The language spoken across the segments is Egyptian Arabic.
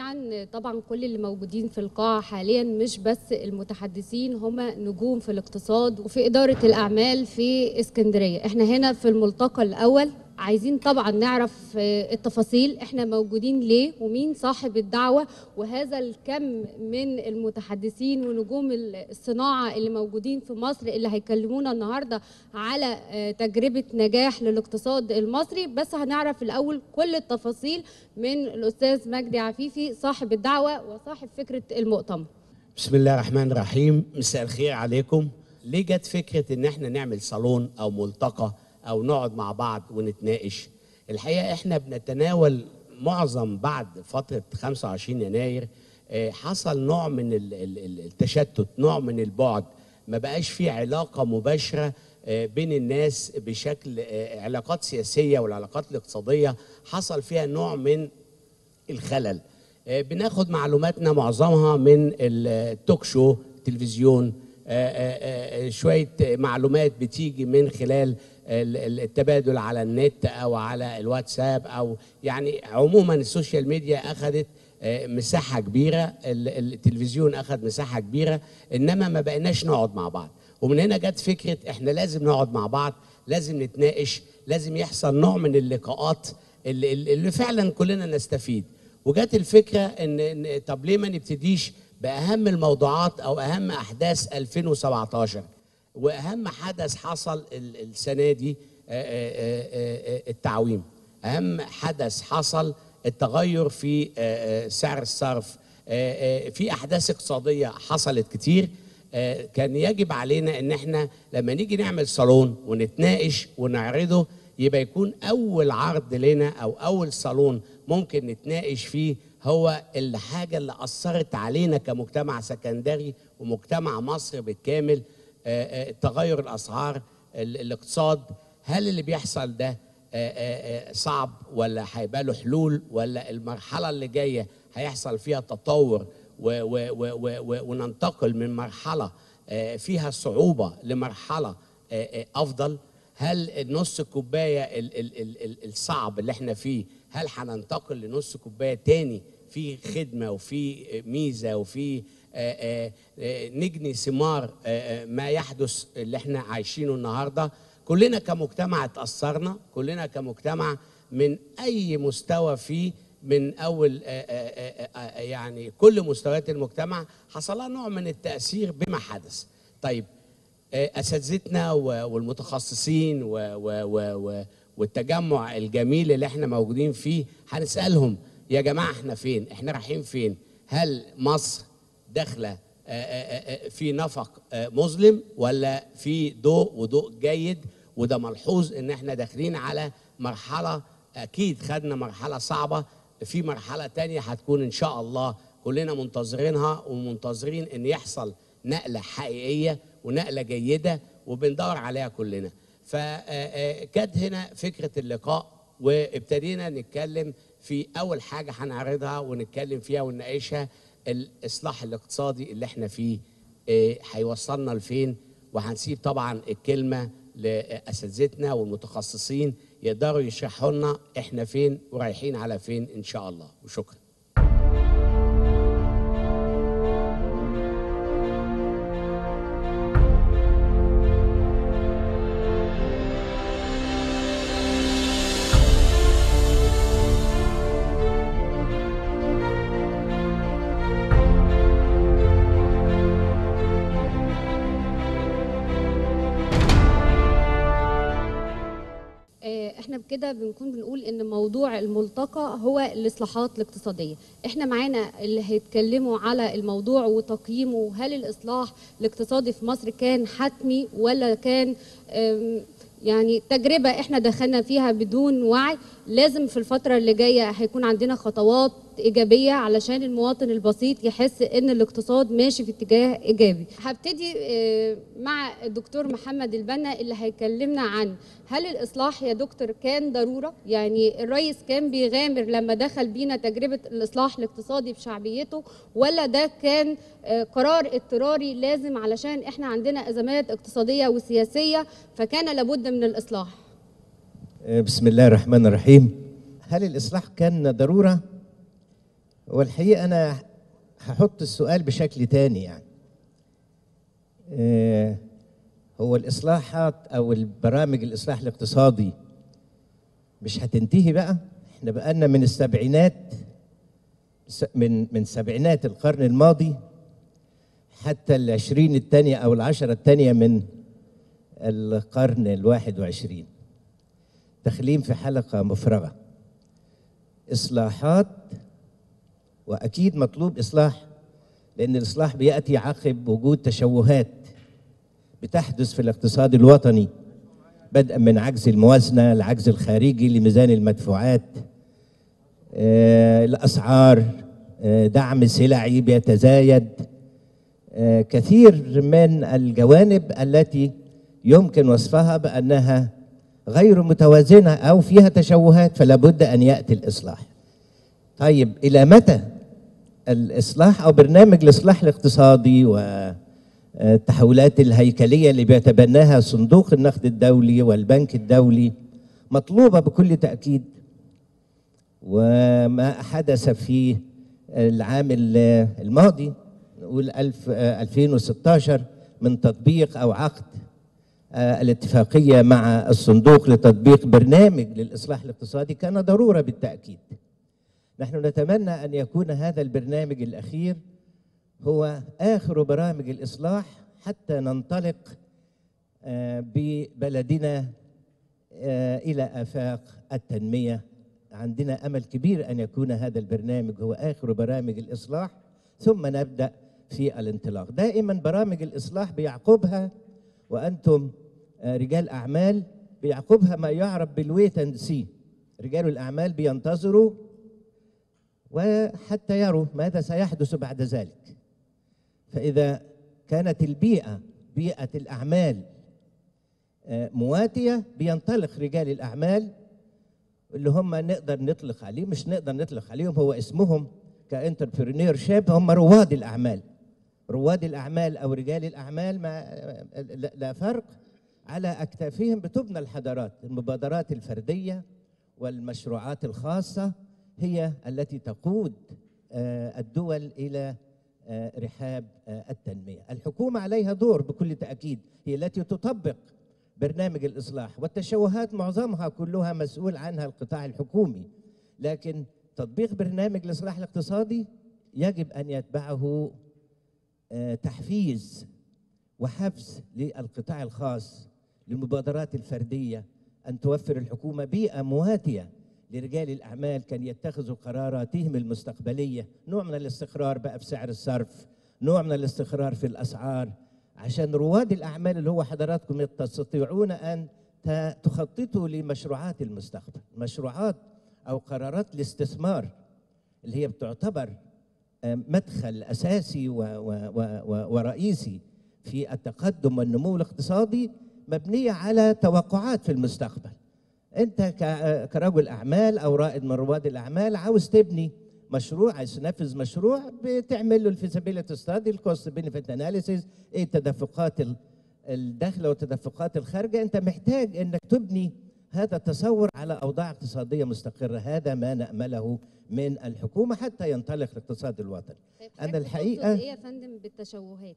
جميعا طبعا كل اللي موجودين في القاعة حاليا مش بس المتحدثين هم نجوم في الاقتصاد وفي إدارة الأعمال في اسكندرية احنا هنا في الملتقى الأول عايزين طبعا نعرف آه، التفاصيل احنا موجودين ليه ومين صاحب الدعوة وهذا الكم من المتحدثين ونجوم الصناعة اللي موجودين في مصر اللي هيكلمونا النهاردة على آه، تجربة نجاح للاقتصاد المصري بس هنعرف الأول كل التفاصيل من الأستاذ مجدي عفيفي صاحب الدعوة وصاحب فكرة المؤتمر بسم الله الرحمن الرحيم مساء الخير عليكم ليه جت فكرة ان احنا نعمل صالون او ملتقى او نقعد مع بعض ونتناقش الحقيقة احنا بنتناول معظم بعد فترة 25 يناير آه، حصل نوع من ال- ال- ال- التشتت نوع من البعد ما بقاش في علاقة مباشرة آه، بين الناس بشكل آه، علاقات سياسية والعلاقات الاقتصادية حصل فيها نوع من الخلل آه، بناخد معلوماتنا معظمها من التوك شو التلفزيون آه، آه، آه، شوية معلومات بتيجي من خلال ال- ال- التبادل على النت أو على الواتساب أو يعني عموما السوشيال ميديا أخذت آه، مساحة كبيرة ال- التلفزيون أخذ مساحة كبيرة إنما ما بقيناش نقعد مع بعض ومن هنا جت فكرة إحنا لازم نقعد مع بعض لازم نتناقش لازم يحصل نوع من اللقاءات اللي, اللي فعلا كلنا نستفيد وجات الفكره ان, إن طب ليه ما نبتديش باهم الموضوعات او اهم احداث 2017 واهم حدث حصل ال- السنه دي آه، آه، آه، آه، التعويم اهم حدث حصل التغير في آه، آه، سعر الصرف آه، آه، في احداث اقتصاديه حصلت كتير آه، كان يجب علينا ان احنا لما نيجي نعمل صالون ونتناقش ونعرضه يبقى يكون اول عرض لنا او اول صالون ممكن نتناقش فيه هو الحاجه اللي اثرت علينا كمجتمع سكندري ومجتمع مصر بالكامل آه، آه، تغير الاسعار ال- الاقتصاد هل اللي بيحصل ده آه، آه، آه، صعب ولا هيبقى له حلول ولا المرحله اللي جايه هيحصل فيها تطور و- و- و- و- و- وننتقل من مرحله آه، فيها صعوبه لمرحله آه، آه، افضل هل النص كوبايه ال- ال- ال- ال- الصعب اللي احنا فيه هل هننتقل لنص كوبايه تاني في خدمه وفي ميزه وفي آه، آه، آه، نجني ثمار آه، آه، ما يحدث اللي احنا عايشينه النهارده كلنا كمجتمع اتاثرنا كلنا كمجتمع من اي مستوى فيه من اول آه، آه، آه، آه، يعني كل مستويات المجتمع حصل لها نوع من التاثير بما حدث طيب آه، اساتذتنا و- والمتخصصين و- و- و- و- والتجمع الجميل اللي احنا موجودين فيه هنسالهم يا جماعه احنا فين؟ احنا رايحين فين؟ هل مصر داخله آه، آه، آه، في نفق آه، مظلم ولا في ضوء وضوء جيد وده ملحوظ ان احنا داخلين على مرحله اكيد خدنا مرحله صعبه في مرحله تانية هتكون ان شاء الله كلنا منتظرينها ومنتظرين ان يحصل نقله حقيقيه ونقله جيده وبندور عليها كلنا فكانت هنا فكره اللقاء وابتدينا نتكلم في اول حاجه هنعرضها ونتكلم فيها ونناقشها الاصلاح الاقتصادي اللي احنا فيه آه، هيوصلنا لفين وهنسيب طبعا الكلمه لاساتذتنا والمتخصصين يقدروا يشرحوا لنا احنا فين ورايحين على فين ان شاء الله وشكرا آه، احنا بكده بنكون بنقول ان موضوع الملتقى هو الاصلاحات الاقتصاديه احنا معانا اللي هيتكلموا على الموضوع وتقييمه هل الاصلاح الاقتصادي في مصر كان حتمي ولا كان آم، يعني تجربه احنا دخلنا فيها بدون وعي لازم في الفتره اللي جايه هيكون عندنا خطوات ايجابيه علشان المواطن البسيط يحس ان الاقتصاد ماشي في اتجاه ايجابي هبتدي آه، مع الدكتور محمد البنا اللي هيكلمنا عن هل الاصلاح يا دكتور كان ضروره يعني الرئيس كان بيغامر لما دخل بينا تجربه الاصلاح الاقتصادي بشعبيته ولا ده كان آه، قرار اضطراري لازم علشان احنا عندنا ازمات اقتصاديه وسياسيه فكان لابد من الاصلاح بسم الله الرحمن الرحيم هل الإصلاح كان ضرورة؟ والحقيقة أنا هحط السؤال بشكل تاني يعني آه، هو الإصلاحات أو البرامج الإصلاح الاقتصادي مش هتنتهي بقى احنا بقالنا من السبعينات س- من من سبعينات القرن الماضي حتى العشرين الثانية أو العشرة الثانية من القرن الواحد وعشرين داخلين في حلقة مفرغة إصلاحات وأكيد مطلوب إصلاح لأن الإصلاح بيأتي عقب وجود تشوهات بتحدث في الاقتصاد الوطني بدءا من عجز الموازنة العجز الخارجي لميزان المدفوعات آه، الأسعار آه، دعم سلعي بيتزايد آه، كثير من الجوانب التي يمكن وصفها بأنها غير متوازنة أو فيها تشوهات فلا بد أن يأتي الإصلاح طيب إلى متى الإصلاح أو برنامج الإصلاح الاقتصادي والتحولات الهيكلية اللي بيتبناها صندوق النقد الدولي والبنك الدولي مطلوبة بكل تأكيد وما حدث في العام ال- الماضي نقول ألف- آه، 2016 من تطبيق أو عقد آه، الاتفاقية مع الصندوق لتطبيق برنامج للإصلاح الاقتصادي كان ضرورة بالتأكيد نحن نتمنى أن يكون هذا البرنامج الأخير هو آخر برامج الإصلاح حتى ننطلق آه، ببلدنا آه، إلى آفاق التنمية عندنا أمل كبير أن يكون هذا البرنامج هو آخر برامج الإصلاح ثم نبدأ في الانطلاق دائما برامج الإصلاح بيعقبها وأنتم آه، رجال أعمال بيعقبها ما يعرف بالويت اند سي رجال الأعمال بينتظروا وحتى يروا ماذا سيحدث بعد ذلك فإذا كانت البيئة بيئة الأعمال آه، مواتية بينطلق رجال الأعمال اللي هم نقدر نطلق عليه مش نقدر نطلق عليهم هو اسمهم كانتربرينور شيب هم رواد الأعمال رواد الأعمال أو رجال الأعمال ما لا لا فرق على أكتافهم بتبنى الحضارات المبادرات الفردية والمشروعات الخاصة هي التي تقود آه، الدول إلى آه، رحاب آه، التنمية الحكومة عليها دور بكل تأكيد هي التي تطبق برنامج الإصلاح والتشوهات معظمها كلها مسؤول عنها القطاع الحكومي لكن تطبيق برنامج الإصلاح الاقتصادي يجب أن يتبعه آه، تحفيز وحفز للقطاع الخاص للمبادرات الفردية أن توفر الحكومة بيئة مواتية لرجال الأعمال كان يتخذوا قراراتهم المستقبلية نوع من الاستقرار بقى في سعر الصرف نوع من الاستقرار في الأسعار عشان رواد الأعمال اللي هو حضراتكم تستطيعون أن ت- تخططوا لمشروعات المستقبل مشروعات أو قرارات الاستثمار اللي هي بتعتبر آه، مدخل أساسي و و و و ورئيسي في التقدم والنمو الاقتصادي مبنية على توقعات في المستقبل انت ك- كرجل اعمال او رائد من رواد الاعمال عاوز تبني مشروع عايز تنفذ مشروع بتعمل له الفيزابيلتي ستادي الكوست بنفيت اناليسيز ايه التدفقات ال- الداخله والتدفقات الخارجه انت محتاج انك تبني هذا التصور على اوضاع اقتصاديه مستقره هذا ما نامله من الحكومه حتى ينطلق الاقتصاد الوطني طيب أنا حضرتك الحقيقة- تقصد ايه يا فندم بالتشوهات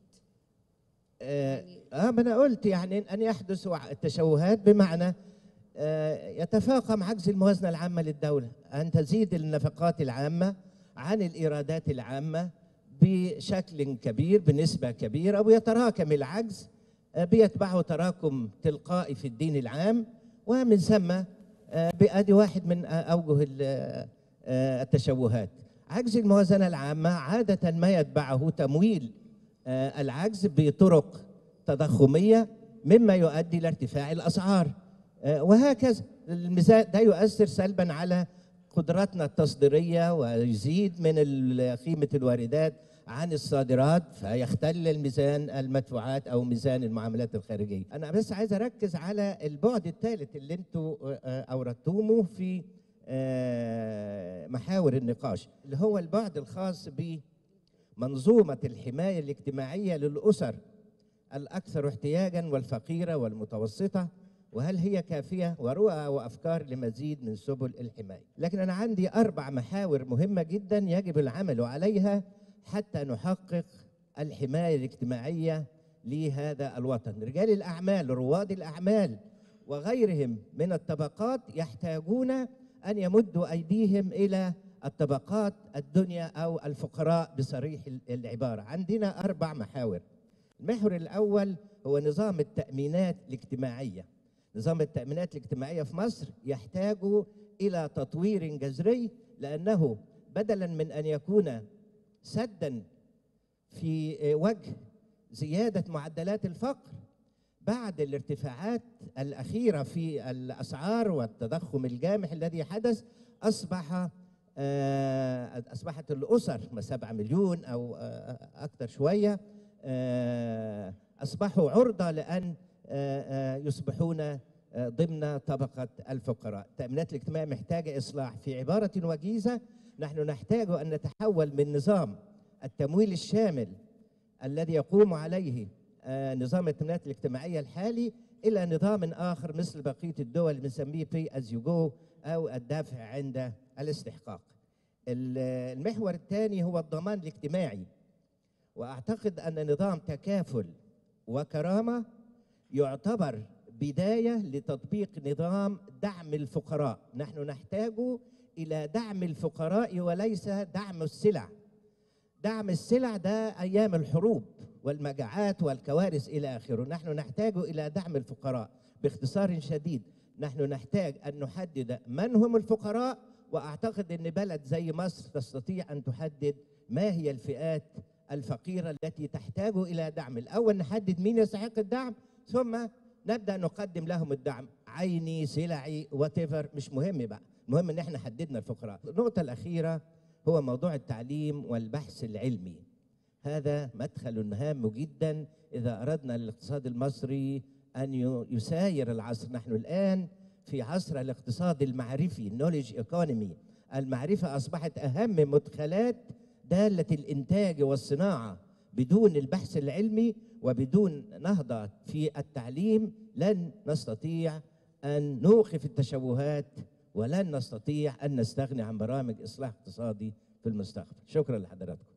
آه، يعني- اه ما انا قلت يعني ان يحدث وع- التشوهات بمعنى آه، يتفاقم عجز الموازنه العامه للدوله ان تزيد النفقات العامه عن الايرادات العامه بشكل كبير بنسبه كبيره ويتراكم العجز آه، بيتبعه تراكم تلقائي في الدين العام ومن ثم آه، بأدي واحد من آه، اوجه ال- آه، التشوهات عجز الموازنه العامه عاده ما يتبعه تمويل آه، العجز بطرق تضخميه مما يؤدي الى ارتفاع الاسعار آه، وهكذا الميزان ده يؤثر سلبا على قدراتنا التصديريه ويزيد من ال- قيمه الواردات عن الصادرات فيختل الميزان المدفوعات او ميزان المعاملات الخارجيه. انا بس عايز اركز على البعد الثالث اللي انتوا آه، اوردتوه في آه، محاور النقاش اللي هو البعد الخاص ب منظومة الحماية الاجتماعية للأسر الأكثر احتياجا والفقيرة والمتوسطة وهل هي كافية ورؤى وأفكار لمزيد من سبل الحماية لكن أنا عندي أربع محاور مهمة جدا يجب العمل عليها حتى نحقق الحماية الاجتماعية لهذا الوطن رجال الأعمال رواد الأعمال وغيرهم من الطبقات يحتاجون أن يمدوا أيديهم إلى الطبقات الدنيا أو الفقراء بصريح العبارة عندنا أربع محاور المحور الأول هو نظام التأمينات الاجتماعية نظام التأمينات الاجتماعية في مصر يحتاج إلى تطوير جذري لأنه بدلا من أن يكون سدا في وجه زيادة معدلات الفقر بعد الارتفاعات الأخيرة في الأسعار والتضخم الجامح الذي حدث أصبح آه، أصبحت الأسر ما سبعة مليون أو آه، أكثر شوية آه، أصبحوا عرضة لأن آه، آه، يصبحون آه، ضمن طبقة الفقراء التأمينات الاجتماعية محتاجة إصلاح في عبارة وجيزة نحن نحتاج أن نتحول من نظام التمويل الشامل الذي يقوم عليه آه، نظام التأمينات الاجتماعية الحالي إلى نظام آخر مثل بقية الدول بنسميه pay as you go أو الدفع عند الاستحقاق ال- المحور الثاني هو الضمان الاجتماعي وأعتقد أن نظام تكافل وكرامة يعتبر بداية لتطبيق نظام دعم الفقراء نحن نحتاج إلى دعم الفقراء وليس دعم السلع دعم السلع ده أيام الحروب والمجاعات والكوارث إلى آخره نحن نحتاج إلى دعم الفقراء باختصار شديد نحن نحتاج أن نحدد من هم الفقراء وأعتقد أن بلد زي مصر تستطيع أن تحدد ما هي الفئات الفقيرة التي تحتاج إلى دعم الأول نحدد مين يستحق الدعم ثم نبدأ نقدم لهم الدعم عيني سلعي واتيفر مش مهم بقى المهم ان احنا حددنا الفقراء النقطة الأخيرة هو موضوع التعليم والبحث العلمي هذا مدخل هام جدا إذا أردنا للاقتصاد المصري أن ي- يساير العصر نحن الآن في عصر الاقتصاد المعرفي knowledge economy المعرفة أصبحت أهم مدخلات دالة الإنتاج والصناعة بدون البحث العلمي وبدون نهضة في التعليم لن نستطيع أن نوقف التشوهات ولن نستطيع أن نستغني عن برامج إصلاح اقتصادي في المستقبل شكرا لحضراتكم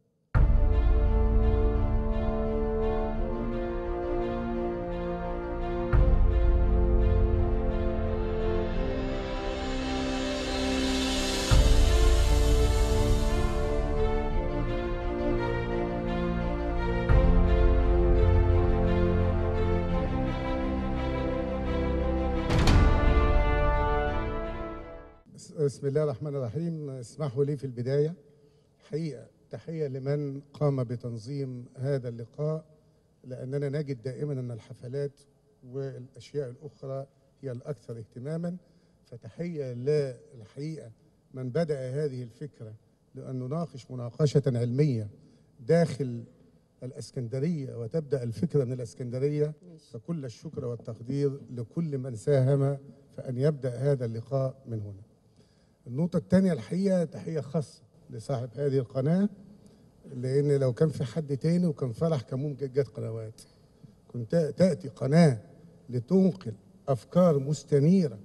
بسم الله الرحمن الرحيم اسمحوا لي في البداية حقيقة تحية لمن قام بتنظيم هذا اللقاء لأننا نجد دائما أن الحفلات والأشياء الأخرى هي الأكثر اهتماما فتحية للحقيقة من بدأ هذه الفكرة لأن نناقش مناقشة علمية داخل الاسكندريه وتبدا الفكره من الاسكندريه فكل الشكر والتقدير لكل من ساهم فان يبدا هذا اللقاء من هنا. النقطه الثانيه الحقيقه تحيه خاصه لصاحب هذه القناه لان لو كان في حد تاني وكان فرح كان ممكن جت قنوات. كنت تاتي قناه لتنقل افكار مستنيره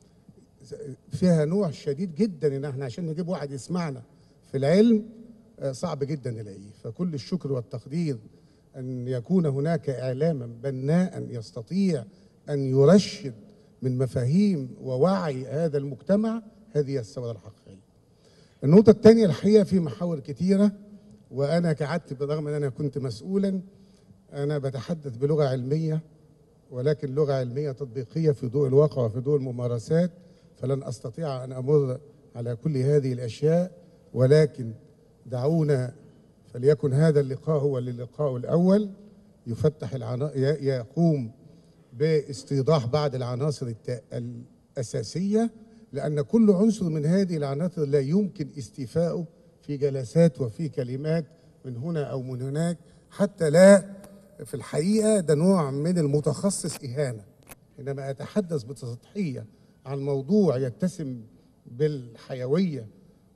فيها نوع شديد جدا ان احنا عشان نجيب واحد يسمعنا في العلم آه، صعب جدا نلاقيه فكل الشكر والتقدير ان يكون هناك اعلاما بناء يستطيع ان يرشد من مفاهيم ووعي هذا المجتمع هذه هي الثوره الحقيقيه. النقطه الثانيه الحقيقه في محاور كثيره وانا كعدت بالرغم ان انا كنت مسؤولا انا بتحدث بلغه علميه ولكن لغه علميه تطبيقيه في ضوء الواقع وفي ضوء الممارسات فلن استطيع ان امر على كل هذه الاشياء ولكن دعونا فليكن هذا اللقاء هو اللقاء الاول يفتح العنا... ي- يقوم باستيضاح بعض العناصر الت... الاساسيه لان كل عنصر من هذه العناصر لا يمكن استيفاؤه في جلسات وفي كلمات من هنا او من هناك حتى لا في الحقيقه ده نوع من المتخصص اهانه حينما اتحدث بسطحيه عن موضوع يتسم بالحيويه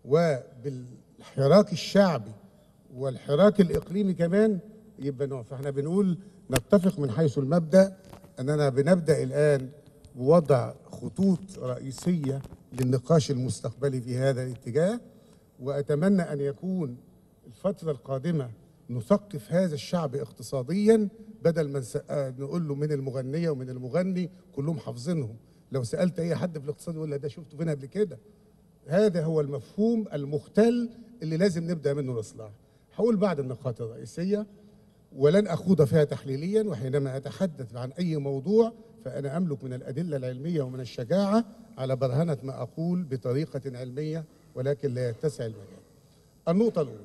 وبالحراك الشعبي والحراك الاقليمي كمان يبقى نوع فاحنا بنقول نتفق من حيث المبدا اننا بنبدا الان ووضع خطوط رئيسيه للنقاش المستقبلي في هذا الاتجاه واتمنى ان يكون الفتره القادمه نثقف هذا الشعب اقتصاديا بدل ما نس- آه نقول له من المغنيه ومن المغني كلهم حافظينهم لو سالت اي حد في الاقتصاد يقول لك ده شفته فين قبل كده هذا هو المفهوم المختل اللي لازم نبدا منه الاصلاح هقول بعض النقاط الرئيسيه ولن اخوض فيها تحليليا وحينما اتحدث عن اي موضوع فانا املك من الادله العلميه ومن الشجاعه على برهنه ما اقول بطريقه علميه ولكن لا يتسع المجال. النقطه الاولى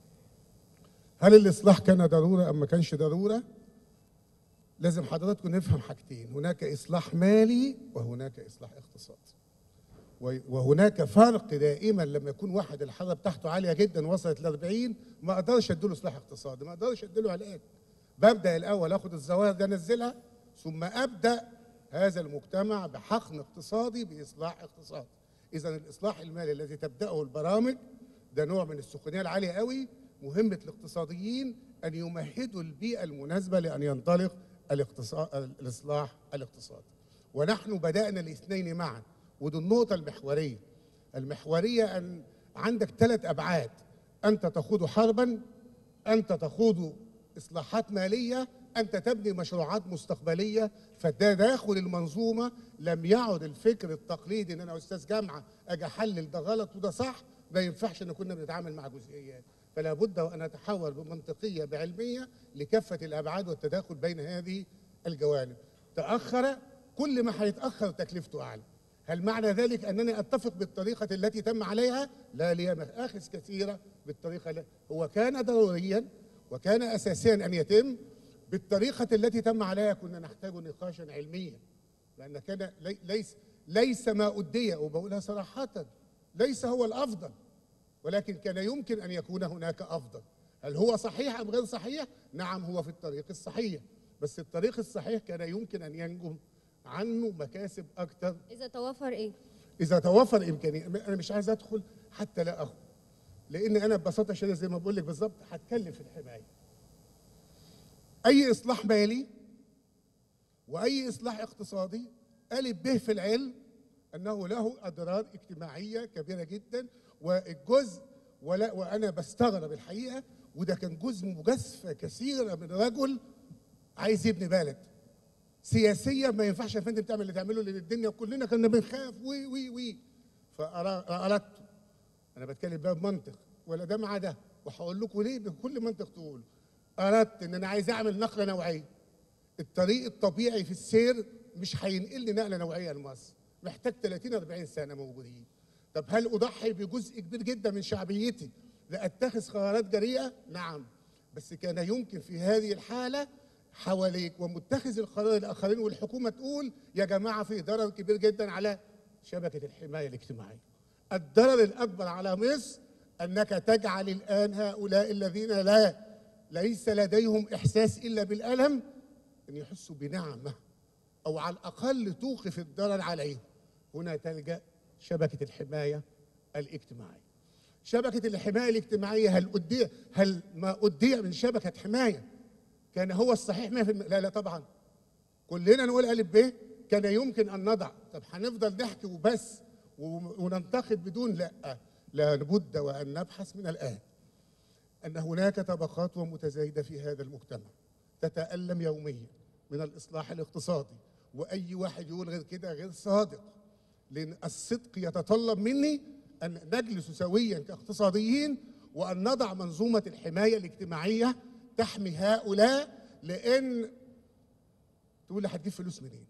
هل الاصلاح كان ضروره ام ما كانش ضروره؟ لازم حضراتكم نفهم حاجتين هناك اصلاح مالي وهناك اصلاح اقتصادي. و- وهناك فرق دائما لما يكون واحد الحراره بتاعته عاليه جدا وصلت ل 40 ما اقدرش اديله اصلاح اقتصادي ما اقدرش اديله علاج ببدا الاول اخد الظواهر دي انزلها ثم ابدا هذا المجتمع بحقن اقتصادي باصلاح اقتصادي اذا الاصلاح المالي الذي تبداه البرامج ده نوع من السخونيه العاليه قوي مهمه الاقتصاديين ان يمهدوا البيئه المناسبه لان ينطلق الاقتصاد الاصلاح الاقتصادي ونحن بدانا الاثنين معا ودي النقطه المحوريه المحوريه ان عندك ثلاث ابعاد انت تخوض حربا انت تخوض اصلاحات ماليه انت تبني مشروعات مستقبليه فالتداخل المنظومه لم يعد الفكر التقليدي ان انا استاذ جامعه اجي احلل ده غلط وده صح ما ينفعش ان كنا بنتعامل مع جزئيات فلا بد وان اتحول بمنطقيه بعلميه لكافه الابعاد والتداخل بين هذه الجوانب تاخر كل ما هيتاخر تكلفته اعلى هل معنى ذلك انني اتفق بالطريقه التي تم عليها لا لي مآخذ كثيره بالطريقه التي هو كان ضروريا وكان اساسيا ان يتم بالطريقه التي تم عليها كنا نحتاج نقاشا علميا لان كان لي- ليس ليس ما ادي وبقولها صراحه ليس هو الافضل ولكن كان يمكن ان يكون هناك افضل هل هو صحيح ام غير صحيح نعم هو في الطريق الصحيح بس الطريق الصحيح كان يمكن ان ينجم عنه مكاسب اكثر اذا توفر ايه اذا توفر امكانيه انا مش عايز ادخل حتى لا اخذ لان انا ببساطه شديده زي ما بقول لك بالظبط هتكلم في الحمايه اي اصلاح مالي واي اصلاح اقتصادي الف به في العلم انه له اضرار اجتماعيه كبيره جدا والجزء ولا وانا بستغرب الحقيقه وده كان جزء مجازفه كثيره من رجل عايز يبني بلد سياسيا ما ينفعش يا فندم تعمل اللي تعمله لان الدنيا كلنا كنا بنخاف وي وي وي فاردت انا بتكلم بقى بمنطق ولا ده مع ده وهقول لكم ليه بكل منطق تقول اردت ان انا عايز اعمل نقله نوعيه الطريق الطبيعي في السير مش هينقلني نقله نوعيه لمصر محتاج 30 40 سنه موجودين طب هل اضحي بجزء كبير جدا من شعبيتي لاتخذ قرارات جريئه نعم بس كان يمكن في هذه الحاله حواليك ومتخذ القرار الاخرين والحكومه تقول يا جماعه في ضرر كبير جدا على شبكه الحمايه الاجتماعيه الضرر الاكبر على مصر انك تجعل الان هؤلاء الذين لا ليس لديهم احساس الا بالالم ان يحسوا بنعمه او على الاقل توقف الضرر عليهم هنا تلجا شبكه الحمايه الاجتماعيه شبكه الحمايه الاجتماعيه هل ادي هل ما ادي من شبكه حمايه كان هو الصحيح 100% لا لا طبعا كلنا نقول الف ب كان يمكن ان نضع طب هنفضل نحكي وبس و- وننتقد بدون لا لابد وان نبحث من الان ان هناك طبقات ومتزايده في هذا المجتمع تتالم يوميا من الاصلاح الاقتصادي واي واحد يقول غير كده غير صادق لان الصدق يتطلب مني ان نجلس سويا كاقتصاديين وان نضع منظومه الحمايه الاجتماعيه تحمي هؤلاء لان تقول لي هتجيب فلوس منين؟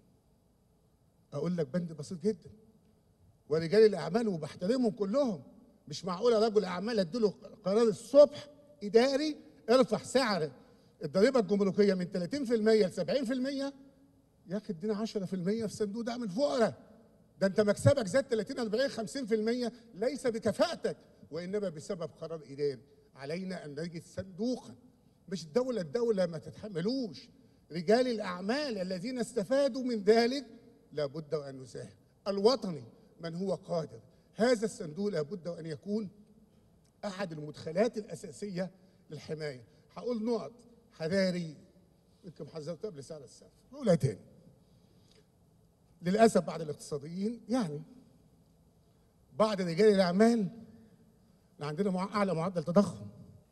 اقول لك بند بسيط جدا ورجال الاعمال وبحترمهم كلهم مش معقوله رجل اعمال اديله قرار الصبح اداري ارفع سعر الضريبه الجمركيه من 30% ل 70% يا اخي ادينا 10% في صندوق دعم الفقراء ده انت مكسبك زاد 30 40 50% ليس بكفاءتك وانما بسبب قرار اداري علينا ان نجد صندوقا مش الدوله الدوله ما تتحملوش رجال الاعمال الذين استفادوا من ذلك لابد وان نساهم الوطني من هو قادر هذا الصندوق لابد وان يكون احد المدخلات الاساسيه للحمايه هقول نقط حذاري يمكن حذرتها قبل ساعه السقف هقولها تاني للاسف بعض الاقتصاديين يعني بعض رجال الاعمال عندنا مع- اعلى معدل تضخم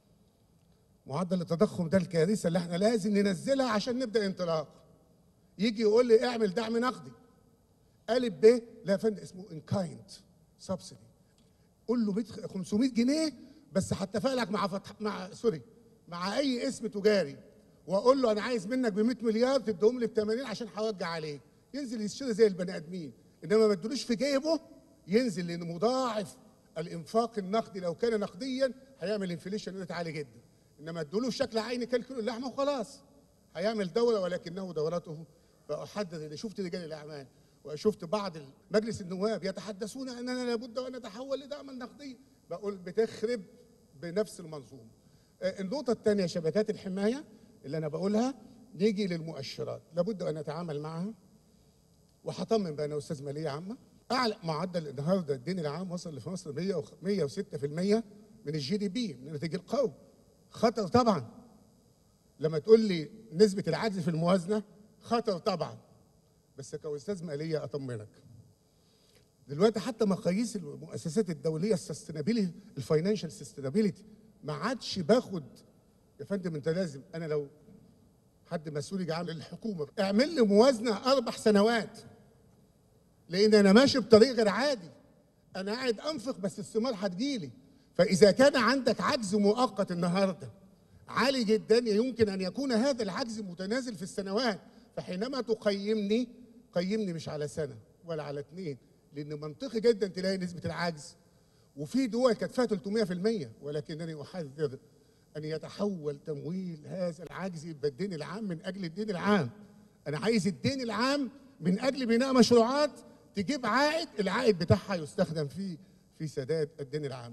معدل التضخم ده الكارثه اللي احنا لازم ننزلها عشان نبدا انطلاق يجي يقول لي اعمل دعم نقدي الف ب لا يا فندم اسمه ان كايند سبسيدي قول له 100 500 جنيه بس هتفق لك مع فتح مع سوري مع اي اسم تجاري واقول له انا عايز منك ب 100 مليار تديهم لي ب 80 عشان هوجع عليك ينزل يشتري زي البني ادمين انما ما ادلوش في جيبه ينزل لان مضاعف الانفاق النقدي لو كان نقديا هيعمل انفليشن ريت عالي جدا انما ادوله بشكل عيني كالكيلو اللحمه وخلاص هيعمل دوله ولكنه دولته فاحدد اللي شفت رجال الاعمال وشفت بعض مجلس النواب يتحدثون اننا لابد ان نتحول لدعما نقديا بقول بتخرب بنفس المنظومه آه، النقطه الثانيه شبكات الحمايه اللي انا بقولها نيجي للمؤشرات لابد ان نتعامل معها وهطمن بقى انا استاذ ماليه عامه اعلى معدل النهارده الدين العام وصل في مصر 100 وخ- 106% من الجي دي بي من الناتج القومي خطر طبعا لما تقول لي نسبه العجز في الموازنه خطر طبعا بس كاستاذ ماليه اطمنك دلوقتي حتى مقاييس المؤسسات الدوليه السستينابيلتي الفاينانشال سستينابيلتي ما عادش باخد يا فندم انت لازم انا لو حد مسؤول يجي عامل الحكومه اعمل لي موازنه اربع سنوات لان انا ماشي بطريق غير عادي انا قاعد انفق بس الثمار هتجيلي فاذا كان عندك عجز مؤقت النهارده عالي جدا يمكن ان يكون هذا العجز متنازل في السنوات فحينما تقيمني قيمني مش على سنه ولا على اثنين لان منطقي جدا تلاقي نسبه العجز وفي دول كانت فيها 300% ولكنني احذر ان يتحول تمويل هذا العجز يبقى الدين العام من اجل الدين العام انا عايز الدين العام من اجل بناء مشروعات تجيب عائد العائد بتاعها يستخدم في في سداد الدين العام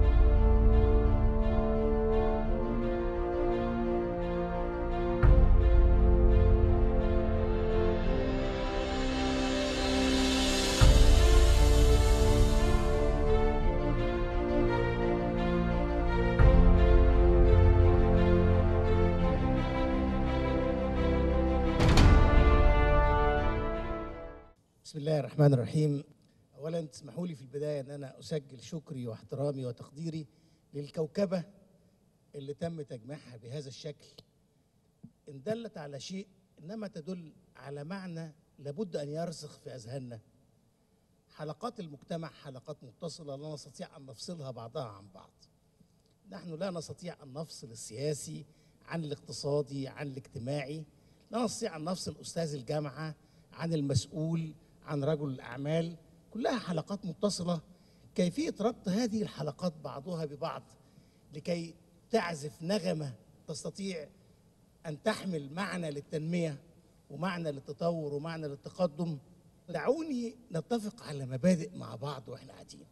بسم الله الرحمن الرحيم اولا تسمحوا لي في البدايه ان انا اسجل شكري واحترامي وتقديري للكوكبه اللي تم تجميعها بهذا الشكل ان دلت على شيء انما تدل على معنى لابد ان يرسخ في اذهاننا حلقات المجتمع حلقات متصله لا نستطيع ان نفصلها بعضها عن بعض نحن لا نستطيع ان نفصل السياسي عن الاقتصادي عن الاجتماعي لا نستطيع ان نفصل استاذ الجامعه عن المسؤول عن رجل الاعمال كلها حلقات متصله كيفيه ربط هذه الحلقات بعضها ببعض لكي تعزف نغمه تستطيع ان تحمل معنى للتنميه ومعنى للتطور ومعنى للتقدم دعوني نتفق على مبادئ مع بعض واحنا قاعدين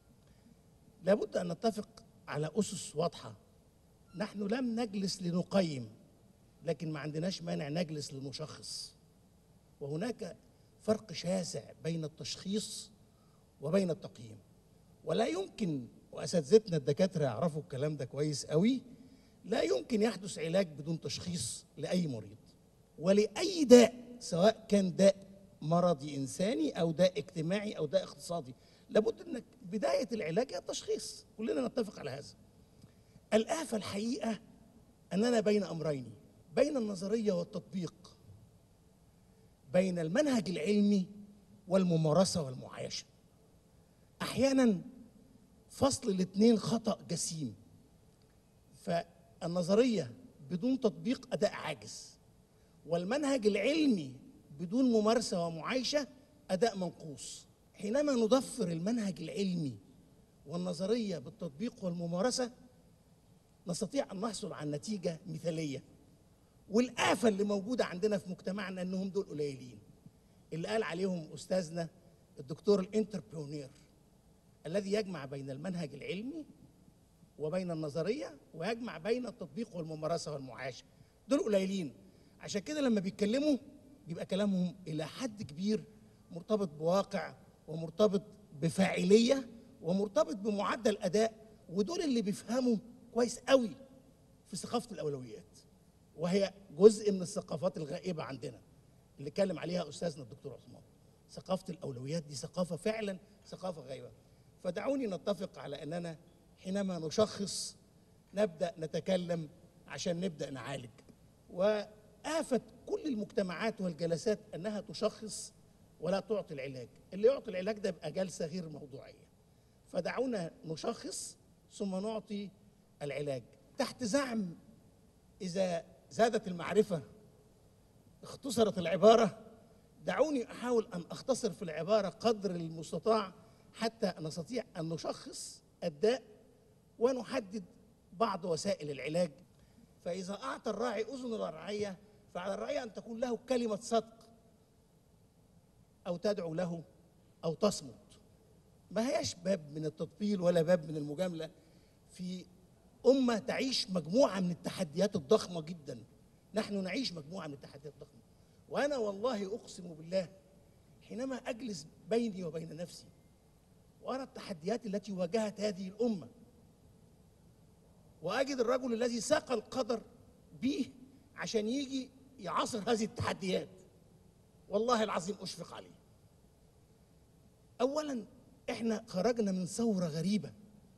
لابد ان نتفق على اسس واضحه نحن لم نجلس لنقيم لكن ما عندناش مانع نجلس لنشخص وهناك فرق شاسع بين التشخيص وبين التقييم ولا يمكن واساتذتنا الدكاتره يعرفوا الكلام ده كويس قوي لا يمكن يحدث علاج بدون تشخيص لاي مريض ولاي داء سواء كان داء مرضي انساني او داء اجتماعي او داء اقتصادي لابد انك بدايه العلاج هي التشخيص كلنا نتفق على هذا الآفة الحقيقة أننا بين أمرين بين النظرية والتطبيق بين المنهج العلمي والممارسة والمعايشة أحيانا فصل الاثنين خطأ جسيم فالنظرية بدون تطبيق أداء عاجز والمنهج العلمي بدون ممارسة ومعايشة أداء منقوص حينما نضفر المنهج العلمي والنظرية بالتطبيق والممارسة نستطيع ان نحصل على نتيجه مثاليه والآفة اللي موجودة عندنا في مجتمعنا انهم دول قليلين اللي قال عليهم استاذنا الدكتور الانتربرونير الذي يجمع بين المنهج العلمي وبين النظرية ويجمع بين التطبيق والممارسة والمعايشة دول قليلين عشان كده لما بيتكلموا بيبقى كلامهم إلى حد كبير مرتبط بواقع ومرتبط بفاعلية ومرتبط بمعدل أداء ودول اللي بيفهموا كويس قوي في ثقافة الأولويات وهي جزء من الثقافات الغائبة عندنا اللي اتكلم عليها أستاذنا الدكتور عثمان ثقافه الاولويات دي ثقافه فعلا ثقافه غايبه فدعوني نتفق على اننا حينما نشخص نبدا نتكلم عشان نبدا نعالج وآفة كل المجتمعات والجلسات انها تشخص ولا تعطي العلاج اللي يعطي العلاج ده يبقى جلسه غير موضوعيه فدعونا نشخص ثم نعطي العلاج تحت زعم اذا زادت المعرفه اختصرت العباره دعوني احاول ان اختصر في العباره قدر المستطاع حتى نستطيع ان نشخص الداء ونحدد بعض وسائل العلاج فاذا اعطى الراعي اذن الرعيه فعلى الرعيه ان تكون له كلمه صدق او تدعو له او تصمت ما هياش باب من التطبيل ولا باب من المجامله في امه تعيش مجموعه من التحديات الضخمه جدا نحن نعيش مجموعه من التحديات الضخمه وانا والله اقسم بالله حينما اجلس بيني وبين نفسي وارى التحديات التي واجهت هذه الامه واجد الرجل الذي ساق القدر به عشان يجي يعاصر هذه التحديات والله العظيم اشفق عليه اولا احنا خرجنا من ثوره غريبه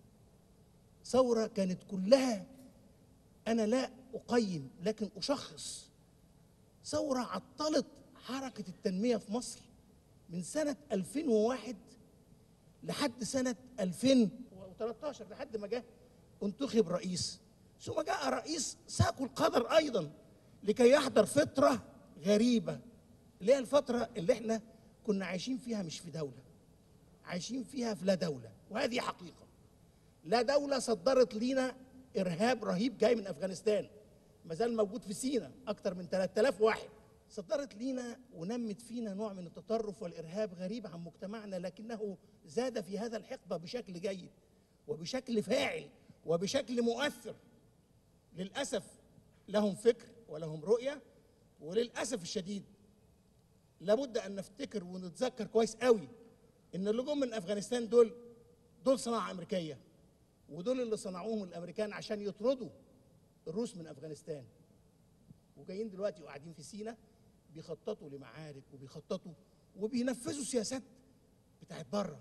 ثوره كانت كلها انا لا اقيم لكن اشخص ثوره عطلت حركه التنميه في مصر من سنه 2001 لحد سنه 2013 لحد ما جه انتخب رئيس ثم جاء رئيس ساقوا القدر ايضا لكي يحضر فتره غريبه اللي هي الفتره اللي احنا كنا عايشين فيها مش في دوله عايشين فيها في لا دوله وهذه حقيقه لا دوله صدرت لينا ارهاب رهيب جاي من افغانستان ما زال موجود في سينا اكثر من 3000 واحد صدرت لينا ونمت فينا نوع من التطرف والارهاب غريب عن مجتمعنا لكنه زاد في هذا الحقبه بشكل جيد وبشكل فاعل وبشكل مؤثر للاسف لهم فكر ولهم رؤيه وللاسف الشديد لابد ان نفتكر ونتذكر كويس قوي ان اللي جم من افغانستان دول دول صناعه امريكيه ودول اللي صنعوهم الامريكان عشان يطردوا الروس من افغانستان وجايين دلوقتي وقاعدين في سينا بيخططوا لمعارك وبيخططوا وبينفذوا سياسات بتاعت بره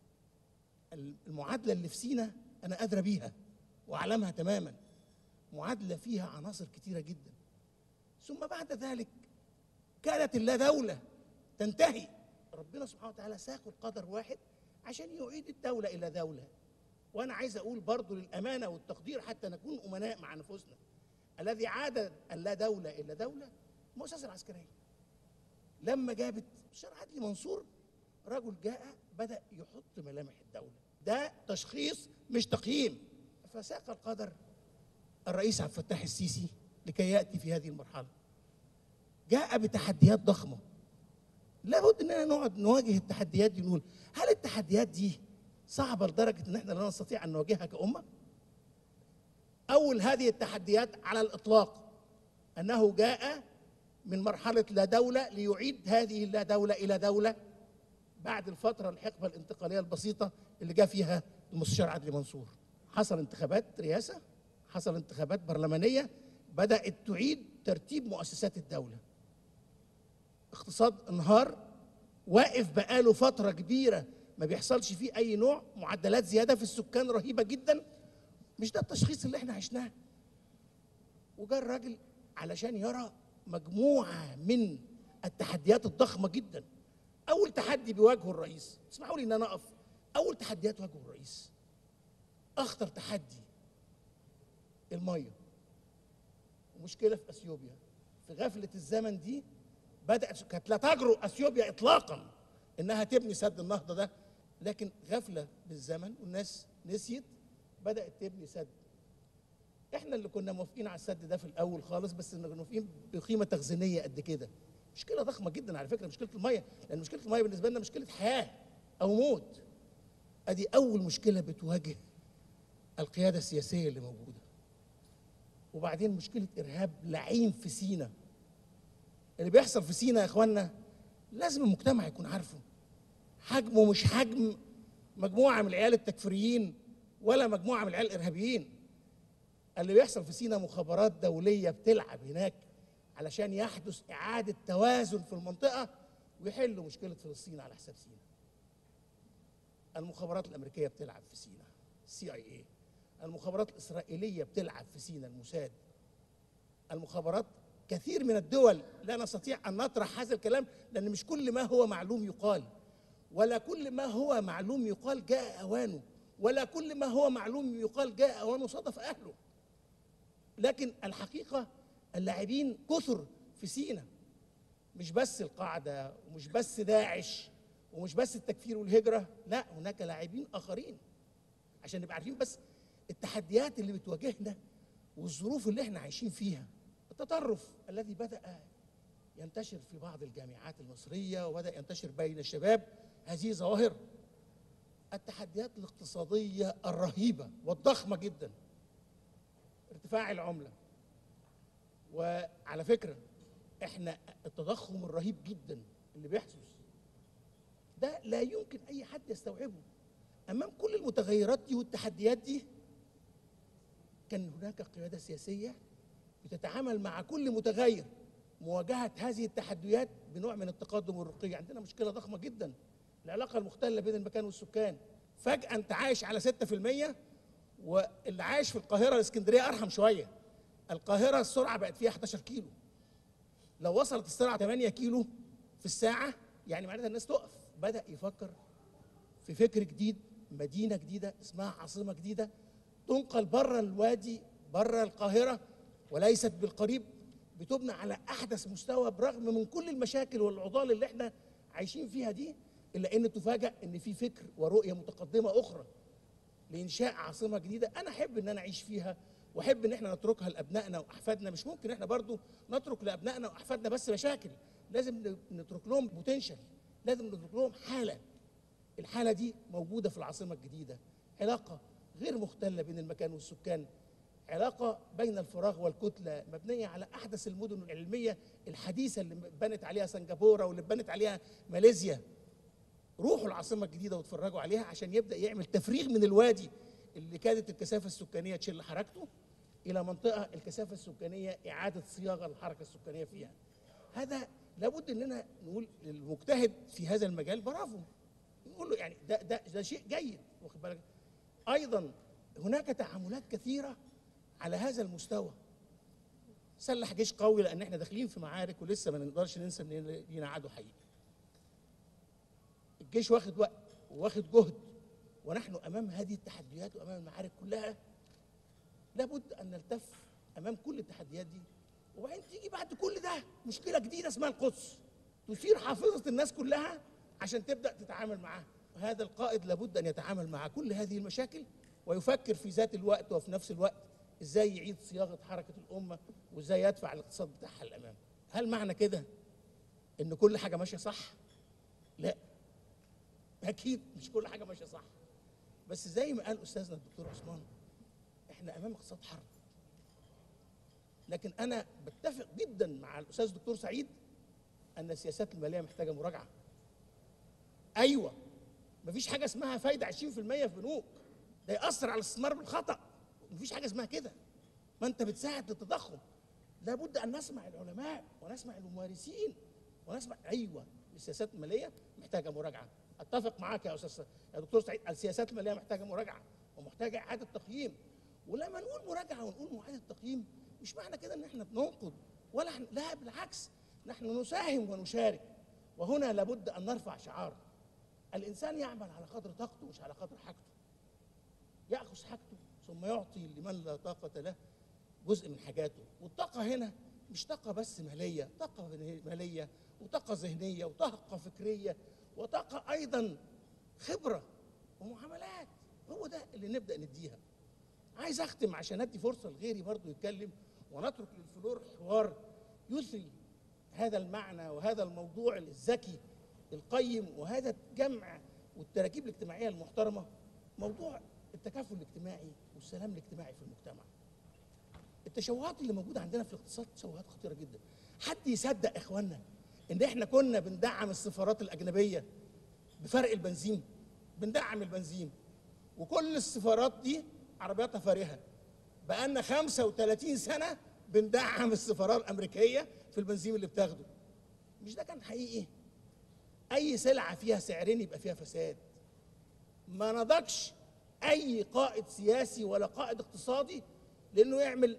المعادله اللي في سينا انا ادرى بيها واعلمها تماما معادله فيها عناصر كتيره جدا ثم بعد ذلك كانت اللا دوله تنتهي ربنا سبحانه وتعالى ساق القدر واحد عشان يعيد الدوله الى دوله وانا عايز اقول برضو للامانه والتقدير حتى نكون امناء مع نفوسنا الذي عاد اللا دوله الى دوله المؤسسه العسكريه لما جابت الشيخ عدلي منصور رجل جاء بدا يحط ملامح الدوله ده تشخيص مش تقييم فساق القدر الرئيس عبد الفتاح السيسي لكي ياتي في هذه المرحله جاء بتحديات ضخمه لابد اننا نقعد نواجه التحديات دي نقول هل التحديات دي صعبه لدرجه ان احنا لا نستطيع ان نواجهها كامه اول هذه التحديات على الاطلاق انه جاء من مرحله لا دوله ليعيد هذه اللا دوله الى دوله بعد الفتره الحقبه الانتقاليه البسيطه اللي جاء فيها المستشار عدلي منصور حصل انتخابات رئاسه حصل انتخابات برلمانيه بدات تعيد ترتيب مؤسسات الدوله اقتصاد انهار واقف بقاله فتره كبيره ما بيحصلش فيه اي نوع معدلات زياده في السكان رهيبه جدا مش ده التشخيص اللي احنا عشناه وجاء الراجل علشان يرى مجموعه من التحديات الضخمه جدا اول تحدي بيواجهه الرئيس اسمحوا لي ان انا اقف اول تحديات واجهه الرئيس اخطر تحدي الميه مشكله في اثيوبيا في غفله الزمن دي بدات كانت لا تجرؤ اثيوبيا اطلاقا انها تبني سد النهضه ده لكن غفله بالزمن والناس نسيت بدات تبني سد احنا اللي كنا موافقين على السد ده في الاول خالص بس كنا موافقين بقيمه تخزينيه قد كده مشكله ضخمه جدا على فكره مشكله الميه لان مشكله الميه بالنسبه لنا مشكله حياه او موت ادي اول مشكله بتواجه القياده السياسيه اللي موجوده وبعدين مشكله ارهاب لعين في سينا اللي بيحصل في سينا يا اخوانا لازم المجتمع يكون عارفه حجمه مش حجم مجموعه من العيال التكفيريين ولا مجموعه من العيال الارهابيين اللي بيحصل في سينا مخابرات دوليه بتلعب هناك علشان يحدث اعاده توازن في المنطقه ويحلوا مشكله فلسطين على حساب سيناء المخابرات الامريكيه بتلعب في سيناء السي اي اي المخابرات الاسرائيليه بتلعب في سيناء الموساد المخابرات كثير من الدول لا نستطيع ان نطرح هذا الكلام لان مش كل ما هو معلوم يقال ولا كل ما هو معلوم يقال جاء اوانه ولا كل ما هو معلوم يقال جاء اوانه صدف اهله لكن الحقيقه اللاعبين كثر في سينا مش بس القاعده ومش بس داعش ومش بس التكفير والهجره لا هناك لاعبين اخرين عشان نبقى عارفين بس التحديات اللي بتواجهنا والظروف اللي احنا عايشين فيها التطرف الذي بدا ينتشر في بعض الجامعات المصريه وبدا ينتشر بين الشباب هذه ظواهر التحديات الاقتصاديه الرهيبه والضخمه جدا ارتفاع العمله وعلى فكره احنا التضخم الرهيب جدا اللي بيحدث ده لا يمكن اي حد يستوعبه امام كل المتغيرات دي والتحديات دي كان هناك قياده سياسيه بتتعامل مع كل متغير مواجهه هذه التحديات بنوع من التقدم والرقي عندنا مشكله ضخمه جدا العلاقه المختله بين المكان والسكان فجاه انت عايش على 6% واللي عايش في القاهره الاسكندريه ارحم شويه القاهره السرعه بقت فيها 11 كيلو لو وصلت السرعه 8 كيلو في الساعه يعني معناتها الناس تقف بدا يفكر في فكر جديد مدينه جديده اسمها عاصمه جديده تنقل بره الوادي بره القاهره وليست بالقريب بتبنى على احدث مستوى برغم من كل المشاكل والعضال اللي احنا عايشين فيها دي الا ان تفاجأ ان في فكر ورؤيه متقدمه اخرى لانشاء عاصمه جديده انا احب ان انا اعيش فيها واحب ان احنا نتركها لابنائنا واحفادنا مش ممكن احنا برضو نترك لابنائنا واحفادنا بس مشاكل لازم نترك لهم بوتنشال لازم نترك لهم حاله الحاله دي موجوده في العاصمه الجديده علاقه غير مختله بين المكان والسكان علاقه بين الفراغ والكتله مبنيه على احدث المدن العلميه الحديثه اللي بنت عليها سنغافوره واللي بنت عليها ماليزيا روحوا العاصمه الجديده واتفرجوا عليها عشان يبدا يعمل تفريغ من الوادي اللي كانت الكثافه السكانيه تشل حركته الى منطقه الكثافه السكانيه اعاده صياغه الحركه السكانيه فيها هذا لابد اننا نقول للمجتهد في هذا المجال برافو نقول له يعني ده ده ده شيء جيد واخد بالك ايضا هناك تعاملات كثيره على هذا المستوى سلح جيش قوي لان احنا داخلين في معارك ولسه ما نقدرش ننسى ان لينا عدو حقيقي الجيش واخد وقت وواخد جهد ونحن امام هذه التحديات وامام المعارك كلها لابد ان نلتف امام كل التحديات دي وبعدين تيجي بعد كل ده مشكله جديده اسمها القدس تثير حافظه الناس كلها عشان تبدا تتعامل معاها هذا القائد لابد ان يتعامل مع كل هذه المشاكل ويفكر في ذات الوقت وفي نفس الوقت ازاي يعيد صياغه حركه الامه وازاي يدفع الاقتصاد بتاعها للامام هل معنى كده ان كل حاجه ماشيه صح لا اكيد مش كل حاجه ماشيه صح بس زي ما قال استاذنا الدكتور عثمان احنا امام اقتصاد حرب لكن انا بتفق جدا مع الاستاذ الدكتور سعيد ان السياسات الماليه محتاجه مراجعه ايوه مفيش حاجه اسمها فايده 20% في بنوك ده ياثر على الاستثمار بالخطا مفيش حاجه اسمها كده ما انت بتساعد للتضخم لابد ان نسمع العلماء ونسمع الممارسين ونسمع ايوه السياسات الماليه محتاجه مراجعه اتفق معاك يا استاذ يا دكتور سعيد السياسات الماليه محتاجه مراجعه ومحتاجه اعاده تقييم ولما نقول مراجعه ونقول اعاده تقييم مش معنى كده ان احنا بننقد ولا احنا لا بالعكس نحن نساهم ونشارك وهنا لابد ان نرفع شعار الانسان يعمل على قدر طاقته مش على قدر حاجته ياخذ حاجته ثم يعطي لمن لا طاقه له جزء من حاجاته والطاقه هنا مش طاقه بس ماليه طاقه ماليه وطاقه ذهنيه وطاقه فكريه وطاقه ايضا خبره ومعاملات هو ده اللي نبدا نديها عايز اختم عشان ادي فرصه لغيري برضو يتكلم ونترك للفلور حوار يثري هذا المعنى وهذا الموضوع الذكي القيم وهذا الجمع والتراكيب الاجتماعيه المحترمه موضوع التكافل الاجتماعي والسلام الاجتماعي في المجتمع التشوهات اللي موجوده عندنا في الاقتصاد تشوهات خطيره جدا حد يصدق اخواننا ان احنا كنا بندعم السفارات الاجنبيه بفرق البنزين بندعم البنزين وكل السفارات دي عربياتها فارهه بقالنا 35 سنه بندعم السفارات الامريكيه في البنزين اللي بتاخده مش ده كان حقيقي اي سلعه فيها سعرين يبقى فيها فساد ما نضجش اي قائد سياسي ولا قائد اقتصادي لانه يعمل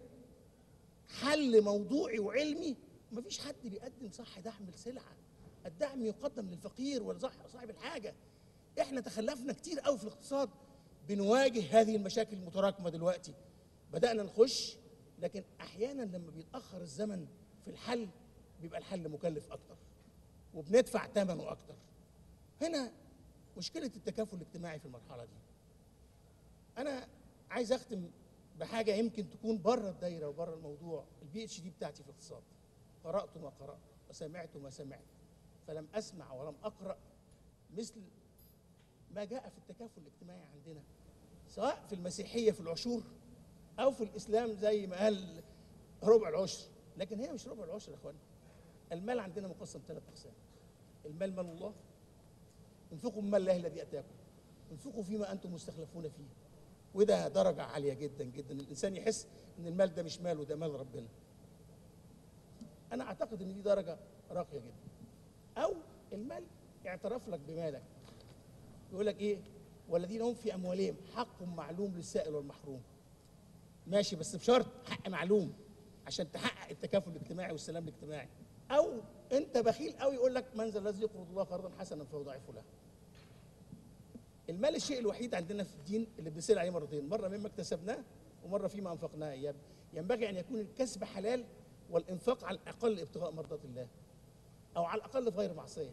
حل موضوعي وعلمي مفيش حد بيقدم صح دعم السلعه الدعم يقدم للفقير وصاحب الحاجه احنا تخلفنا كتير قوي في الاقتصاد بنواجه هذه المشاكل المتراكمه دلوقتي بدانا نخش لكن احيانا لما بيتاخر الزمن في الحل بيبقى الحل مكلف اكتر وبندفع ثمنه اكتر هنا مشكله التكافل الاجتماعي في المرحله دي انا عايز اختم بحاجه يمكن تكون بره الدايره وبره الموضوع البي اتش دي بتاعتي في الاقتصاد قرات ما قرات وسمعت ما سمعت فلم اسمع ولم اقرا مثل ما جاء في التكافل الاجتماعي عندنا سواء في المسيحيه في العشور او في الاسلام زي ما قال ربع العشر لكن هي مش ربع العشر يا اخوانا المال عندنا مقسم ثلاث اقسام المال مال الله انفقوا من مال الله الذي اتاكم انفقوا فيما انتم مستخلفون فيه وده درجه عاليه جدا جدا الانسان يحس ان المال ده مش ماله ده مال ربنا انا اعتقد ان دي درجه راقيه جدا او المال اعترف لك بمالك يقول لك ايه والذين هم في اموالهم حق معلوم للسائل والمحروم ماشي بس بشرط حق معلوم عشان تحقق التكافل الاجتماعي والسلام الاجتماعي او انت بخيل قوي يقول لك من ذا الذي يقرض الله قرضا حسنا فيضاعفه له المال الشيء الوحيد عندنا في الدين اللي بنسال عليه مرتين مره مما اكتسبناه ومره فيما انفقناه ينبغي ان يكون الكسب حلال والانفاق على الاقل ابتغاء مرضات الله او على الاقل في غير معصيه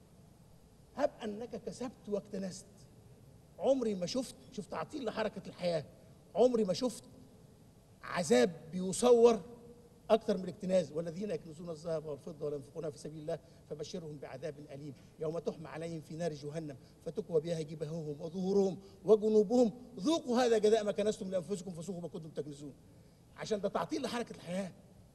هب انك كسبت واكتنست عمري ما شفت شفت تعطيل لحركه الحياه عمري ما شفت عذاب بيصور اكثر من الاكتناز والذين يكنزون الذهب والفضه ولا ينفقونها في سبيل الله فبشرهم بعذاب اليم يوم تحمى عليهم في نار جهنم فتكوى بها جباههم وظهورهم وجنوبهم ذوقوا هذا جزاء ما كنستم لانفسكم فسوقوا ما كنتم تكنزون عشان ده تعطيل لحركه الحياه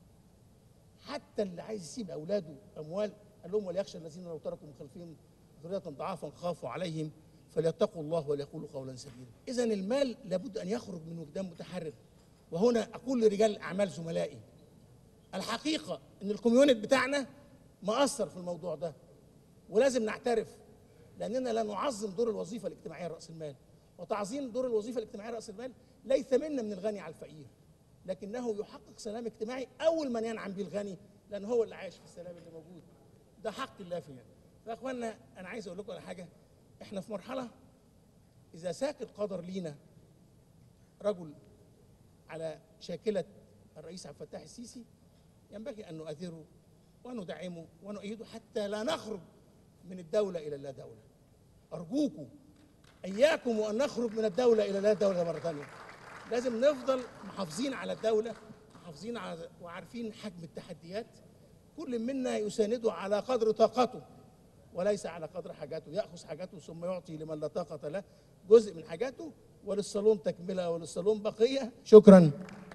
حتى اللي عايز يسيب اولاده اموال قال لهم وليخشى الذين لو تركوا من خلفهم ذريه ضعافا خافوا عليهم فليتقوا الله وليقولوا قولا سديدا اذا المال لابد ان يخرج من وجدان متحرر وهنا اقول لرجال الاعمال زملائي الحقيقه ان الكوميونت بتاعنا مأثر في الموضوع ده ولازم نعترف لاننا لا نعظم دور الوظيفه الاجتماعيه راس المال وتعظيم دور الوظيفه الاجتماعيه راس المال ليس منا من الغني على الفقير لكنه يحقق سلام اجتماعي اول من ينعم به الغني لان هو اللي عايش في السلام اللي موجود ده حق الله فينا فيا اخوانا انا عايز اقول لكم على حاجه احنا في مرحله اذا ساق القدر لينا رجل على شاكله الرئيس عبد الفتاح السيسي ينبغي ان نؤثره وندعمه ونؤيده حتى لا نخرج من الدوله الى لا دوله ارجوكم اياكم وان نخرج من الدوله الى لا دوله مره ثانيه لازم نفضل محافظين على الدوله محافظين على وعارفين حجم التحديات كل منا يسانده على قدر طاقته وليس على قدر حاجاته ياخذ حاجاته ثم يعطي لمن لا طاقه له جزء من حاجاته وللصالون تكمله وللصالون بقيه شكرا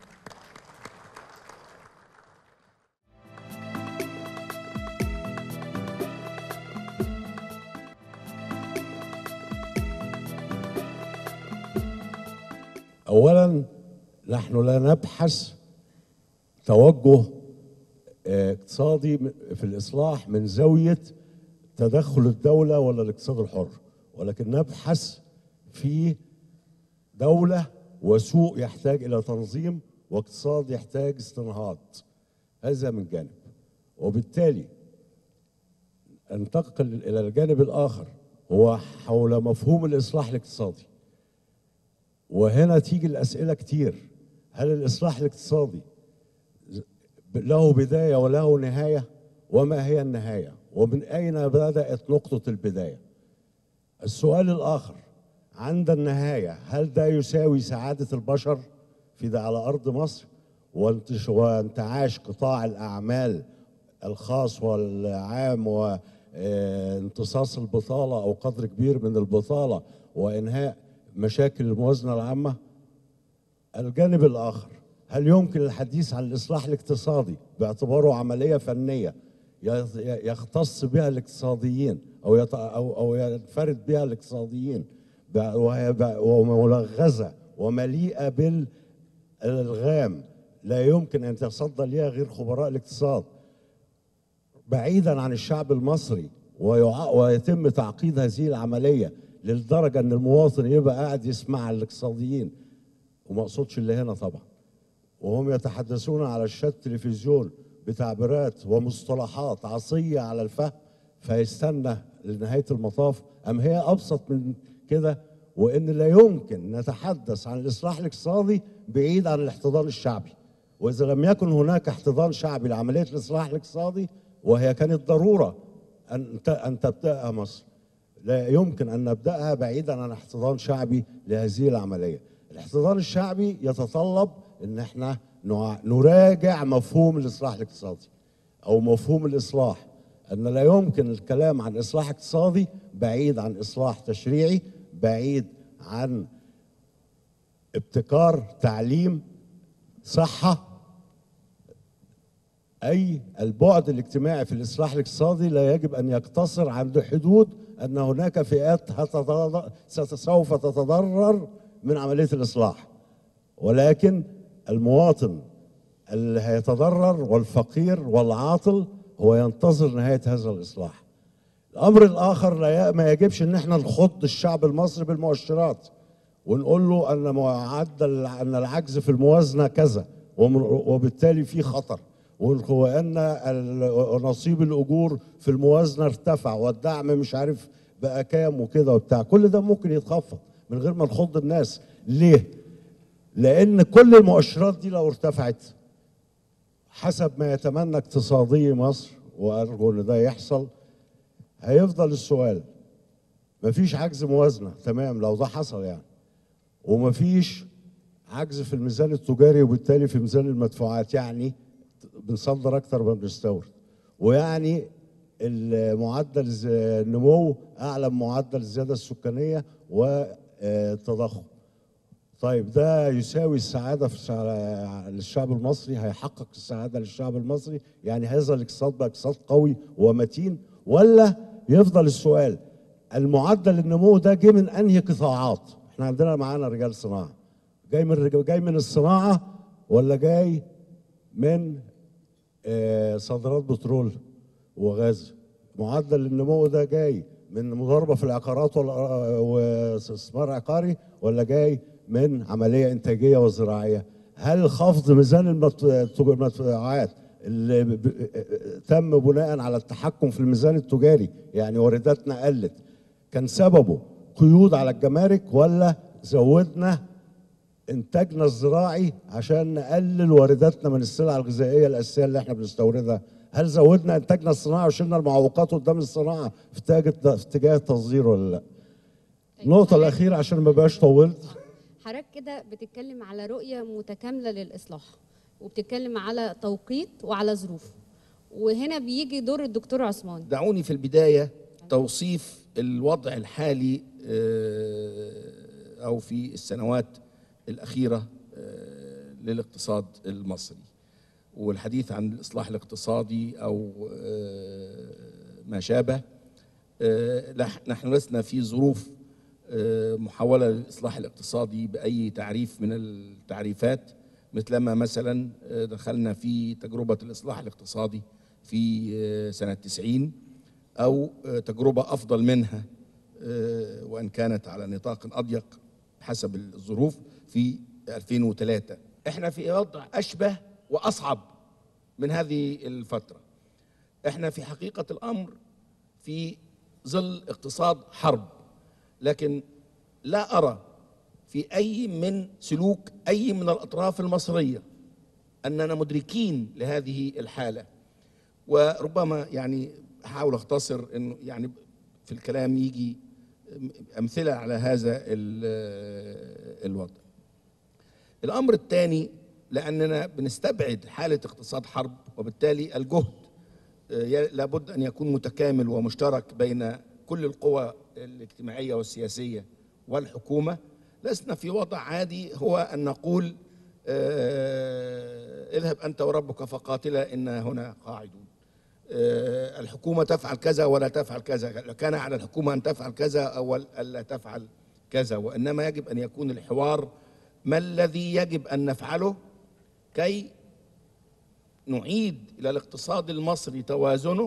اولا نحن لا نبحث توجه آه، اقتصادي في الاصلاح من زاويه تدخل الدوله ولا الاقتصاد الحر ولكن نبحث في دوله وسوق يحتاج الى تنظيم واقتصاد يحتاج استنهاض هذا من جانب وبالتالي انتقل الى الجانب الاخر هو حول مفهوم الاصلاح الاقتصادي وهنا تيجي الأسئلة كتير هل الإصلاح الاقتصادي له بداية وله نهاية وما هي النهاية ومن أين بدأت نقطة البداية السؤال الآخر عند النهاية هل ده يساوي سعادة البشر في ده على أرض مصر وانتش- وانتعاش قطاع الأعمال الخاص والعام وامتصاص البطالة أو قدر كبير من البطالة وإنهاء مشاكل الموازنة العامة الجانب الآخر هل يمكن الحديث عن الإصلاح الاقتصادي باعتباره عملية فنية ي- يختص بها الاقتصاديين أو يت- أو أو ينفرد بها الاقتصاديين ب- وهي ب- وملغزة ومليئة بالألغام لا يمكن أن يتصدى لها غير خبراء الاقتصاد بعيدا عن الشعب المصري ويع- ويتم تعقيد هذه العمليه للدرجه ان المواطن يبقى قاعد يسمع الاقتصاديين وما اقصدش اللي هنا طبعا وهم يتحدثون على الشات التلفزيون بتعبيرات ومصطلحات عصيه على الفهم فيستنى لنهايه المطاف ام هي ابسط من كده وان لا يمكن نتحدث عن الاصلاح الاقتصادي بعيد عن الاحتضان الشعبي واذا لم يكن هناك احتضان شعبي لعمليه الاصلاح الاقتصادي وهي كانت ضروره ان ت- ان تبداها مصر لا يمكن ان نبداها بعيدا عن احتضان شعبي لهذه العمليه. الاحتضان الشعبي يتطلب ان احنا نع- نراجع مفهوم الاصلاح الاقتصادي او مفهوم الاصلاح ان لا يمكن الكلام عن اصلاح اقتصادي بعيد عن اصلاح تشريعي بعيد عن ابتكار تعليم صحه أي البعد الاجتماعي في الإصلاح الاقتصادي لا يجب أن يقتصر عند حدود أن هناك فئات هتتض- ست- سوف تتضرر من عملية الإصلاح ولكن المواطن اللي هيتضرر والفقير والعاطل هو ينتظر نهاية هذا الإصلاح الأمر الآخر لا ي- ما يجبش أن احنا نخض الشعب المصري بالمؤشرات ونقول له أن معدل أن العجز في الموازنة كذا ومن- وبالتالي في خطر وأن ال- نصيب الأجور في الموازنة ارتفع والدعم مش عارف بقى كام وكده وبتاع كل ده ممكن يتخفض من غير ما نخض الناس ليه؟ لأن كل المؤشرات دي لو ارتفعت حسب ما يتمنى اقتصادي مصر وأرجو أن ده يحصل هيفضل السؤال مفيش عجز موازنة تمام لو ده حصل يعني ومفيش عجز في الميزان التجاري وبالتالي في ميزان المدفوعات يعني بنصدر اكتر ما بنستورد ويعني المعدل الز- النمو اعلى من معدل الزياده السكانيه والتضخم طيب ده يساوي السعاده في الشع- للشعب المصري هيحقق السعاده للشعب المصري يعني هذا الاقتصاد بقى اقتصاد قوي ومتين ولا يفضل السؤال المعدل النمو ده جه من انهي قطاعات احنا عندنا معانا رجال صناعه جاي من رج- جاي من الصناعه ولا جاي من آه، صادرات بترول وغاز معدل النمو ده جاي من مضاربه في العقارات ولا- واستثمار عقاري ولا جاي من عمليه انتاجيه وزراعيه هل خفض ميزان المت- التج- المدفوعات اللي ب- ب- تم بناء على التحكم في الميزان التجاري يعني وارداتنا قلت كان سببه قيود على الجمارك ولا زودنا انتاجنا الزراعي عشان نقلل وارداتنا من السلع الغذائيه الاساسيه اللي احنا بنستوردها هل زودنا انتاجنا الصناعي وشلنا المعوقات قدام الصناعه في اتجاه في اتجاه التصدير ولا لا النقطه حضرتك- الاخيره عشان ما بقاش طولت حضرتك كده بتتكلم على رؤية متكاملة للإصلاح وبتتكلم على توقيت وعلى ظروف وهنا بيجي دور الدكتور عثمان دعوني في البداية توصيف الوضع الحالي آه، أو في السنوات الأخيرة آه، للاقتصاد المصري والحديث عن الإصلاح الاقتصادي أو آه، ما شابه آه، لح- نحن لسنا في ظروف آه، محاولة للإصلاح الاقتصادي بأي تعريف من التعريفات مثلما مثلا آه، دخلنا في تجربة الإصلاح الاقتصادي في آه، سنة 90 أو آه، تجربة أفضل منها آه، وإن كانت على نطاق أضيق حسب الظروف في 2003 احنا في وضع أشبه وأصعب من هذه الفترة احنا في حقيقة الأمر في ظل اقتصاد حرب لكن لا أرى في أي من سلوك أي من الأطراف المصرية أننا مدركين لهذه الحالة وربما يعني أحاول أختصر أنه يعني في الكلام يجي أمثلة على هذا ال- الوضع الأمر الثاني لأننا بنستبعد حالة اقتصاد حرب وبالتالي الجهد آه، ي- لابد أن يكون متكامل ومشترك بين كل القوى الاجتماعية والسياسية والحكومة لسنا في وضع عادي هو أن نقول آه، اذهب أنت وربك فقاتلا إن هنا قاعدون آه، الحكومة تفعل كذا ولا تفعل كذا كان على الحكومة أن تفعل كذا أو ألا تفعل كذا وإنما يجب أن يكون الحوار ما الذي يجب أن نفعله كي نعيد إلى الاقتصاد المصري توازنه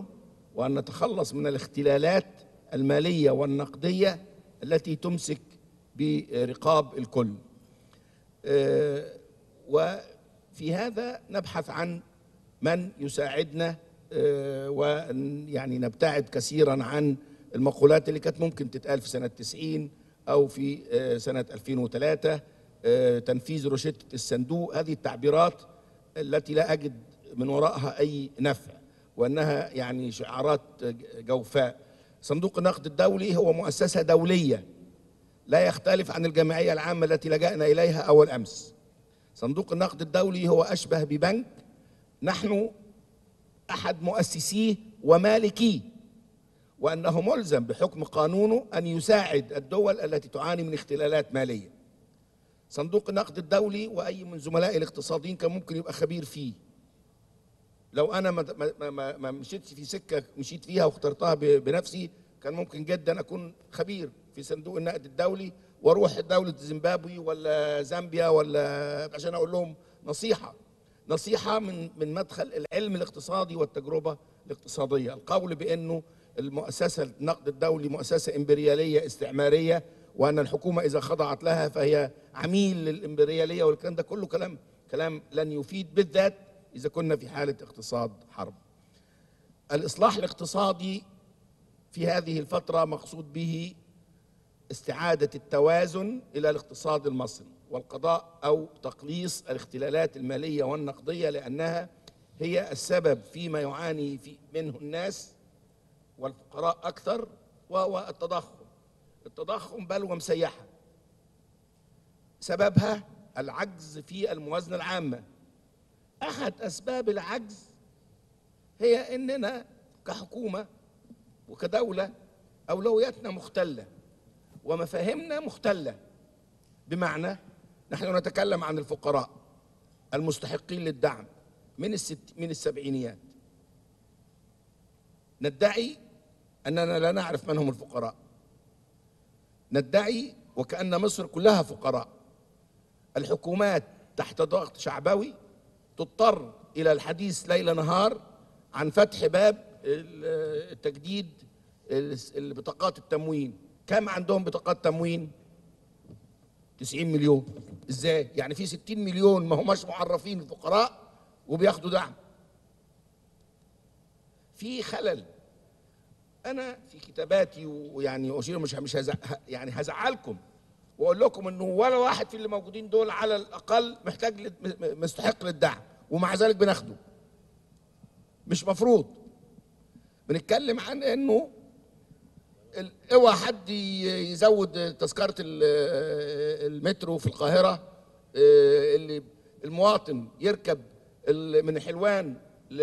وأن نتخلص من الاختلالات المالية والنقدية التي تمسك برقاب الكل آه، وفي هذا نبحث عن من يساعدنا آه، ويعني نبتعد كثيرا عن المقولات اللي كانت ممكن تتقال في سنة 90 أو في آه، سنة 2003 آه، تنفيذ روشتة الصندوق هذه التعبيرات التي لا أجد من وراءها أي نفع وأنها يعني شعارات جوفاء صندوق النقد الدولي هو مؤسسة دولية لا يختلف عن الجمعية العامة التي لجأنا إليها أول أمس صندوق النقد الدولي هو أشبه ببنك نحن أحد مؤسسيه ومالكيه وأنه ملزم بحكم قانونه أن يساعد الدول التي تعاني من اختلالات مالية صندوق النقد الدولي وأي من زملائي الاقتصاديين كان ممكن يبقى خبير فيه لو أنا ما, ما, ما, ما مشيتش في سكة مشيت فيها واخترتها ب- بنفسي كان ممكن جدا أكون خبير في صندوق النقد الدولي واروح دولة زيمبابوي ولا زامبيا ولا عشان اقول لهم نصيحة نصيحة من من مدخل العلم الاقتصادي والتجربة الاقتصادية القول بأنه المؤسسة النقد الدولي مؤسسة إمبريالية استعمارية وأن الحكومة إذا خضعت لها فهي عميل للإمبريالية والكلام ده كله كلام كلام لن يفيد بالذات إذا كنا في حالة اقتصاد حرب الإصلاح الاقتصادي في هذه الفترة مقصود به استعادة التوازن إلى الاقتصاد المصري والقضاء أو تقليص الاختلالات المالية والنقدية لأنها هي السبب فيما يعاني في منه الناس والفقراء أكثر وهو التضخم التضخم بلوى مسيحة سببها العجز في الموازنة العامة أحد أسباب العجز هي أننا كحكومة وكدولة أولوياتنا مختلة ومفاهيمنا مختلة بمعنى نحن نتكلم عن الفقراء المستحقين للدعم من الست من السبعينيات ندعي أننا لا نعرف من هم الفقراء ندعي وكأن مصر كلها فقراء الحكومات تحت ضغط شعبوي تضطر إلى الحديث ليل نهار عن فتح باب التجديد بطاقات التموين كم عندهم بطاقات تموين 90 مليون ازاي يعني في 60 مليون ما هماش معرفين الفقراء وبياخدوا دعم في خلل انا في كتاباتي ويعني اشير مش مش هزع يعني هزعلكم واقول لكم انه ولا واحد في اللي موجودين دول على الاقل محتاج لل- م- مستحق للدعم ومع ذلك بناخده مش مفروض بنتكلم عن انه ال- اوعى حد ي- يزود تذكره ال- المترو في القاهره آه، اللي المواطن يركب ال- من حلوان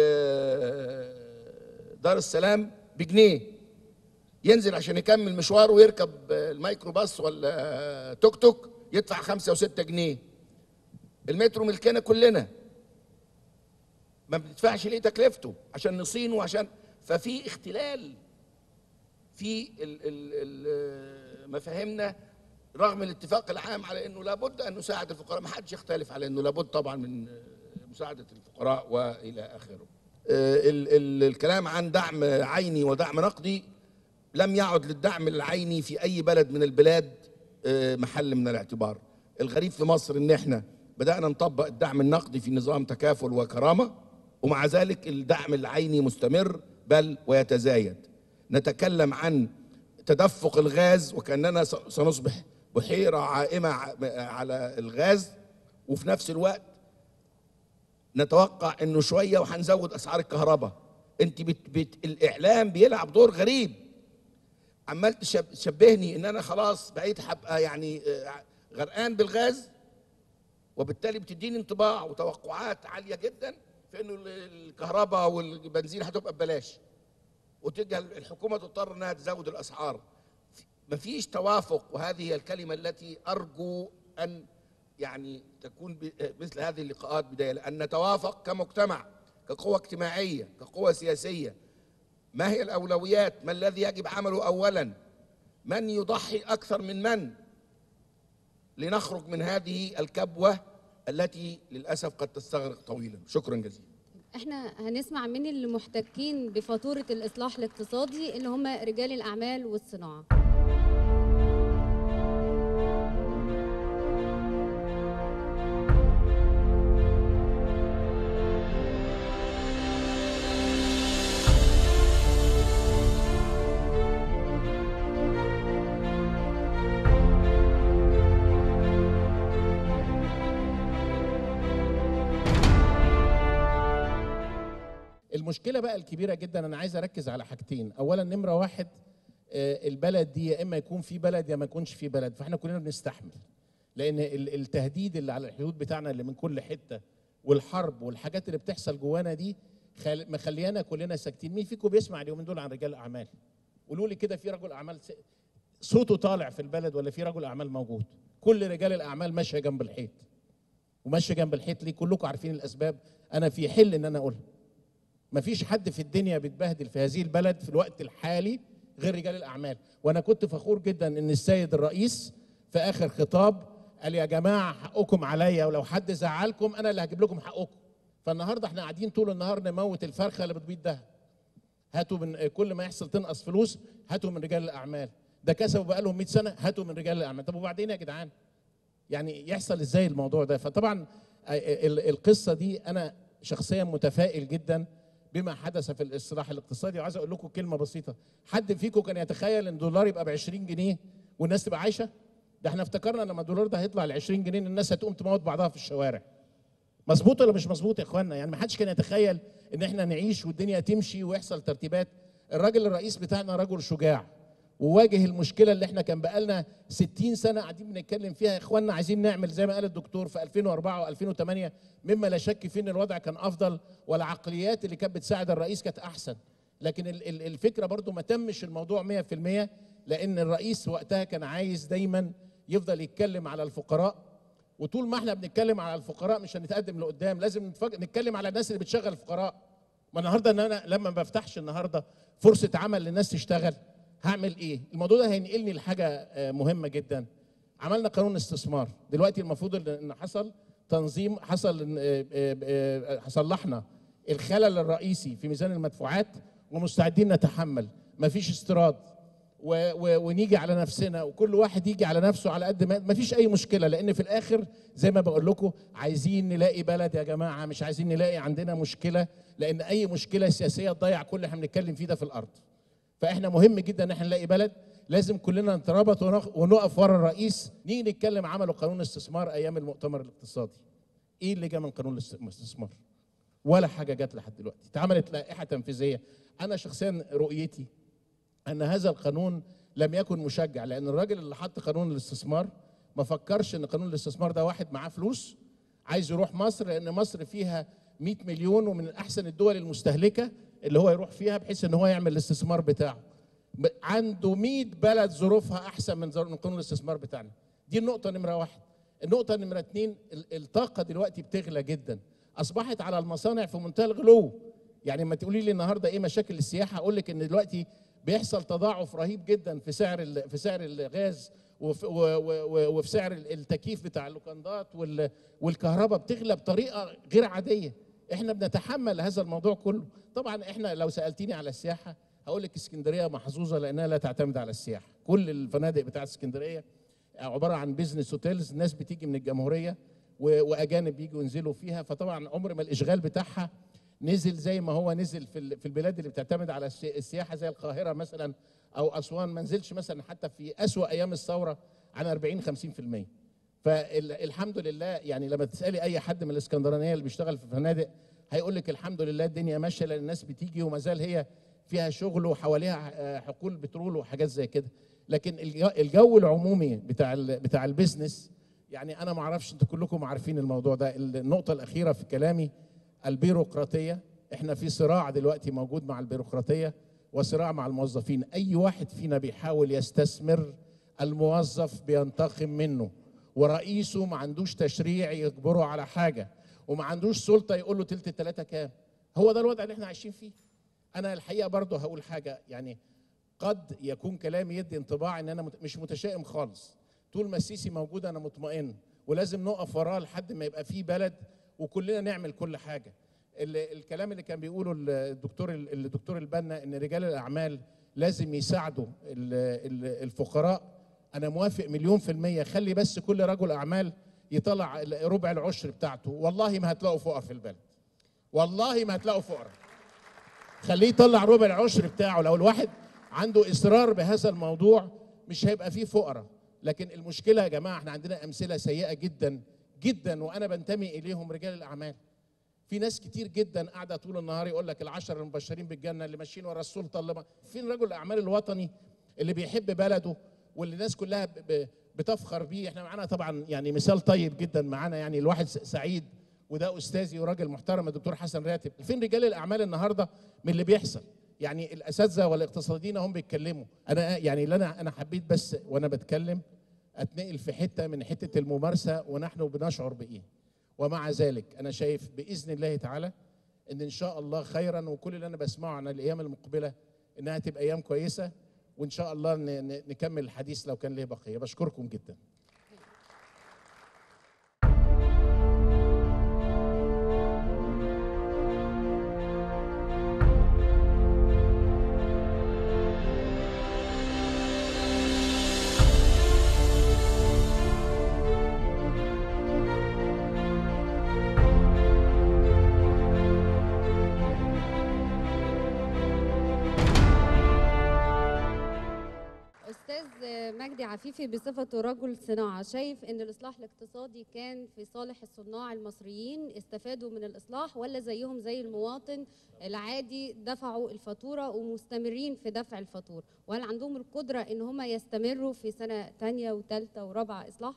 لدار السلام بجنيه ينزل عشان يكمل مشواره ويركب الميكروباص ولا توك توك يدفع خمسة وستة جنيه المترو ملكنا كلنا ما بندفعش ليه تكلفته عشان نصينه وعشان ففي اختلال في ال- ال- ال- مفاهيمنا رغم الاتفاق العام على انه لابد ان نساعد الفقراء ما حدش يختلف على انه لابد طبعا من مساعده الفقراء والى اخره آه، ال- ال- الكلام عن دعم عيني ودعم نقدي لم يعد للدعم العيني في اي بلد من البلاد آه، محل من الاعتبار الغريب في مصر ان احنا بدانا نطبق الدعم النقدي في نظام تكافل وكرامه ومع ذلك الدعم العيني مستمر بل ويتزايد نتكلم عن تدفق الغاز وكاننا س- سنصبح بحيره عائمه ع- على الغاز وفي نفس الوقت نتوقع انه شويه وهنزود اسعار الكهرباء انت بت بت الاعلام بيلعب دور غريب عمال تشب- تشبهني ان انا خلاص بقيت هبقى يعني آه، غرقان بالغاز وبالتالي بتديني انطباع وتوقعات عاليه جدا في انه ال- الكهرباء والبنزين هتبقى ببلاش وتجي الحكومه تضطر انها تزود الاسعار مفيش توافق وهذه هي الكلمه التي ارجو ان يعني تكون ب- مثل هذه اللقاءات بدايه لان نتوافق كمجتمع كقوه اجتماعيه كقوه سياسيه ما هي الاولويات ما الذي يجب عمله اولا من يضحي اكثر من من لنخرج من هذه الكبوه التي للاسف قد تستغرق طويلا شكرا جزيلا احنا هنسمع من اللي محتكين بفاتوره الاصلاح الاقتصادي اللي هم رجال الاعمال والصناعه المشكله بقى الكبيره جدا انا عايز اركز على حاجتين اولا نمره واحد آه، البلد دي يا اما يكون في بلد يا ما يكونش في بلد فاحنا كلنا بنستحمل لان ال- التهديد اللي على الحدود بتاعنا اللي من كل حته والحرب والحاجات اللي بتحصل جوانا دي خال- مخليانا كلنا ساكتين مين فيكم بيسمع اليومين دول عن رجال الاعمال قولوا لي كده في رجل اعمال س- صوته طالع في البلد ولا في رجل اعمال موجود كل رجال الاعمال ماشيه جنب الحيط وماشيه جنب الحيط ليه كلكم عارفين الاسباب انا في حل ان انا اقولها مفيش حد في الدنيا بيتبهدل في هذه البلد في الوقت الحالي غير رجال الاعمال وانا كنت فخور جدا ان السيد الرئيس في اخر خطاب قال يا جماعه حقكم عليا ولو حد زعلكم انا اللي هجيب لكم حقكم فالنهارده احنا قاعدين طول النهار نموت الفرخه اللي بتبيض ده هاتوا من كل ما يحصل تنقص فلوس هاتوا من رجال الاعمال ده كسبوا بقالهم 100 سنه هاتوا من رجال الاعمال طب وبعدين يا جدعان يعني يحصل ازاي الموضوع ده فطبعا ال- القصه دي انا شخصيا متفائل جدا بما حدث في الاصلاح الاقتصادي وعايز اقول لكم كلمه بسيطه حد فيكم كان يتخيل ان الدولار يبقى ب 20 جنيه والناس تبقى عايشه ده احنا افتكرنا لما الدولار ده هيطلع ل 20 جنيه إن الناس هتقوم تموت بعضها في الشوارع مظبوط ولا مش مظبوط يا اخوانا يعني ما حدش كان يتخيل ان احنا نعيش والدنيا تمشي ويحصل ترتيبات الراجل الرئيس بتاعنا رجل شجاع وواجه المشكله اللي احنا كان بقالنا 60 سنه قاعدين بنتكلم فيها يا اخوانا عايزين نعمل زي ما قال الدكتور في 2004 و2008 مما لا شك فيه ان الوضع كان افضل والعقليات اللي كانت بتساعد الرئيس كانت احسن لكن ال- ال- الفكره برضو ما تمش الموضوع 100% لان الرئيس وقتها كان عايز دايما يفضل يتكلم على الفقراء وطول ما احنا بنتكلم على الفقراء مش هنتقدم لقدام لازم نتفج- نتكلم على الناس اللي بتشغل الفقراء ما النهارده ان انا لما ما بفتحش النهارده فرصه عمل للناس تشتغل هعمل ايه الموضوع ده هينقلني لحاجه آه، مهمه جدا عملنا قانون استثمار دلوقتي المفروض ان إن حصل تنظيم حصل إن- آه، آه، آه، صلحنا الخلل الرئيسي في ميزان المدفوعات ومستعدين نتحمل مفيش استيراد و و ونيجي على نفسنا وكل واحد يجي على نفسه على قد ما مفيش اي مشكله لان في الاخر زي ما بقول لكم عايزين نلاقي بلد يا جماعه مش عايزين نلاقي عندنا مشكله لان اي مشكله سياسيه تضيع كل اللي احنا بنتكلم فيه ده في الارض فاحنا مهم جدا ان احنا نلاقي بلد لازم كلنا نترابط ونق- ونقف ورا الرئيس نيجي نتكلم عملوا قانون استثمار ايام المؤتمر الاقتصادي ايه اللي جه من قانون الاست- الاستثمار ولا حاجه جت لحد دلوقتي اتعملت لائحه تنفيذيه انا شخصيا رؤيتي ان هذا القانون لم يكن مشجع لان الراجل اللي حط قانون الاستثمار ما فكرش ان قانون الاستثمار ده واحد معاه فلوس عايز يروح مصر لان مصر فيها 100 مليون ومن احسن الدول المستهلكه اللي هو يروح فيها بحيث ان هو يعمل الاستثمار بتاعه ب- عنده 100 بلد ظروفها احسن من ظروف- من قانون الاستثمار بتاعنا دي النقطه نمره واحد النقطه نمره اتنين ال- الطاقه دلوقتي بتغلى جدا اصبحت على المصانع في منتهى الغلو يعني لما تقولي لي النهارده ايه مشاكل السياحه اقول لك ان دلوقتي بيحصل تضاعف رهيب جدا في سعر ال- في سعر الغاز وفي, و- و- و- وفي سعر ال- التكييف بتاع اللوكندات وال- والكهرباء بتغلى بطريقه غير عاديه احنا بنتحمل هذا الموضوع كله طبعا احنا لو سالتيني على السياحه هقول لك اسكندريه محظوظه لانها لا تعتمد على السياحه كل الفنادق بتاعت اسكندريه عباره عن بيزنس هوتيلز ناس بتيجي من الجمهوريه و- واجانب بيجوا ينزلوا فيها فطبعا عمر ما الاشغال بتاعها نزل زي ما هو نزل في ال- في البلاد اللي بتعتمد على السي- السياحه زي القاهره مثلا او اسوان ما نزلش مثلا حتى في اسوا ايام الثوره عن 40 50% فالحمد لله يعني لما تسالي اي حد من الاسكندرانيه اللي بيشتغل في فنادق هيقول لك الحمد لله الدنيا ماشيه لان الناس بتيجي وما زال هي فيها شغل وحواليها آه، حقول بترول وحاجات زي كده لكن الج- الجو العمومي بتاع ال- بتاع البيزنس يعني انا ما اعرفش انتوا كلكم عارفين الموضوع ده النقطه الاخيره في كلامي البيروقراطيه احنا في صراع دلوقتي موجود مع البيروقراطيه وصراع مع الموظفين اي واحد فينا بيحاول يستثمر الموظف بينتقم منه ورئيسه ما عندوش تشريع يجبره على حاجه وما عندوش سلطه يقول له تلت التلاته كام هو ده الوضع اللي احنا عايشين فيه انا الحقيقه برضه هقول حاجه يعني قد يكون كلامي يدي انطباع ان انا مت- مش متشائم خالص طول ما السيسي موجود انا مطمئن ولازم نقف وراه لحد ما يبقى فيه بلد وكلنا نعمل كل حاجه ال- الكلام اللي كان بيقوله ال- الدكتور ال- الدكتور البنا ان رجال الاعمال لازم يساعدوا ال- ال- الفقراء انا موافق مليون في الميه خلي بس كل رجل اعمال يطلع ال- ربع العشر بتاعته والله ما هتلاقوا فقراء في البلد والله ما هتلاقوا فقراء خليه يطلع ربع العشر بتاعه لو الواحد عنده اصرار بهذا الموضوع مش هيبقى فيه فقراء لكن المشكله يا جماعه احنا عندنا امثله سيئه جدا جدا وانا بنتمي اليهم رجال الاعمال في ناس كتير جدا قاعده طول النهار يقول لك العشر المبشرين بالجنه اللي ماشيين ورا السلطه اللي ما فين رجل الاعمال الوطني اللي بيحب بلده واللي الناس كلها ب- ب- بتفخر بيه احنا معانا طبعا يعني مثال طيب جدا معانا يعني الواحد س- سعيد وده استاذي وراجل محترم الدكتور حسن راتب فين رجال الاعمال النهارده من اللي بيحصل يعني الاساتذه والاقتصاديين هم بيتكلموا انا يعني اللي انا انا حبيت بس وانا بتكلم اتنقل في حته من حته الممارسه ونحن بنشعر بايه ومع ذلك انا شايف باذن الله تعالى ان ان شاء الله خيرا وكل اللي انا بسمعه عن الايام المقبله انها تبقى ايام كويسه وان شاء الله ن- ن- نكمل الحديث لو كان ليه بقيه بشكركم جدا استاذ مجدي عفيفي بصفته رجل صناعه شايف ان الاصلاح الاقتصادي كان في صالح الصناع المصريين استفادوا من الاصلاح ولا زيهم زي المواطن العادي دفعوا الفاتوره ومستمرين في دفع الفاتوره وهل عندهم القدره ان هم يستمروا في سنه تانية وثالثه ورابعه اصلاح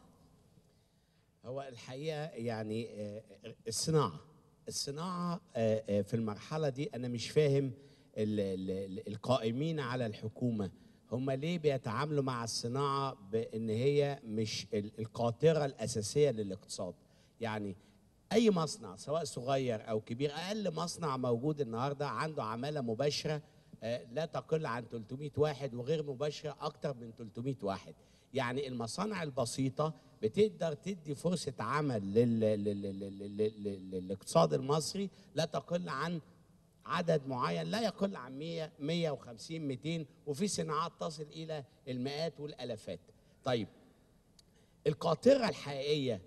هو الحقيقه يعني آه، الصناعه الصناعه آه، آه، في المرحله دي انا مش فاهم ال- ال- ال- القائمين على الحكومه هم ليه بيتعاملوا مع الصناعه بان هي مش ال- القاطره الاساسيه للاقتصاد يعني اي مصنع سواء صغير او كبير اقل مصنع موجود النهارده عنده عماله مباشره آه، لا تقل عن 300 واحد وغير مباشره اكتر من 300 واحد يعني المصانع البسيطه بتقدر تدي فرصه عمل لل... لل... لل... لل... لل... للاقتصاد المصري لا تقل عن عدد معين لا يقل عن 100 150 200 وفي صناعات تصل الى المئات والالافات طيب القاطره الحقيقيه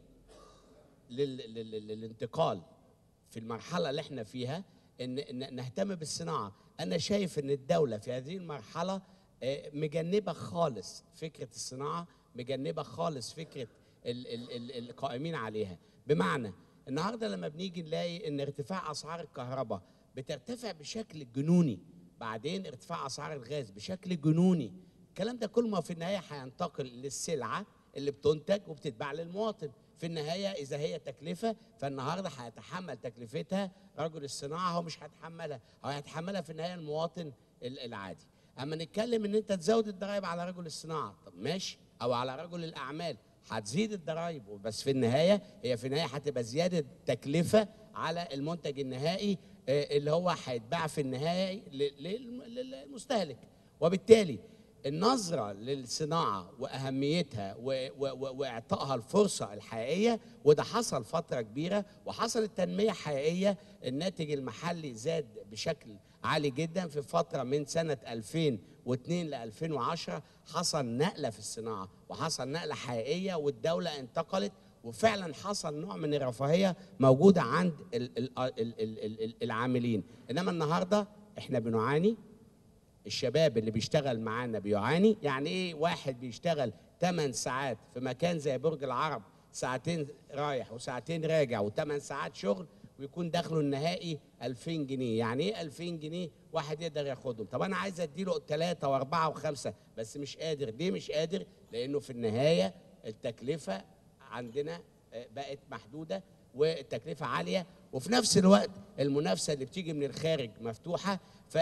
لل... لل... لل- للانتقال في المرحله اللي احنا فيها ان إن نهتم بالصناعه انا شايف ان الدوله في هذه المرحله آه، مجنبه خالص فكره الصناعه مجنبه خالص فكره ال- ال- ال- القائمين عليها بمعنى النهارده لما بنيجي نلاقي ان ارتفاع اسعار الكهرباء بترتفع بشكل جنوني بعدين ارتفاع اسعار الغاز بشكل جنوني الكلام ده كله ما في النهايه هينتقل للسلعه اللي بتنتج وبتتباع للمواطن في النهايه اذا هي تكلفه فالنهارده هيتحمل تكلفتها رجل الصناعه هو مش هيتحملها هو هيتحملها في النهايه المواطن ال- العادي اما نتكلم ان انت تزود الضرائب على رجل الصناعه طب ماشي او على رجل الاعمال هتزيد الضرائب بس في النهايه هي في النهايه هتبقى زياده تكلفه على المنتج النهائي آه، اللي هو هيتباع في النهايه ل- للم- للمستهلك وبالتالي النظرة للصناعة وأهميتها و- و- و- وإعطائها الفرصة الحقيقية وده حصل فترة كبيرة وحصلت تنمية حقيقية الناتج المحلي زاد بشكل عالي جدا في فترة من سنة 2002 ل 2010 حصل نقلة في الصناعة وحصل نقلة حقيقية والدولة انتقلت وفعلا حصل نوع من الرفاهية موجودة عند ال- ال- ال- ال- ال- العاملين إنما النهاردة احنا بنعاني الشباب اللي بيشتغل معانا بيعاني يعني ايه واحد بيشتغل 8 ساعات في مكان زي برج العرب ساعتين رايح وساعتين راجع و8 ساعات شغل ويكون دخله النهائي 2000 جنيه يعني ايه 2000 جنيه واحد يقدر ياخدهم طب انا عايز اديله ثلاثة واربعة وخمسة بس مش قادر ليه مش قادر لانه في النهاية التكلفة عندنا آه، بقت محدودة والتكلفة عالية وفي نفس الوقت المنافسة اللي بتيجي من الخارج مفتوحة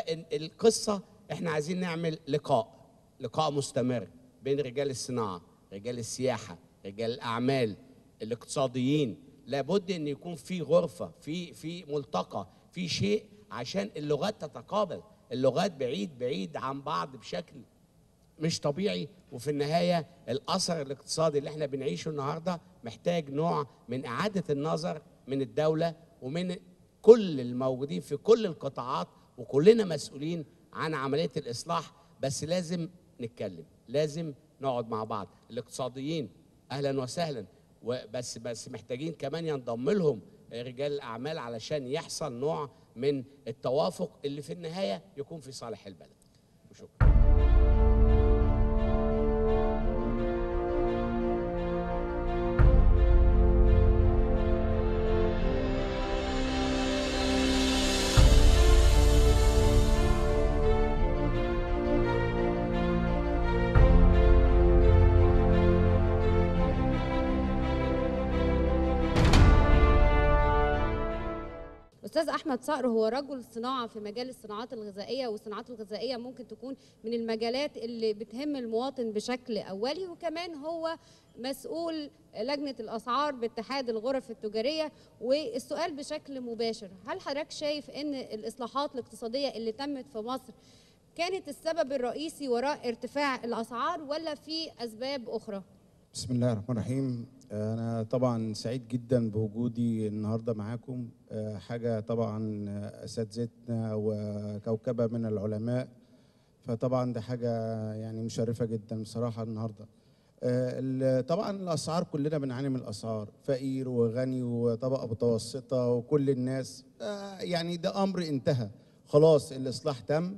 فالقصة احنا عايزين نعمل لقاء لقاء مستمر بين رجال الصناعة رجال السياحة رجال الأعمال الاقتصاديين لابد ان يكون في غرفة في في ملتقى في شيء عشان اللغات تتقابل اللغات بعيد بعيد عن بعض بشكل مش طبيعي وفي النهاية الأثر الاقتصادي اللي احنا بنعيشه النهاردة محتاج نوع من إعادة النظر من الدولة ومن كل الموجودين في كل القطاعات وكلنا مسؤولين عن عمليه الاصلاح بس لازم نتكلم لازم نقعد مع بعض الاقتصاديين اهلا وسهلا وبس بس محتاجين كمان ينضم لهم رجال الاعمال علشان يحصل نوع من التوافق اللي في النهايه يكون في صالح البلد وشكرا استاذ احمد صقر هو رجل صناعه في مجال الصناعات الغذائيه والصناعات الغذائيه ممكن تكون من المجالات اللي بتهم المواطن بشكل اولي وكمان هو مسؤول لجنه الاسعار باتحاد الغرف التجاريه والسؤال بشكل مباشر هل حضرتك شايف ان الاصلاحات الاقتصاديه اللي تمت في مصر كانت السبب الرئيسي وراء ارتفاع الاسعار ولا في اسباب اخرى بسم الله الرحمن الرحيم أنا طبعا سعيد جدا بوجودي النهاردة معاكم آه، حاجة طبعا آه، أساتذتنا وكوكبة من العلماء فطبعا ده حاجة يعني مشرفة جدا بصراحة النهاردة آه، ال- طبعا الأسعار كلنا بنعاني من الأسعار فقير وغني وطبقة متوسطة وكل الناس آه، يعني ده أمر انتهى خلاص الإصلاح تم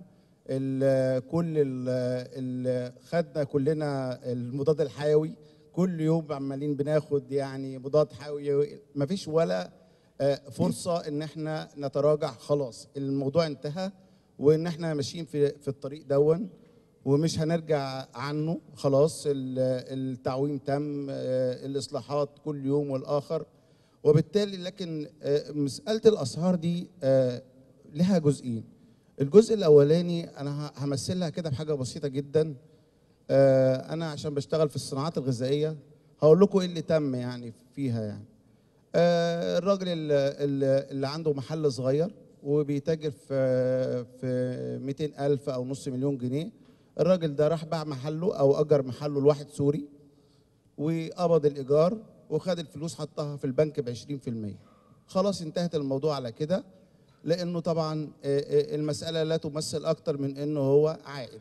ال- كل ال- ال- خدنا كلنا المضاد الحيوي كل يوم عمالين بناخد يعني مضاد حيوي مفيش ولا آه، فرصه ان احنا نتراجع خلاص الموضوع انتهى وان احنا ماشيين في في الطريق دون ومش هنرجع عنه خلاص ال- التعويم تم آه، الاصلاحات كل يوم والاخر وبالتالي لكن آه، مساله الاسعار دي آه، لها جزئين الجزء الاولاني انا ه- همثلها كده بحاجه بسيطه جدا آه، انا عشان بشتغل في الصناعات الغذائيه هقول لكم ايه اللي تم يعني فيها يعني آه، الراجل ال- ال- اللي عنده محل صغير وبيتاجر في في 200 ألف أو نص مليون جنيه الراجل ده راح باع محله أو أجر محله لواحد سوري وقبض الإيجار وخد الفلوس حطها في البنك ب 20% خلاص انتهت الموضوع على كده لأنه طبعا آه، آه، المسألة لا تمثل أكتر من أنه هو عائد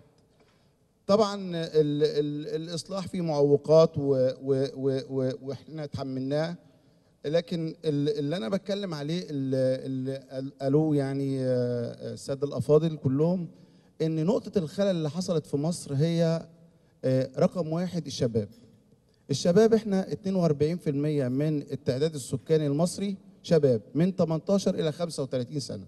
طبعا ال ال الاصلاح فيه معوقات و و و و واحنا تحملناه لكن ال- اللي انا بتكلم عليه اللي قالوه يعني آه، الساده الافاضل كلهم ان نقطه الخلل اللي حصلت في مصر هي آه، رقم واحد الشباب الشباب احنا 42% من التعداد السكاني المصري شباب من 18 الى 35 سنه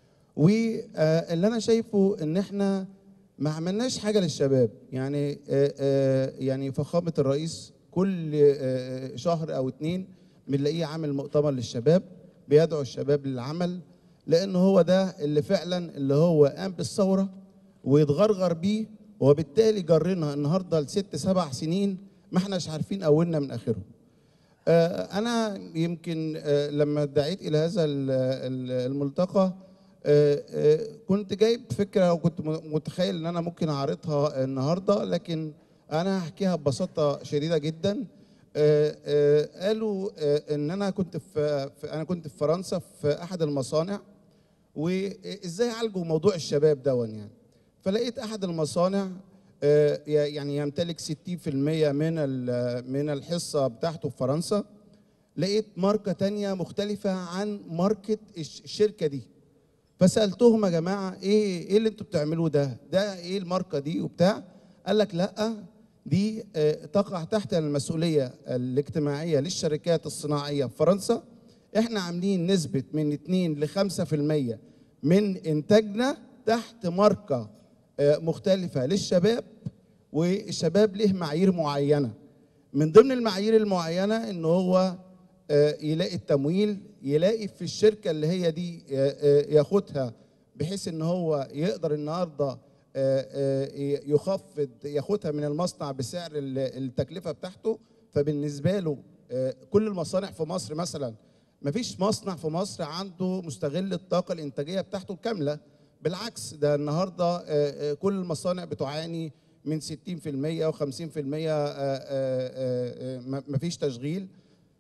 واللي انا شايفه ان احنا ما عملناش حاجه للشباب يعني آه، آه، يعني فخامه الرئيس كل آه، شهر او اتنين بنلاقيه عامل مؤتمر للشباب بيدعو الشباب للعمل لان هو ده اللي فعلا اللي هو قام بالثوره ويتغرغر بيه وبالتالي جرنا النهارده لست سبع سنين ما احناش عارفين اولنا من اخرهم آه، أنا يمكن آه، لما دعيت إلى هذا ال- ال- الملتقى آه، آه، كنت جايب فكرة وكنت م- متخيل إن أنا ممكن أعرضها النهاردة لكن أنا هحكيها ببساطة شديدة جدا آه، آه، قالوا آه، إن أنا كنت في في- أنا كنت في فرنسا في أحد المصانع وإزاي يعالجوا موضوع الشباب دون يعني فلقيت أحد المصانع آه، ي- يعني يمتلك 60% من ال- من الحصة بتاعته في فرنسا لقيت ماركة تانية مختلفة عن ماركة الش- الشركة دي فسألتهم يا جماعة ايه ايه اللي انتوا بتعملوه ده؟ ده ايه الماركة دي وبتاع؟ قال لك لا دي آه، تقع تحت المسؤولية الاجتماعية للشركات الصناعية في فرنسا احنا عاملين نسبة من 2 ل 5% من انتاجنا تحت ماركة آه، مختلفة للشباب والشباب له معايير معينة من ضمن المعايير المعينة ان هو آه، يلاقي التمويل يلاقي في الشركة اللي هي دي آه، آه، ياخدها بحيث ان هو يقدر النهارده آه، آه، يخفض ياخدها من المصنع بسعر ال- التكلفة بتاعته فبالنسبة له آه، كل المصانع في مصر مثلا مفيش مصنع في مصر عنده مستغل الطاقة الإنتاجية بتاعته الكاملة بالعكس ده النهارده آه، آه، كل المصانع بتعاني من 60% و50% مفيش تشغيل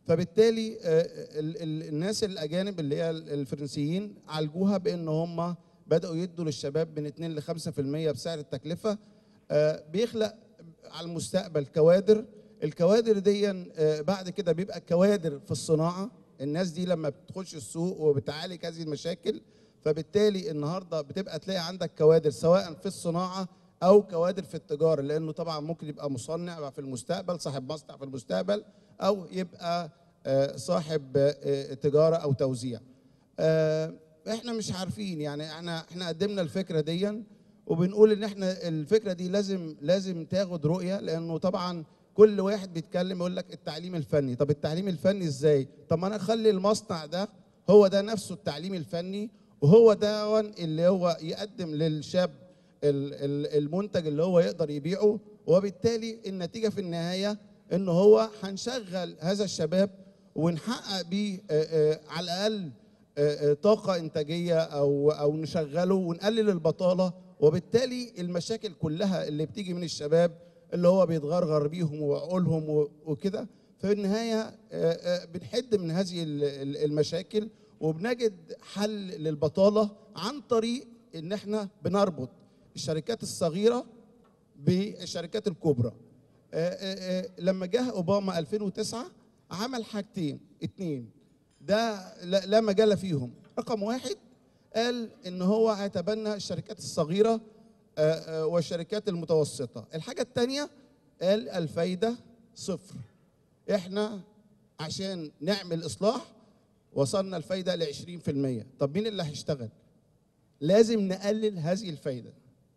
فبالتالي آه، ال- ال- الناس الاجانب اللي هي الفرنسيين عالجوها بان هم بداوا يدوا للشباب من 2 ل 5% بسعر التكلفه آه، بيخلق على المستقبل كوادر الكوادر دي آه، بعد كده بيبقى كوادر في الصناعه الناس دي لما بتخش السوق وبتعالج هذه المشاكل فبالتالي النهارده بتبقى تلاقي عندك كوادر سواء في الصناعه او كوادر في التجاره لانه طبعا ممكن يبقى مصنع في المستقبل صاحب مصنع في المستقبل او يبقى آه، صاحب آه، تجاره او توزيع آه، احنا مش عارفين يعني احنا احنا قدمنا الفكره دي وبنقول ان احنا الفكره دي لازم لازم تاخد رؤيه لانه طبعا كل واحد بيتكلم يقول لك التعليم الفني طب التعليم الفني ازاي طب ما انا اخلي المصنع ده هو ده نفسه التعليم الفني وهو ده اللي هو يقدم للشاب ال- ال- المنتج اللي هو يقدر يبيعه وبالتالي النتيجه في النهايه ان هو هنشغل هذا الشباب ونحقق بيه آه، آه، على الاقل آه، آه، طاقه انتاجيه او او نشغله ونقلل البطاله وبالتالي المشاكل كلها اللي بتيجي من الشباب اللي هو بيتغرغر بيهم وعقولهم و- وكده في النهايه آه، آه، بنحد من هذه ال- ال- المشاكل وبنجد حل للبطاله عن طريق ان احنا بنربط الشركات الصغيره بالشركات الكبرى آه، آه، آه، لما جه اوباما 2009 عمل حاجتين اتنين ده لا لا مجال فيهم رقم واحد قال ان هو هيتبنى الشركات الصغيره آه، آه، والشركات المتوسطه الحاجه الثانيه قال الفايده صفر احنا عشان نعمل اصلاح وصلنا الفايده ل 20% طب مين اللي هيشتغل لازم نقلل هذه الفايده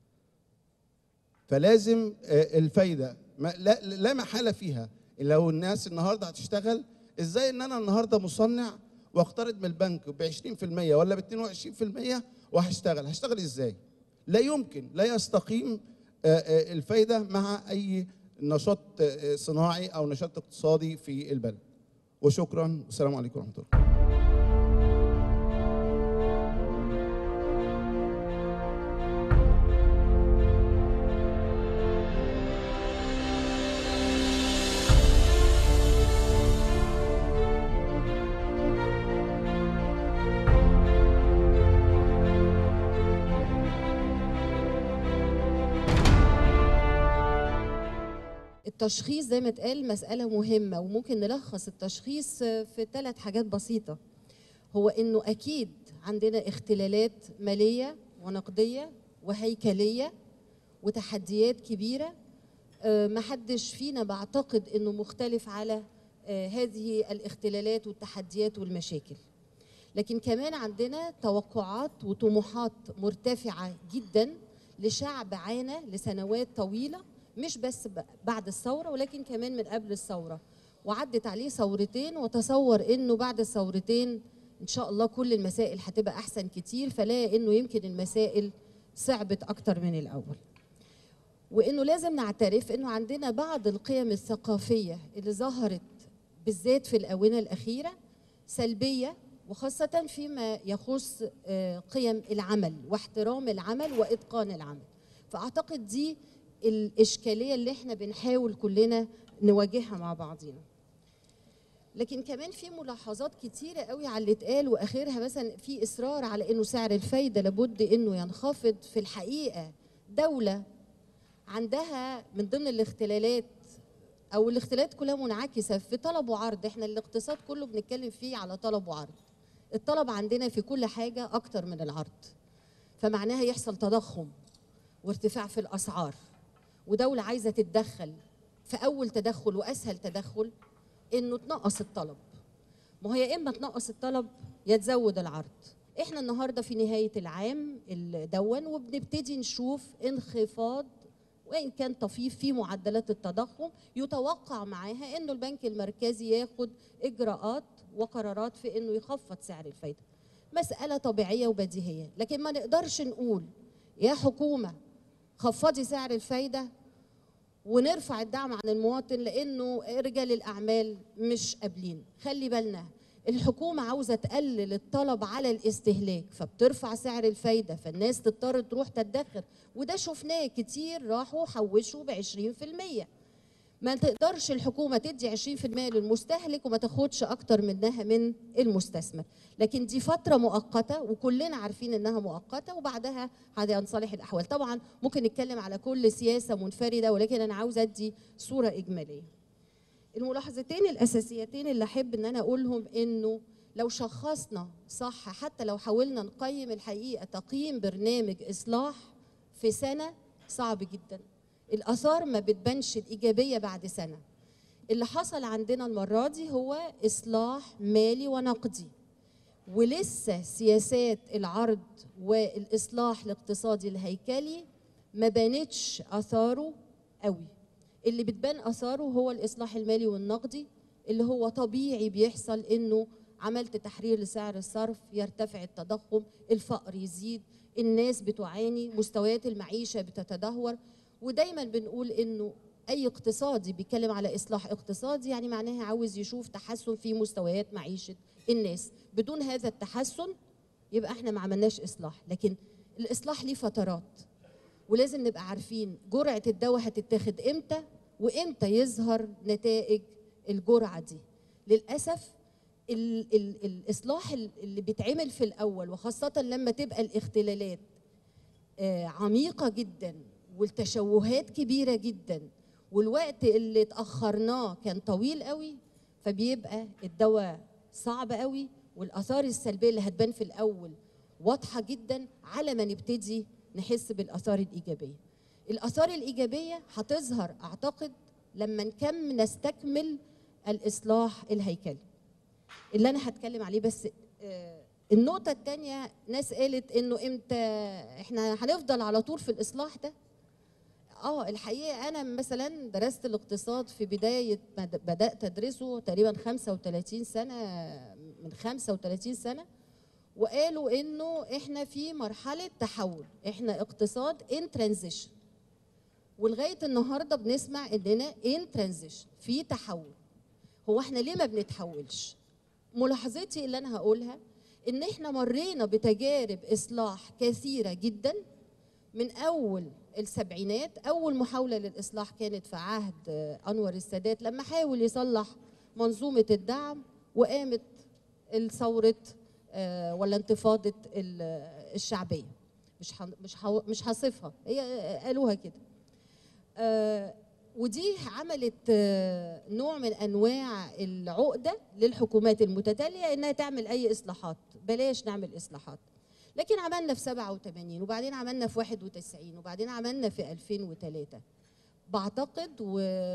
فلازم آه، الفايده ما لا, لا محاله فيها لو الناس النهارده هتشتغل ازاي ان انا النهارده مصنع واقترض من البنك ب 20% ولا ب 22% وهشتغل هشتغل ازاي لا يمكن لا يستقيم آه، آه، الفايده مع اي نشاط آه، صناعي او نشاط اقتصادي في البلد وشكرا والسلام عليكم ورحمه الله التشخيص زي ما اتقال مسألة مهمة وممكن نلخص التشخيص في ثلاث حاجات بسيطة هو انه اكيد عندنا اختلالات مالية ونقدية وهيكلية وتحديات كبيرة آه، محدش فينا بعتقد انه مختلف على آه، هذه الاختلالات والتحديات والمشاكل لكن كمان عندنا توقعات وطموحات مرتفعة جدا لشعب عانى لسنوات طويلة مش بس ب- بعد الثورة ولكن كمان من قبل الثورة وعدت عليه ثورتين وتصور انه بعد الثورتين ان شاء الله كل المسائل هتبقى احسن كتير فلا انه يمكن المسائل صعبت اكتر من الاول وانه لازم نعترف انه عندنا بعض القيم الثقافيه اللي ظهرت بالذات في الاونه الاخيره سلبيه وخاصه فيما يخص آه، قيم العمل واحترام العمل واتقان العمل فاعتقد دي الاشكاليه اللي احنا بنحاول كلنا نواجهها مع بعضينا لكن كمان في ملاحظات كتيرة قوي على اللي اتقال واخرها مثلا في اصرار على انه سعر الفايده لابد انه ينخفض في الحقيقه دوله عندها من ضمن الاختلالات او الاختلالات كلها منعكسه في طلب وعرض احنا الاقتصاد كله بنتكلم فيه على طلب وعرض الطلب عندنا في كل حاجه اكتر من العرض فمعناها يحصل تضخم وارتفاع في الاسعار ودوله عايزه تتدخل في اول تدخل واسهل تدخل انه تنقص الطلب ما هو يا اما تنقص الطلب يا تزود العرض احنا النهارده في نهايه العام الدون وبنبتدي نشوف انخفاض وان كان طفيف في معدلات التضخم يتوقع معاها انه البنك المركزي ياخد اجراءات وقرارات في انه يخفض سعر الفايده مساله طبيعيه وبديهيه لكن ما نقدرش نقول يا حكومه خفضي سعر الفايده ونرفع الدعم عن المواطن لانه رجال الاعمال مش قابلين خلي بالنا الحكومه عاوزه تقلل الطلب على الاستهلاك فبترفع سعر الفايده فالناس تضطر تروح تدخر وده شفناه كتير راحوا حوشوا ب 20% ما تقدرش الحكومه تدي 20% للمستهلك وما تاخدش اكتر منها من المستثمر لكن دي فتره مؤقته وكلنا عارفين انها مؤقته وبعدها هينصلح الاحوال طبعا ممكن نتكلم على كل سياسه منفرده ولكن انا عاوزه ادي صوره اجماليه الملاحظتين الاساسيتين اللي احب ان انا اقولهم انه لو شخصنا صح حتى لو حاولنا نقيم الحقيقه تقييم برنامج اصلاح في سنه صعب جدا الاثار ما بتبانش الايجابيه بعد سنه اللي حصل عندنا المره دي هو اصلاح مالي ونقدي ولسه سياسات العرض والاصلاح الاقتصادي الهيكلي ما بانتش اثاره قوي اللي بتبان اثاره هو الاصلاح المالي والنقدي اللي هو طبيعي بيحصل انه عملت تحرير لسعر الصرف يرتفع التضخم الفقر يزيد الناس بتعاني مستويات المعيشه بتتدهور ودايما بنقول انه اي اقتصادي بيتكلم على اصلاح اقتصادي يعني معناها عاوز يشوف تحسن في مستويات معيشه الناس بدون هذا التحسن يبقى احنا ما عملناش اصلاح لكن الاصلاح ليه فترات ولازم نبقى عارفين جرعه الدواء هتتاخد امتى وامتى يظهر نتائج الجرعه دي للاسف ال ال الاصلاح اللي بيتعمل في الاول وخاصه لما تبقى الاختلالات آه، عميقه جدا والتشوهات كبيره جدا والوقت اللي اتاخرناه كان طويل قوي فبيبقى الدواء صعب قوي والاثار السلبيه اللي هتبان في الاول واضحه جدا على ما نبتدي نحس بالاثار الايجابيه الاثار الايجابيه هتظهر اعتقد لما نكم نستكمل الاصلاح الهيكلي اللي انا هتكلم عليه بس آه، النقطة التانية ناس قالت انه امتى احنا هنفضل على طول في الاصلاح ده اه الحقيقة انا مثلا درست الاقتصاد في بداية ما د- بدأت ادرسه تقريبا 35 سنة من 35 سنة وقالوا انه احنا في مرحلة تحول احنا اقتصاد ان ترانزيشن ولغاية النهاردة بنسمع اننا ان ترانزيشن في تحول هو احنا ليه ما بنتحولش ملاحظتي اللي انا هقولها ان احنا مرينا بتجارب اصلاح كثيره جدا من اول السبعينات اول محاوله للاصلاح كانت في عهد آه، انور السادات لما حاول يصلح منظومه الدعم وقامت الثوره آه، ولا انتفاضه ال- الشعبيه مش ه- مش ه- مش هصفها هي آه، قالوها كده آه، ودي عملت آه، نوع من انواع العقده للحكومات المتتاليه انها تعمل اي اصلاحات بلاش نعمل اصلاحات لكن عملنا في 87 وبعدين عملنا في 91 وبعدين عملنا في 2003 بعتقد و...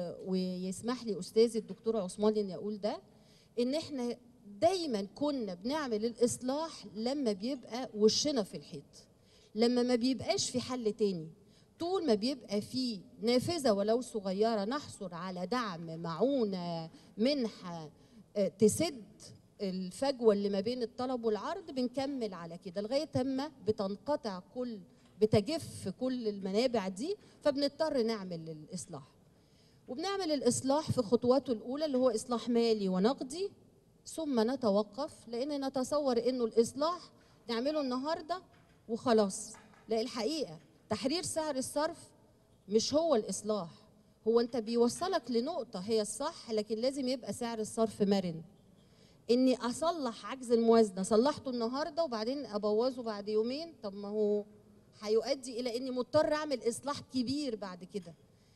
ويسمح لي استاذي الدكتور عثمان اني اقول ده ان احنا دايما كنا بنعمل الاصلاح لما بيبقى وشنا في الحيط لما ما بيبقاش في حل تاني طول ما بيبقى في نافذه ولو صغيره نحصل على دعم معونه منحه آه، تسد الفجوه اللي ما بين الطلب والعرض بنكمل على كده لغايه اما بتنقطع كل بتجف كل المنابع دي فبنضطر نعمل الاصلاح وبنعمل الاصلاح في خطواته الاولى اللي هو اصلاح مالي ونقدي ثم نتوقف لان نتصور انه الاصلاح نعمله النهارده وخلاص لا الحقيقه تحرير سعر الصرف مش هو الاصلاح هو انت بيوصلك لنقطه هي الصح لكن لازم يبقى سعر الصرف مرن اني اصلح عجز الموازنه صلحته النهارده وبعدين ابوظه بعد يومين طب ما هو هيؤدي الى اني مضطر اعمل اصلاح كبير بعد كده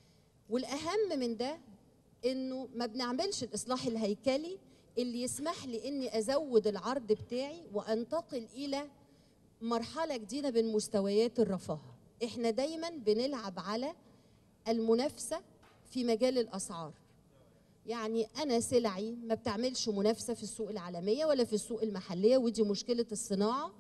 والاهم من ده انه ما بنعملش الاصلاح الهيكلي اللي يسمح لي اني ازود العرض بتاعي وانتقل الى مرحله جديده من مستويات الرفاه احنا دايما بنلعب على المنافسه في مجال الاسعار يعني انا سلعي ما بتعملش منافسه في السوق العالميه ولا في السوق المحليه ودي مشكله الصناعه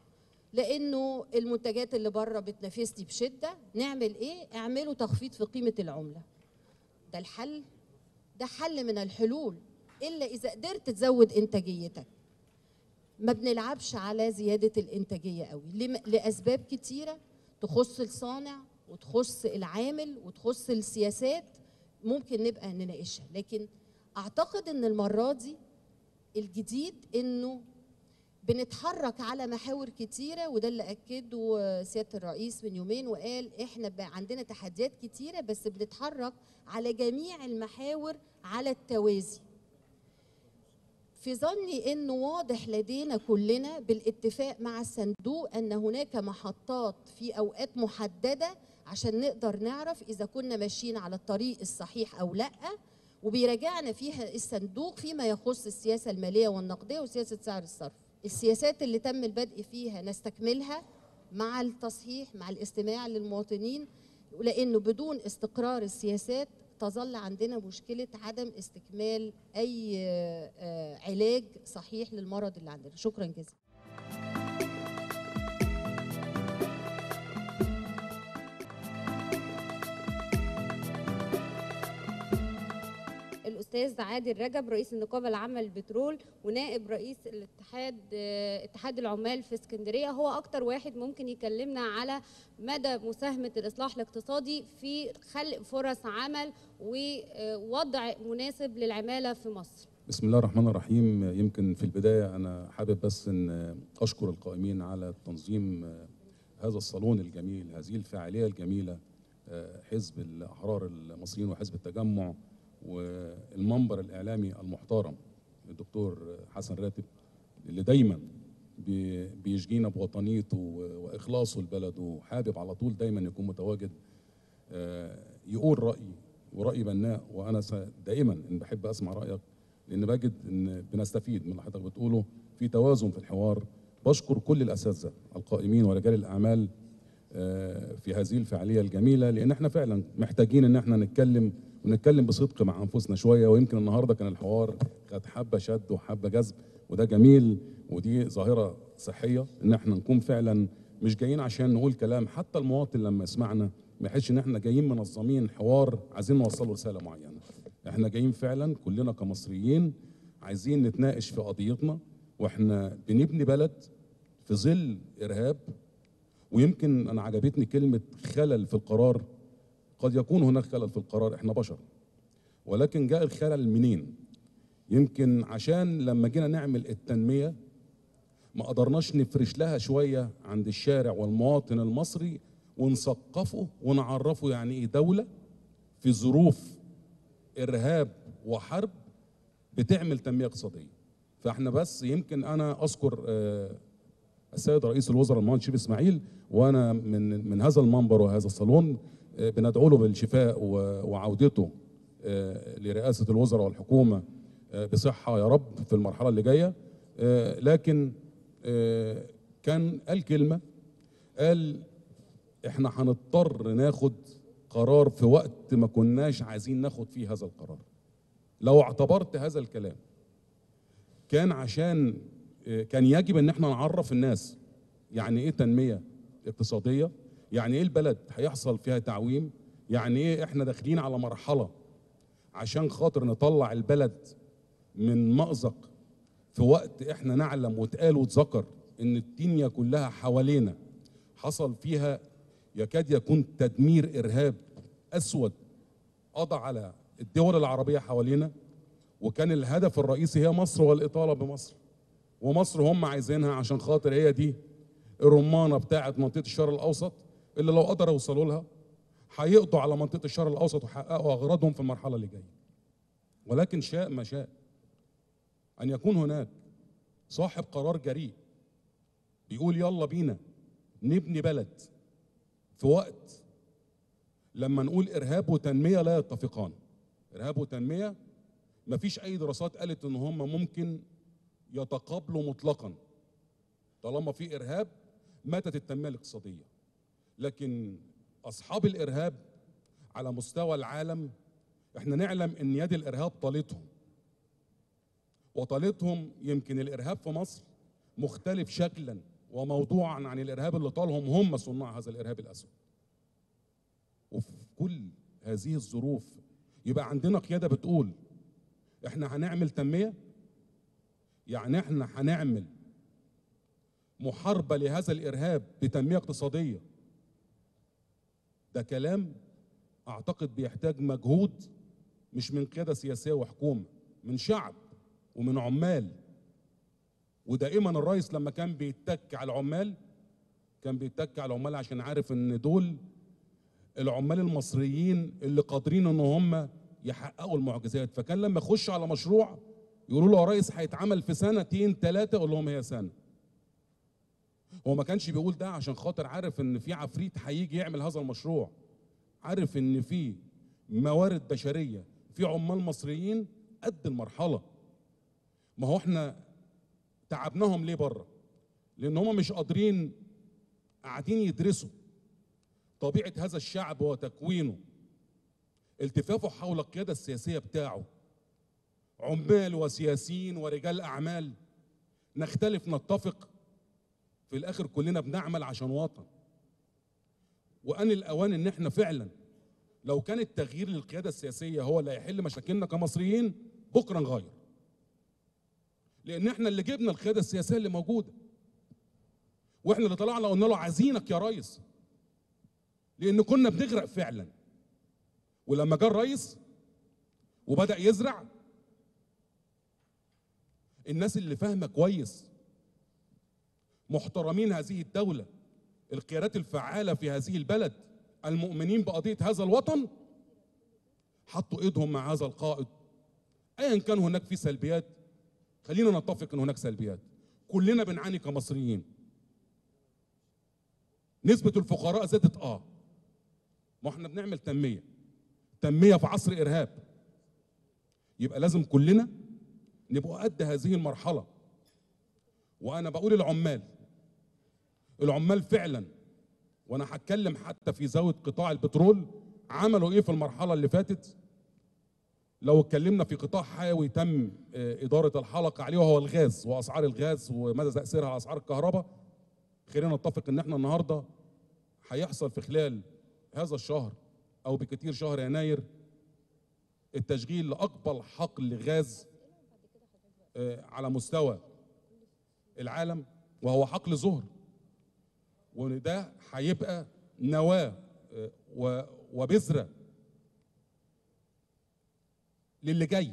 لانه المنتجات اللي بره بتنافسني بشده نعمل ايه اعملوا تخفيض في قيمه العمله ده الحل ده حل من الحلول الا اذا قدرت تزود انتاجيتك ما بنلعبش على زياده الانتاجيه قوي لم- لاسباب كتيره تخص الصانع وتخص العامل وتخص السياسات ممكن نبقى نناقشها لكن اعتقد ان المره دي الجديد انه بنتحرك على محاور كتيره وده اللي اكده سياده الرئيس من يومين وقال احنا بقى عندنا تحديات كتيره بس بنتحرك على جميع المحاور على التوازي في ظني انه واضح لدينا كلنا بالاتفاق مع الصندوق ان هناك محطات في اوقات محدده عشان نقدر نعرف اذا كنا ماشيين على الطريق الصحيح او لا وبيراجعنا فيها الصندوق فيما يخص السياسه الماليه والنقديه وسياسه سعر الصرف السياسات اللي تم البدء فيها نستكملها مع التصحيح مع الاستماع للمواطنين لانه بدون استقرار السياسات تظل عندنا مشكله عدم استكمال اي آه، آه، علاج صحيح للمرض اللي عندنا شكرا جزيلا الاستاذ عادل رجب رئيس النقابه العامه للبترول ونائب رئيس الاتحاد آه، اتحاد العمال في اسكندريه هو اكتر واحد ممكن يكلمنا على مدى مساهمه الاصلاح الاقتصادي في خلق فرص عمل ووضع مناسب للعماله في مصر بسم الله الرحمن الرحيم يمكن في البداية أنا حابب بس أن أشكر القائمين على تنظيم هذا الصالون الجميل هذه الفعالية الجميلة حزب الأحرار المصريين وحزب التجمع والمنبر الإعلامي المحترم الدكتور حسن راتب اللي دايما بي- بيشجينا بوطنيته وإخلاصه لبلده وحابب على طول دايما يكون متواجد آه، يقول رأيي ورأي بناء وأنا س- دائما إن بحب أسمع رأيك لأن بجد إن بنستفيد من اللي حضرتك بتقوله في توازن في الحوار بشكر كل الأساتذة القائمين ورجال الأعمال آه، في هذه الفعالية الجميلة لأن احنا فعلا محتاجين إن احنا نتكلم ونتكلم بصدق مع أنفسنا شوية ويمكن النهاردة كان الحوار كانت حبة شد وحبة جذب وده جميل ودي ظاهرة صحية إن احنا نكون فعلا مش جايين عشان نقول كلام حتى المواطن لما يسمعنا ما يحسش إن احنا جايين منظمين حوار عايزين نوصله رسالة معينة احنا جايين فعلا كلنا كمصريين عايزين نتناقش في قضيتنا واحنا بنبني بلد في ظل إرهاب ويمكن انا عجبتني كلمه خلل في القرار قد يكون هناك خلل في القرار احنا بشر ولكن جاء الخلل منين يمكن عشان لما جينا نعمل التنميه ما قدرناش نفرش لها شويه عند الشارع والمواطن المصري ونثقفه ونعرفه يعني ايه دوله في ظروف ارهاب وحرب بتعمل تنميه اقتصاديه فاحنا بس يمكن انا اذكر آه، السيد رئيس الوزراء المهندس شريف اسماعيل وانا من من هذا المنبر وهذا الصالون آه، بندعو له بالشفاء و- وعودته آه، لرئاسه الوزراء والحكومه آه، بصحه يا رب في المرحله اللي جايه آه، لكن آه، كان قال كلمه قال احنا هنضطر ناخد قرار في وقت ما كناش عايزين ناخد فيه هذا القرار لو اعتبرت هذا الكلام كان عشان آه، كان يجب ان احنا نعرف الناس يعني ايه تنميه اقتصاديه يعني ايه البلد هيحصل فيها تعويم يعني ايه احنا داخلين على مرحله عشان خاطر نطلع البلد من مأزق في وقت احنا نعلم واتقال واتذكر ان الدنيا كلها حوالينا حصل فيها يكاد يكون تدمير ارهاب اسود قضى على الدول العربيه حوالينا وكان الهدف الرئيسي هي مصر والاطاله بمصر ومصر هم عايزينها عشان خاطر هي دي الرمانه بتاعه منطقه الشرق الاوسط اللي لو قدروا يوصلوا لها هيقضوا على منطقه الشرق الاوسط ويحققوا اغراضهم في المرحله اللي جايه ولكن شاء ما شاء ان يكون هناك صاحب قرار جريء بيقول يلا بينا نبني بلد في وقت لما نقول ارهاب وتنميه لا يتفقان ارهاب وتنميه مفيش اي دراسات قالت ان هم ممكن يتقابلوا مطلقا طالما في ارهاب ماتت التنميه الاقتصاديه لكن اصحاب الارهاب على مستوى العالم احنا نعلم ان يد الارهاب طالتهم وطالتهم يمكن الارهاب في مصر مختلف شكلا وموضوعا عن الارهاب اللي طالهم هم صناع هذا الارهاب الاسود وفي كل هذه الظروف يبقى عندنا قياده بتقول احنا هنعمل تنميه يعني احنا هنعمل محاربه لهذا الارهاب بتنميه اقتصاديه ده كلام اعتقد بيحتاج مجهود مش من قياده سياسيه وحكومه من شعب ومن عمال ودائما الرئيس لما كان بيتك على العمال كان بيتك على العمال عشان عارف ان دول العمال المصريين اللي قادرين ان هم يحققوا المعجزات فكان لما يخش على مشروع يقولوا له يا ريس هيتعمل في سنتين ثلاثه يقول لهم هي سنه هو ما كانش بيقول ده عشان خاطر عارف ان في عفريت هيجي يعمل هذا المشروع عارف ان في موارد بشريه في عمال مصريين قد المرحله ما هو احنا تعبناهم ليه بره لان هم مش قادرين قاعدين يدرسوا طبيعه هذا الشعب وتكوينه التفافه حول القياده السياسيه بتاعه عمال وسياسيين ورجال اعمال نختلف نتفق في الاخر كلنا بنعمل عشان وطن وان الاوان ان احنا فعلا لو كان التغيير للقياده السياسيه هو اللي هيحل مشاكلنا كمصريين بكره نغير لان احنا اللي جبنا القياده السياسيه اللي موجوده واحنا اللي طلعنا قلنا له عايزينك يا ريس لان كنا بنغرق فعلا ولما جه الريس وبدا يزرع الناس اللي فاهمه كويس محترمين هذه الدوله القيادات الفعاله في هذه البلد المؤمنين بقضيه هذا الوطن حطوا ايدهم مع هذا القائد ايا كان هناك في سلبيات خلينا نتفق ان هناك سلبيات كلنا بنعاني كمصريين نسبة الفقراء زادت اه ما احنا بنعمل تنمية تنمية في عصر ارهاب يبقى لازم كلنا نبقى قد هذه المرحلة وانا بقول العمال العمال فعلا وانا هتكلم حتى في زاوية قطاع البترول عملوا ايه في المرحلة اللي فاتت لو اتكلمنا في قطاع حيوي تم آه، إدارة الحلقة عليه وهو الغاز وأسعار الغاز ومدى تأثيرها على أسعار الكهرباء خلينا نتفق إن احنا النهاردة هيحصل في خلال هذا الشهر أو بكتير شهر يناير التشغيل لأكبر حقل غاز آه، على مستوى العالم وهو حقل زهر وده هيبقى نواة آه، و- وبذرة للي جاي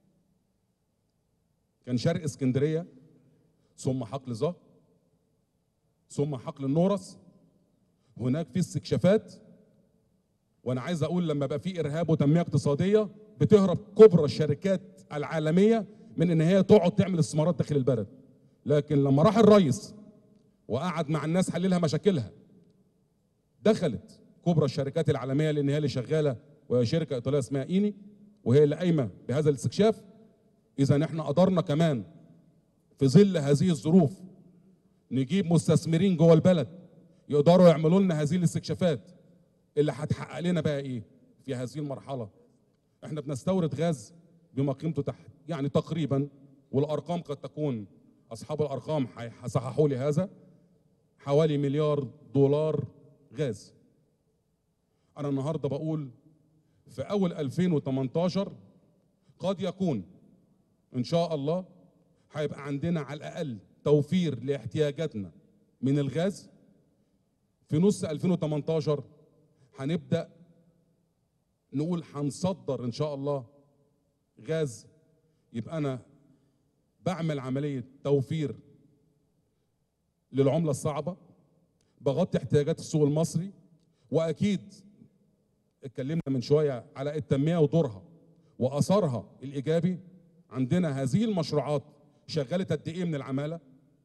كان شرق اسكندريه ثم حقل زهر ثم حقل النورس هناك في استكشافات وانا عايز اقول لما بقى في ارهاب وتنميه اقتصاديه بتهرب كبرى الشركات العالميه من ان هي تقعد تعمل استثمارات داخل البلد لكن لما راح الرئيس وقعد مع الناس حللها مشاكلها دخلت كبرى الشركات العالميه لان هي اللي شغاله وهي شركه ايطاليه اسمها ايني وهي اللي قايمه بهذا الاستكشاف اذا احنا قدرنا كمان في ظل هذه الظروف نجيب مستثمرين جوه البلد يقدروا يعملوا لنا هذه الاستكشافات اللي هتحقق لنا بقى ايه في هذه المرحله احنا بنستورد غاز بما قيمته تحت يعني تقريبا والارقام قد تكون اصحاب الارقام هيصححوا لي هذا حوالي مليار دولار غاز انا النهارده بقول في اول 2018 قد يكون ان شاء الله هيبقى عندنا على الاقل توفير لاحتياجاتنا من الغاز في نص 2018 هنبدا نقول هنصدر ان شاء الله غاز يبقى انا بعمل عمليه توفير للعمله الصعبه بغطي احتياجات السوق المصري واكيد اتكلمنا من شويه على التنميه ودورها واثرها الايجابي عندنا هذه المشروعات شغلت قد ايه من العماله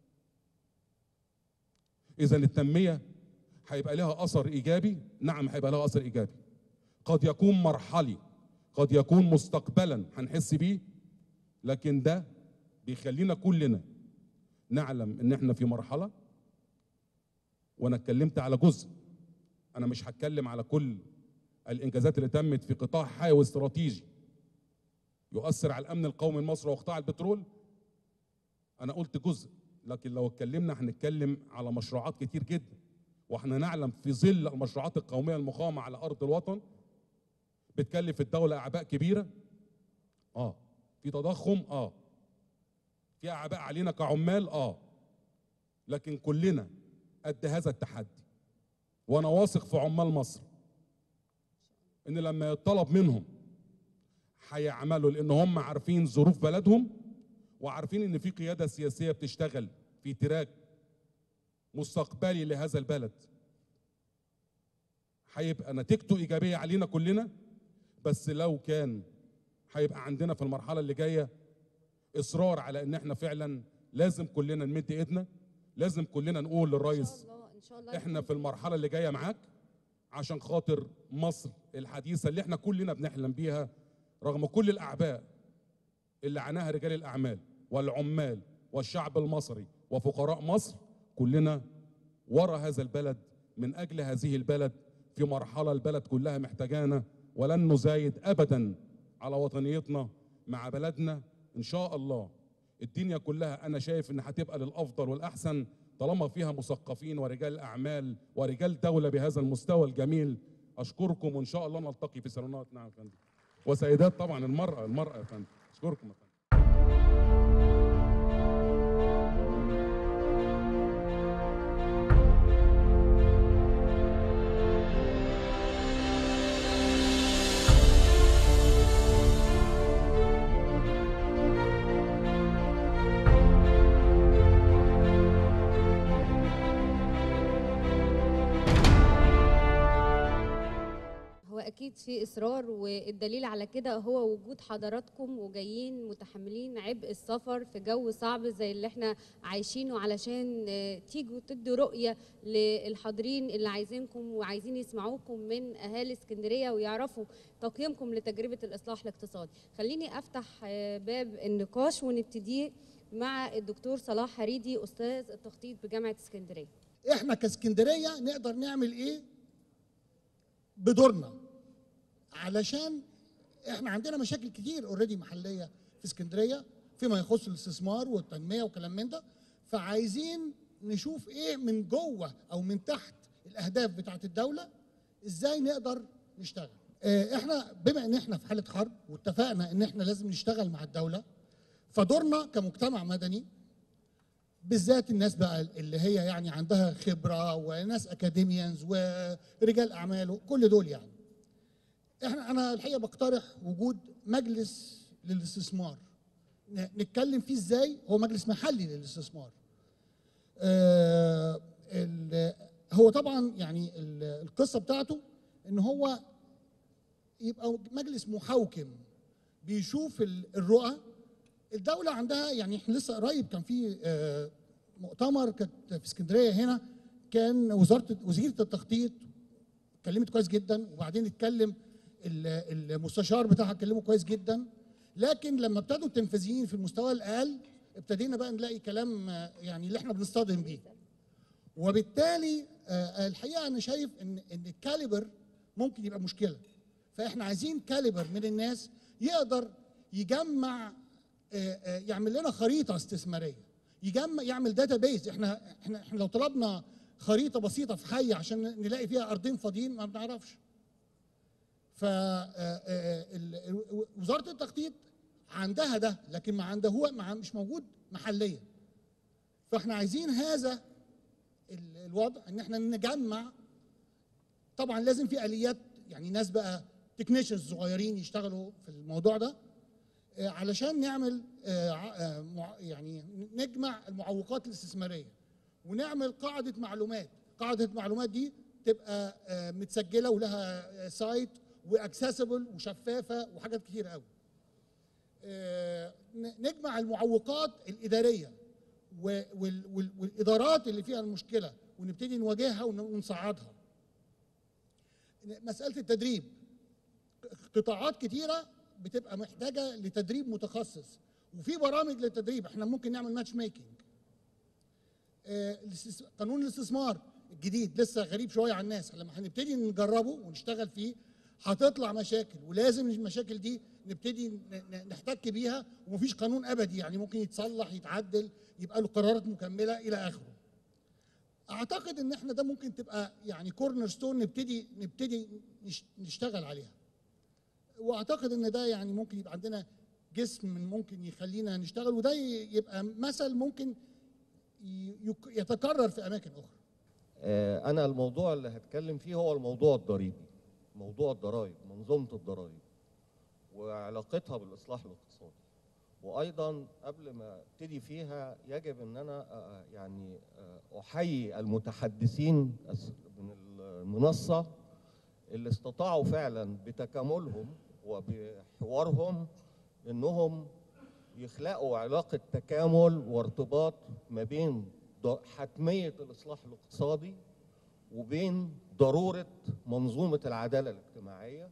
اذا التنميه هيبقى لها اثر ايجابي نعم هيبقى لها اثر ايجابي قد يكون مرحلي قد يكون مستقبلا هنحس بيه لكن ده بيخلينا كلنا نعلم ان احنا في مرحله وانا اتكلمت على جزء انا مش هتكلم على كل الانجازات اللي تمت في قطاع حيوي استراتيجي يؤثر على الامن القومي المصري وقطاع البترول انا قلت جزء لكن لو اتكلمنا هنتكلم على مشروعات كتير جدا واحنا نعلم في ظل المشروعات القوميه المقامه على ارض الوطن بتكلف الدوله اعباء كبيره اه في تضخم اه في اعباء علينا كعمال اه لكن كلنا قد هذا التحدي وانا واثق في عمال مصر ان لما يطلب منهم هيعملوا لان هم عارفين ظروف بلدهم وعارفين ان في قياده سياسيه بتشتغل في تراك مستقبلي لهذا البلد هيبقى نتيجته ايجابيه علينا كلنا بس لو كان هيبقى عندنا في المرحله اللي جايه اصرار على ان احنا فعلا لازم كلنا نمد ايدنا لازم كلنا نقول ان للرئيس شاء الله ان شاء الله احنا في المرحله اللي جايه معاك عشان خاطر مصر الحديثه اللي احنا كلنا بنحلم بيها رغم كل الاعباء اللي عاناها رجال الاعمال والعمال والشعب المصري وفقراء مصر كلنا ورا هذا البلد من اجل هذه البلد في مرحله البلد كلها محتاجانا ولن نزايد ابدا على وطنيتنا مع بلدنا ان شاء الله الدنيا كلها انا شايف ان هتبقى للافضل والاحسن طالما فيها مثقفين ورجال اعمال ورجال دوله بهذا المستوى الجميل اشكركم وان شاء الله نلتقي في صالونات نعم يا فندم وسيدات طبعا المراه المراه يا فندم اشكركم يا فندم هو اكيد في اصرار والدليل على كده هو وجود حضراتكم وجايين متحملين عبء السفر في جو صعب زي اللي احنا عايشينه علشان آه، تيجوا تدوا رؤيه للحاضرين اللي عايزينكم وعايزين يسمعوكم من اهالي اسكندريه ويعرفوا تقييمكم لتجربه الاصلاح الاقتصادي خليني افتح آه، باب النقاش ونبتديه مع الدكتور صلاح حريدي استاذ التخطيط بجامعه اسكندريه احنا كاسكندريه نقدر نعمل ايه بدورنا علشان احنا عندنا مشاكل كتير اوريدي محليه في اسكندريه فيما يخص الاستثمار والتنميه وكلام من ده فعايزين نشوف ايه من جوه او من تحت الاهداف بتاعت الدوله ازاي نقدر نشتغل اه، احنا بما ان احنا في حاله حرب واتفقنا ان احنا لازم نشتغل مع الدوله فدورنا كمجتمع مدني بالذات الناس بقى اللي هي يعني عندها خبره وناس اكاديميانز ورجال اعمال كل دول يعني احنا انا الحقيقه بقترح وجود مجلس للاستثمار ن- نتكلم فيه ازاي هو مجلس محلي للاستثمار آه ال- هو طبعا يعني ال- القصه بتاعته ان هو يبقى مجلس محوكم بيشوف ال- الرؤى الدولة عندها يعني احنا لسه قريب كان في آه، مؤتمر كانت في اسكندرية هنا كان وزارة وزيرة التخطيط اتكلمت كويس جدا وبعدين اتكلم ال- المستشار بتاعها اتكلموا كويس جدا لكن لما ابتدوا التنفيذيين في المستوى الاقل ابتدينا بقى نلاقي كلام آه، يعني اللي احنا بنصطدم بيه وبالتالي آه، الحقيقه انا شايف ان ان الكاليبر ممكن يبقى مشكله فاحنا عايزين كاليبر من الناس يقدر يجمع آه، آه، يعمل لنا خريطه استثماريه يجمع يعمل داتا بيز احنا احنا احنا لو طلبنا خريطه بسيطه في حي عشان نلاقي فيها ارضين فاضيين ما بنعرفش ف آه، آه، ال- وزاره التخطيط عندها ده لكن ما عنده هو ما مش موجود محليا فاحنا عايزين هذا ال- الوضع ان احنا نجمع طبعا لازم في اليات يعني ناس بقى تكنيشنز صغيرين يشتغلوا في الموضوع ده آه، علشان نعمل آه، ع- آه، مع- يعني نجمع المعوقات الاستثماريه ونعمل قاعده معلومات قاعده المعلومات دي تبقى آه، متسجله ولها آه، سايت واكسسبل وشفافه وحاجات كتير قوي آه، ن- نجمع المعوقات الاداريه و- وال- وال- والادارات اللي فيها المشكله ونبتدي نواجهها ون- ونصعدها مساله التدريب قطاعات كتيره بتبقى محتاجه لتدريب متخصص وفي برامج للتدريب احنا ممكن نعمل ماتش ميكنج آه، الاستس- قانون الاستثمار الجديد لسه غريب شويه على الناس لما هنبتدي نجربه ونشتغل فيه هتطلع مشاكل ولازم المشاكل دي نبتدي ن- ن- نحتك بيها ومفيش قانون ابدي يعني ممكن يتصلح يتعدل يبقى له قرارات مكمله الى اخره اعتقد ان احنا ده ممكن تبقى يعني كورنر ستون نبتدي نبتدي نش- نشتغل عليها واعتقد ان ده يعني ممكن يبقى عندنا جسم من ممكن يخلينا نشتغل وده ي- يبقى مثل ممكن ي- يك- يتكرر في اماكن اخرى آه، أنا الموضوع اللي هتكلم فيه هو الموضوع الضريبي موضوع الضرائب منظومة الضرائب وعلاقتها بالإصلاح الاقتصادي وايضا قبل ما ابتدي فيها يجب ان انا آه، يعني آه، احيي المتحدثين من المنصه اللي استطاعوا فعلا بتكاملهم وبحوارهم انهم يخلقوا علاقه تكامل وارتباط ما بين ض- حتميه الاصلاح الاقتصادي وبين ضروره منظومه العداله الاجتماعيه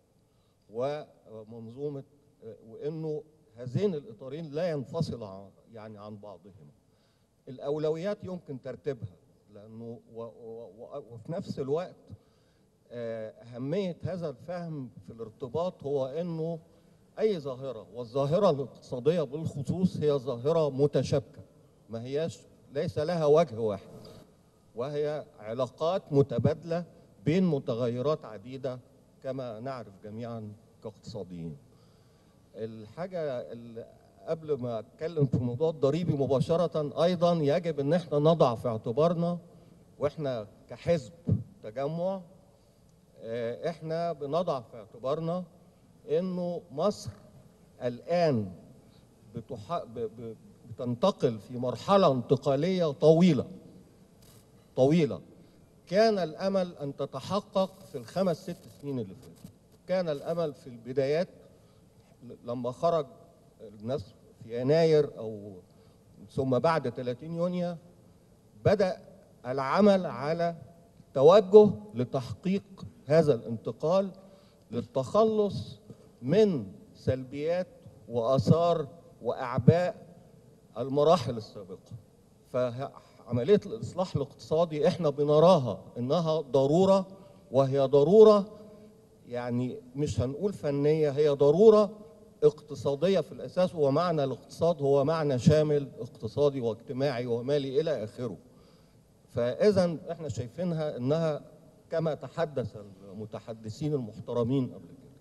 ومنظومه وانه هذين الاطارين لا ينفصلوا عن- يعني عن بعضهما. الاولويات يمكن ترتيبها لانه و و و وفي نفس الوقت آه، اهميه هذا الفهم في الارتباط هو انه اي ظاهره والظاهره الاقتصاديه بالخصوص هي ظاهره متشابكه ما هياش ليس لها وجه واحد وهي علاقات متبادله بين متغيرات عديده كما نعرف جميعا كاقتصاديين. الحاجه اللي قبل ما اتكلم في الموضوع الضريبي مباشره ايضا يجب ان احنا نضع في اعتبارنا واحنا كحزب تجمع آه، احنا بنضع في اعتبارنا انه مصر الان بتح... ب... ب... بتنتقل في مرحله انتقاليه طويله طويله كان الامل ان تتحقق في الخمس ست سنين اللي فاتوا كان الامل في البدايات لما خرج الناس في يناير او ثم بعد 30 يونيو بدا العمل على توجه لتحقيق هذا الانتقال للتخلص من سلبيات واثار واعباء المراحل السابقه فعمليه الاصلاح الاقتصادي احنا بنراها انها ضروره وهي ضروره يعني مش هنقول فنيه هي ضروره اقتصاديه في الاساس ومعنى الاقتصاد هو معنى شامل اقتصادي واجتماعي ومالي الى اخره فاذا احنا شايفينها انها كما تحدث المتحدثين المحترمين قبل كده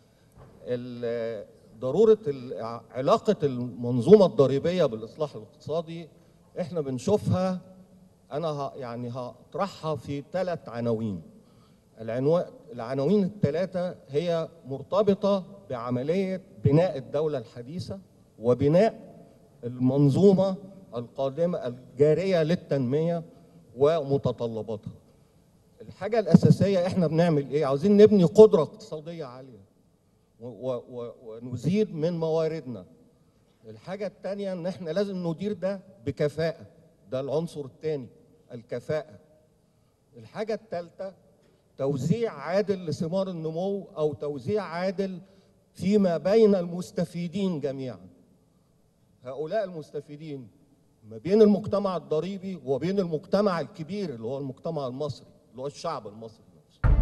ال- ضروره ال- علاقه المنظومه الضريبيه بالاصلاح الاقتصادي احنا بنشوفها انا ه- يعني هطرحها في ثلاث عناوين العنوان العناوين الثلاثه هي مرتبطه بعمليه بناء الدوله الحديثه وبناء المنظومه القادمه الجاريه للتنميه ومتطلباتها الحاجه الاساسيه احنا بنعمل ايه عاوزين نبني قدره اقتصاديه عاليه و- و- و- ونزيد من مواردنا الحاجه الثانيه ان احنا لازم ندير ده بكفاءه ده العنصر الثاني الكفاءه الحاجه الثالثه توزيع عادل لثمار النمو او توزيع عادل فيما بين المستفيدين جميعا هؤلاء المستفيدين ما بين المجتمع الضريبي وبين المجتمع الكبير اللي هو المجتمع المصري اللي هو الشعب المصري نفسه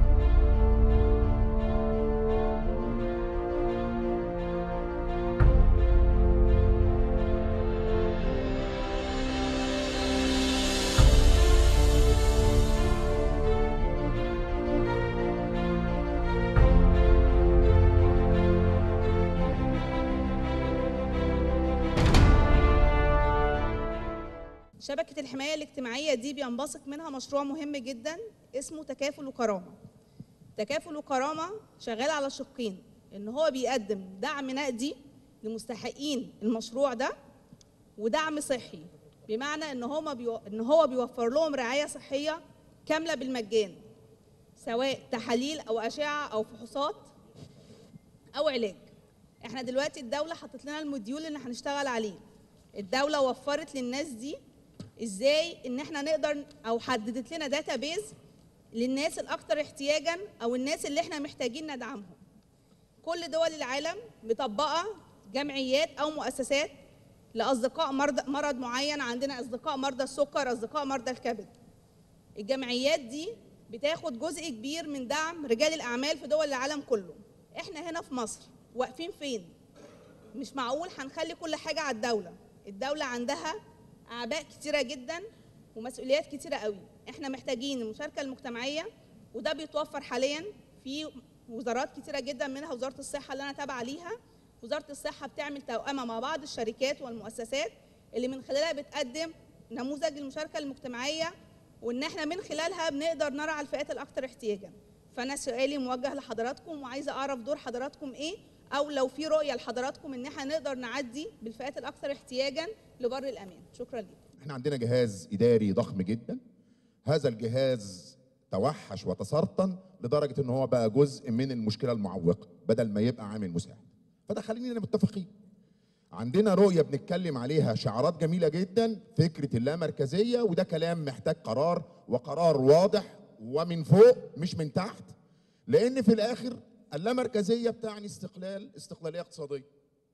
شبكة الحماية الاجتماعية دي بينبثق منها مشروع مهم جدا اسمه تكافل وكرامة تكافل وكرامة شغال على شقين ان هو بيقدم دعم نقدي لمستحقين المشروع ده ودعم صحي بمعنى ان هو بيو... ان هو بيوفر لهم رعاية صحية كاملة بالمجان سواء تحاليل او اشعة او فحوصات او علاج احنا دلوقتي الدولة حطت لنا الموديول اللي هنشتغل عليه الدولة وفرت للناس دي ازاي ان احنا نقدر او حددت لنا داتابيز للناس الاكثر احتياجا او الناس اللي احنا محتاجين ندعمهم كل دول العالم مطبقه جمعيات او مؤسسات لاصدقاء مرض مرض معين عندنا اصدقاء مرضى السكر اصدقاء مرضى الكبد الجمعيات دي بتاخد جزء كبير من دعم رجال الاعمال في دول العالم كله احنا هنا في مصر واقفين فين مش معقول هنخلي كل حاجه على الدوله الدوله عندها اعباء كتيره جدا ومسؤوليات كتيره قوي احنا محتاجين المشاركه المجتمعيه وده بيتوفر حاليا في وزارات كتيره جدا منها وزاره الصحه اللي انا تابعه ليها وزاره الصحه بتعمل توأمه مع بعض الشركات والمؤسسات اللي من خلالها بتقدم نموذج المشاركه المجتمعيه وان احنا من خلالها بنقدر نرعى الفئات الاكثر احتياجا فانا سؤالي موجه لحضراتكم وعايزه اعرف دور حضراتكم ايه او لو في رؤيه لحضراتكم ان احنا نقدر نعدي بالفئات الاكثر احتياجا لبر الامان شكرا لكم احنا عندنا جهاز اداري ضخم جدا هذا الجهاز توحش وتسرطن لدرجه ان هو بقى جزء من المشكله المعوقه بدل ما يبقى عامل مساعد فده خلينا متفقين عندنا رؤيه بنتكلم عليها شعارات جميله جدا فكره اللامركزيه وده كلام محتاج قرار وقرار واضح ومن فوق مش من تحت لان في الاخر اللامركزيه بتعني استقلال استقلاليه اقتصاديه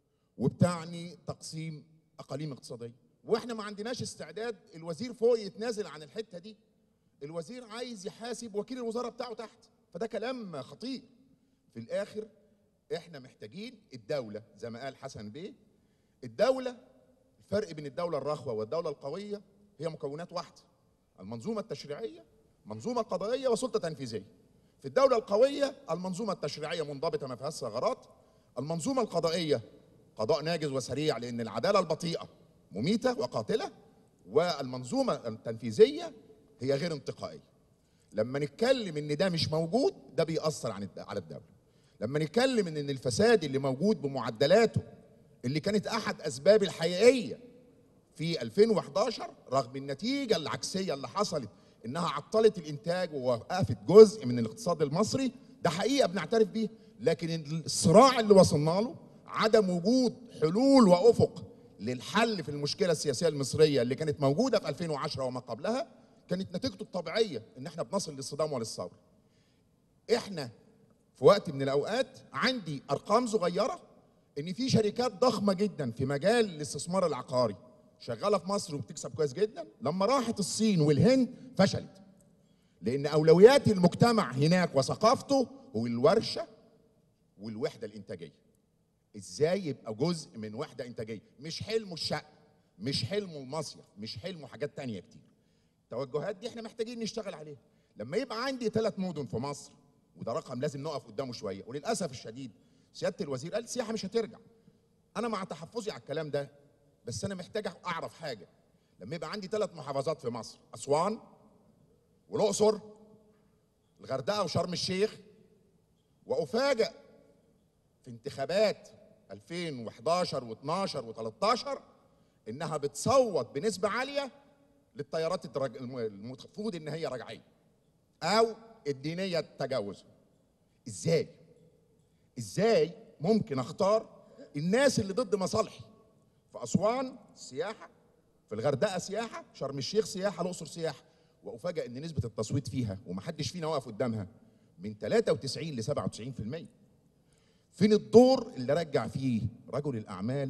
وبتعني تقسيم اقاليم اقتصاديه واحنا ما عندناش استعداد الوزير فوق يتنازل عن الحته دي الوزير عايز يحاسب وكيل الوزاره بتاعه تحت فده كلام خطير في الاخر احنا محتاجين الدوله زي ما قال حسن بيه الدوله الفرق بين الدوله الرخوه والدوله القويه هي مكونات واحده المنظومه التشريعيه منظومه قضائيه وسلطه تنفيذيه في الدوله القويه المنظومه التشريعيه منضبطه ما فيهاش ثغرات المنظومه القضائيه قضاء ناجز وسريع لان العداله البطيئه مميته وقاتله والمنظومه التنفيذيه هي غير انتقائيه لما نتكلم ان ده مش موجود ده بيأثر عن الد- على الدوله لما نتكلم ان إن الفساد اللي موجود بمعدلاته اللي كانت احد اسباب الحقيقيه في 2011 رغم النتيجه العكسيه اللي حصلت انها عطلت الانتاج ووقفت جزء من الاقتصاد المصري ده حقيقه بنعترف بيه لكن الصراع اللي وصلنا له عدم وجود حلول وافق للحل في المشكله السياسيه المصريه اللي كانت موجوده في 2010 وما قبلها كانت نتيجته الطبيعيه ان احنا بنصل للصدام وللثوره احنا في وقت من الاوقات عندي ارقام صغيره ان في شركات ضخمه جدا في مجال الاستثمار العقاري شغاله في مصر وبتكسب كويس جدا لما راحت الصين والهند فشلت لان اولويات المجتمع هناك وثقافته هو الورشه والوحده الانتاجيه ازاي يبقى جزء من وحده انتاجيه مش حلمه الشقه مش حلمه المصيف مش حلمه حاجات تانية كتير التوجهات دي احنا محتاجين نشتغل عليها لما يبقى عندي ثلاث مدن في مصر وده رقم لازم نقف قدامه شويه وللاسف الشديد سياده الوزير قال السياحه مش هترجع انا مع تحفظي على الكلام ده بس انا محتاج اعرف حاجه لما يبقى عندي ثلاث محافظات في مصر اسوان والاقصر الغردقه وشرم الشيخ وافاجئ في انتخابات 2011 و12 و13 انها بتصوت بنسبه عاليه للتيارات الدرج... الم- المفروض ان هي رجعيه او الدينيه التجاوز ازاي ازاي ممكن اختار الناس اللي ضد مصالحي في اسوان سياحه في الغردقه سياحه شرم الشيخ سياحه الاقصر سياحه وافاجئ ان نسبه التصويت فيها ومحدش فينا واقف قدامها من 93 ل 97% فين الدور اللي رجع فيه رجل الاعمال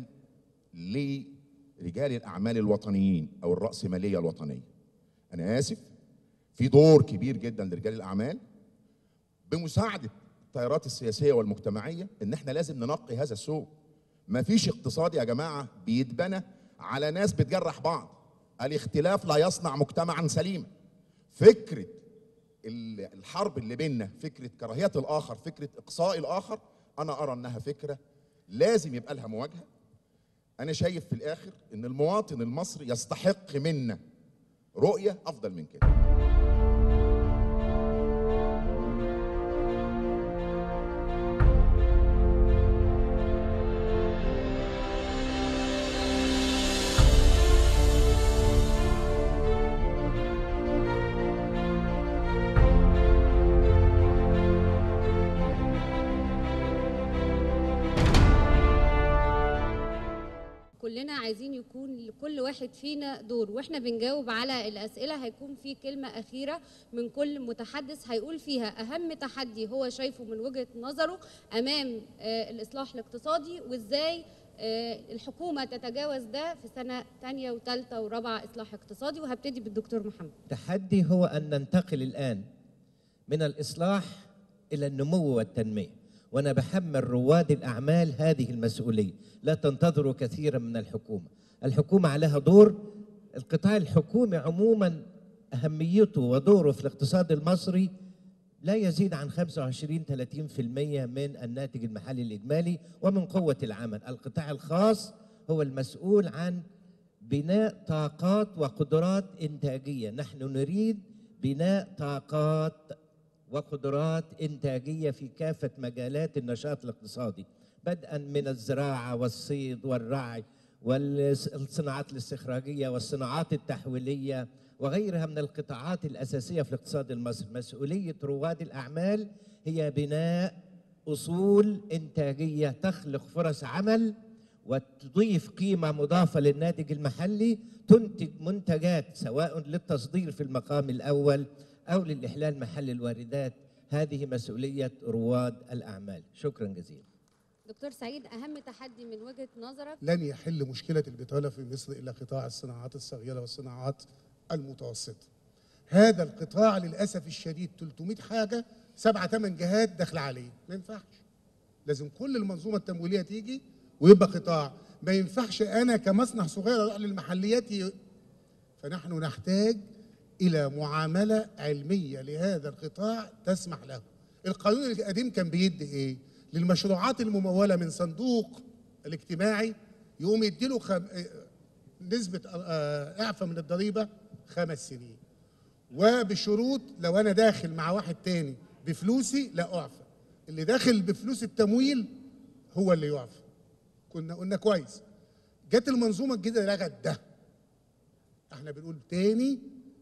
لرجال الاعمال الوطنيين او الراسماليه الوطنيه انا اسف في دور كبير جدا لرجال الاعمال بمساعده التيارات السياسيه والمجتمعيه ان احنا لازم ننقي هذا السوق مفيش اقتصاد يا جماعه بيتبنى على ناس بتجرح بعض الاختلاف لا يصنع مجتمعا سليما فكره ال- الحرب اللي بيننا فكره كراهيه الاخر فكره اقصاء الاخر انا ارى انها فكره لازم يبقى لها مواجهه انا شايف في الاخر ان المواطن المصري يستحق منا رؤيه افضل من كده كلنا عايزين يكون لكل واحد فينا دور واحنا بنجاوب على الاسئله هيكون في كلمه اخيره من كل متحدث هيقول فيها اهم تحدي هو شايفه من وجهه نظره امام آه، الاصلاح الاقتصادي وازاي آه، الحكومه تتجاوز ده في سنه ثانيه وثالثه ورابعه اصلاح اقتصادي وهبتدي بالدكتور محمد التحدي هو أن ننتقل الآن من الإصلاح إلى النمو والتنمية وأنا بحمل رواد الأعمال هذه المسؤولية لا تنتظروا كثيرا من الحكومة الحكومة عليها دور القطاع الحكومي عموما أهميته ودوره في الاقتصاد المصري لا يزيد عن 25 30% من الناتج المحلي الإجمالي ومن قوة العمل القطاع الخاص هو المسؤول عن بناء طاقات وقدرات إنتاجية نحن نريد بناء طاقات وقدرات إنتاجية في كافة مجالات النشاط الاقتصادي بدءا من الزراعة والصيد والرعي والصناعات الاستخراجية والصناعات التحويلية وغيرها من القطاعات الأساسية في الاقتصاد المصري مسؤولية رواد الأعمال هي بناء أصول إنتاجية تخلق فرص عمل وتضيف قيمة مضافة للناتج المحلي تنتج منتجات سواء للتصدير في المقام الأول أو للإحلال محل الواردات هذه مسؤولية رواد الأعمال شكرا جزيلا دكتور سعيد اهم تحدي من وجهه نظرك لن يحل مشكلة البطالة في مصر إلا قطاع الصناعات الصغيرة والصناعات المتوسطة هذا القطاع للأسف الشديد 300 حاجة سبعة ثمان جهات داخلة عليه ما ينفعش لازم كل المنظومة التمويلية تيجي ويبقى قطاع ما ينفعش أنا كمصنع صغير أروح للمحليات ي... فنحن نحتاج إلى معاملة علمية لهذا القطاع تسمح له القانون القديم كان بيدي إيه للمشروعات الممولة من صندوق الاجتماعي يقوم يديله خم... نسبة آه، إعفاء من الضريبة خمس سنين وبشروط لو أنا داخل مع واحد تاني بفلوسي لا أعفى اللي داخل بفلوس التمويل هو اللي يعفى كنا قلنا كويس جت المنظومة الجديدة لغت ده احنا بنقول تاني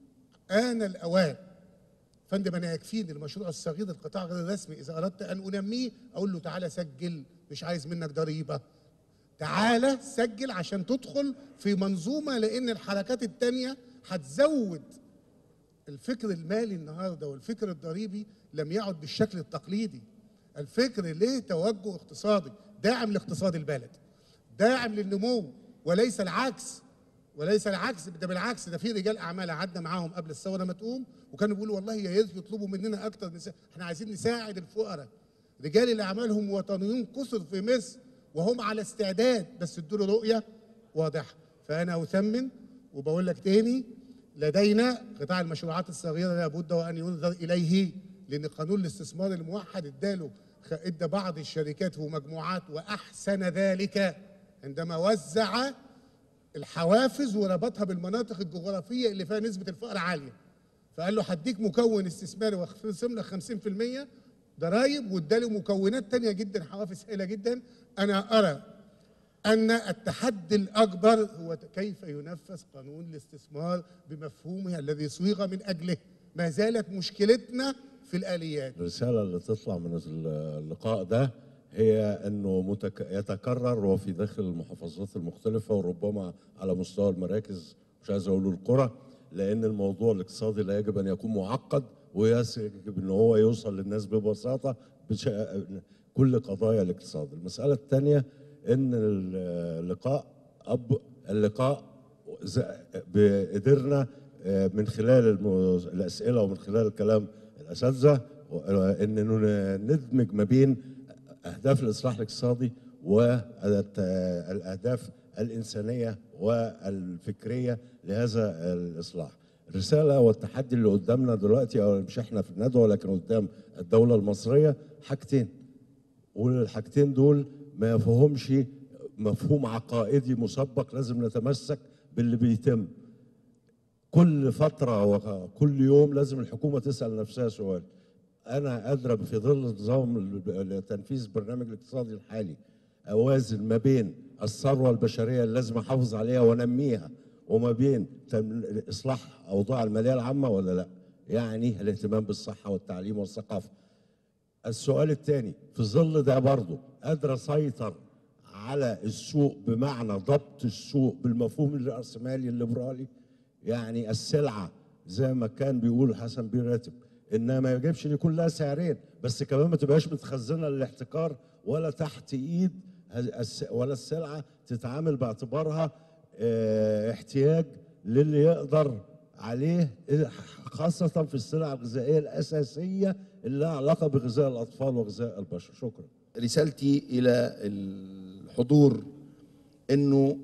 آن الأوان فندم انا يكفيني المشروع الصغير القطاع غير الرسمي اذا اردت ان انميه اقول له تعالى سجل مش عايز منك ضريبه تعالى سجل عشان تدخل في منظومه لان الحركات التانيه هتزود الفكر المالي النهارده والفكر الضريبي لم يعد بالشكل التقليدي الفكر ليه توجه اقتصادي داعم لاقتصاد البلد داعم للنمو وليس العكس وليس العكس ده بالعكس ده في رجال اعمال قعدنا معاهم قبل الثوره ما تقوم وكانوا بيقولوا والله يا ريت يطلبوا مننا اكتر نسا... احنا عايزين نساعد الفقراء رجال الاعمال هم وطنيون كثر في مصر وهم على استعداد بس ادوا له رؤيه واضحه فانا اثمن وبقول لك تاني لدينا قطاع المشروعات الصغيره لابد وان ينظر اليه لان قانون الاستثمار الموحد اداله خ- ادى بعض الشركات ومجموعات واحسن ذلك عندما وزع الحوافز وربطها بالمناطق الجغرافيه اللي فيها نسبه الفقر عاليه فقال له هديك مكون استثماري واخصم لك 50% ضرايب واداله مكونات تانية جدا حوافز هائله جدا انا ارى ان التحدي الاكبر هو كيف ينفذ قانون الاستثمار بمفهومه الذي صيغ من اجله ما زالت مشكلتنا في الاليات الرسالة اللي تطلع من اللقاء ده هي انه متك... يتكرر وفي داخل المحافظات المختلفة وربما على مستوى المراكز مش عايز اقول القرى لان الموضوع الاقتصادي لا يجب ان يكون معقد ويجب ان هو يوصل للناس ببساطة بش... كل قضايا الاقتصاد المسألة الثانية ان اللقاء أب اللقاء ز- ب- قدرنا آه، من خلال الم- الاسئله ومن خلال الكلام الاساتذه و- آه، ان ن- ندمج ما بين اهداف الاصلاح الاقتصادي والاهداف الانسانيه والفكريه لهذا الاصلاح. الرساله والتحدي اللي قدامنا دلوقتي او مش احنا في الندوه ولكن قدام الدوله المصريه حاجتين والحاجتين دول ما يفهمش مفهوم عقائدي مسبق لازم نتمسك باللي بيتم كل فترة وكل يوم لازم الحكومة تسأل نفسها سؤال أنا قادرة في ظل نظام ال- تنفيذ البرنامج الاقتصادي الحالي أوازن ما بين الثروة البشرية اللي لازم أحافظ عليها وأنميها وما بين تم- إصلاح أوضاع المالية العامة ولا لا يعني الاهتمام بالصحة والتعليم والثقافة السؤال الثاني في ظل ده برضه قادر اسيطر على السوق بمعنى ضبط السوق بالمفهوم الرأسمالي الليبرالي يعني السلعة زي ما كان بيقول حسن بيه راتب انها ما يجبش ان يكون لها سعرين بس كمان ما تبقاش متخزنه للاحتكار ولا تحت ايد هز- الس- ولا السلعه تتعامل باعتبارها آه، احتياج للي يقدر عليه خاصة في السلع الغذائية الأساسية اللي لها علاقة بغذاء الأطفال وغذاء البشر شكرا رسالتي الى الحضور انه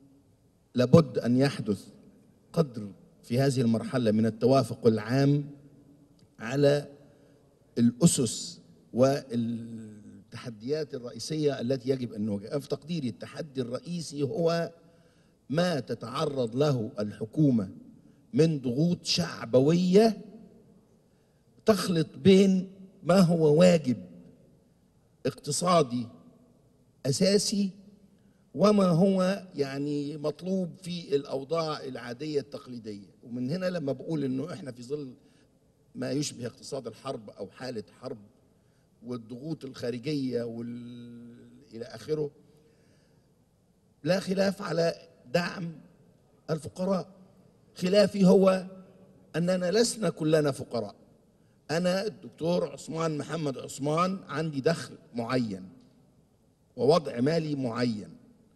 لابد ان يحدث قدر في هذه المرحله من التوافق العام على الاسس والتحديات الرئيسيه التي يجب ان نواجهها في تقديري التحدي الرئيسي هو ما تتعرض له الحكومه من ضغوط شعبويه تخلط بين ما هو واجب اقتصادي اساسي وما هو يعني مطلوب في الاوضاع العاديه التقليديه ومن هنا لما بقول انه احنا في ظل ما يشبه اقتصاد الحرب او حاله حرب والضغوط الخارجيه وال... الى اخره لا خلاف على دعم الفقراء خلافي هو اننا لسنا كلنا فقراء انا الدكتور عثمان محمد عثمان عندي دخل معين ووضع مالي معين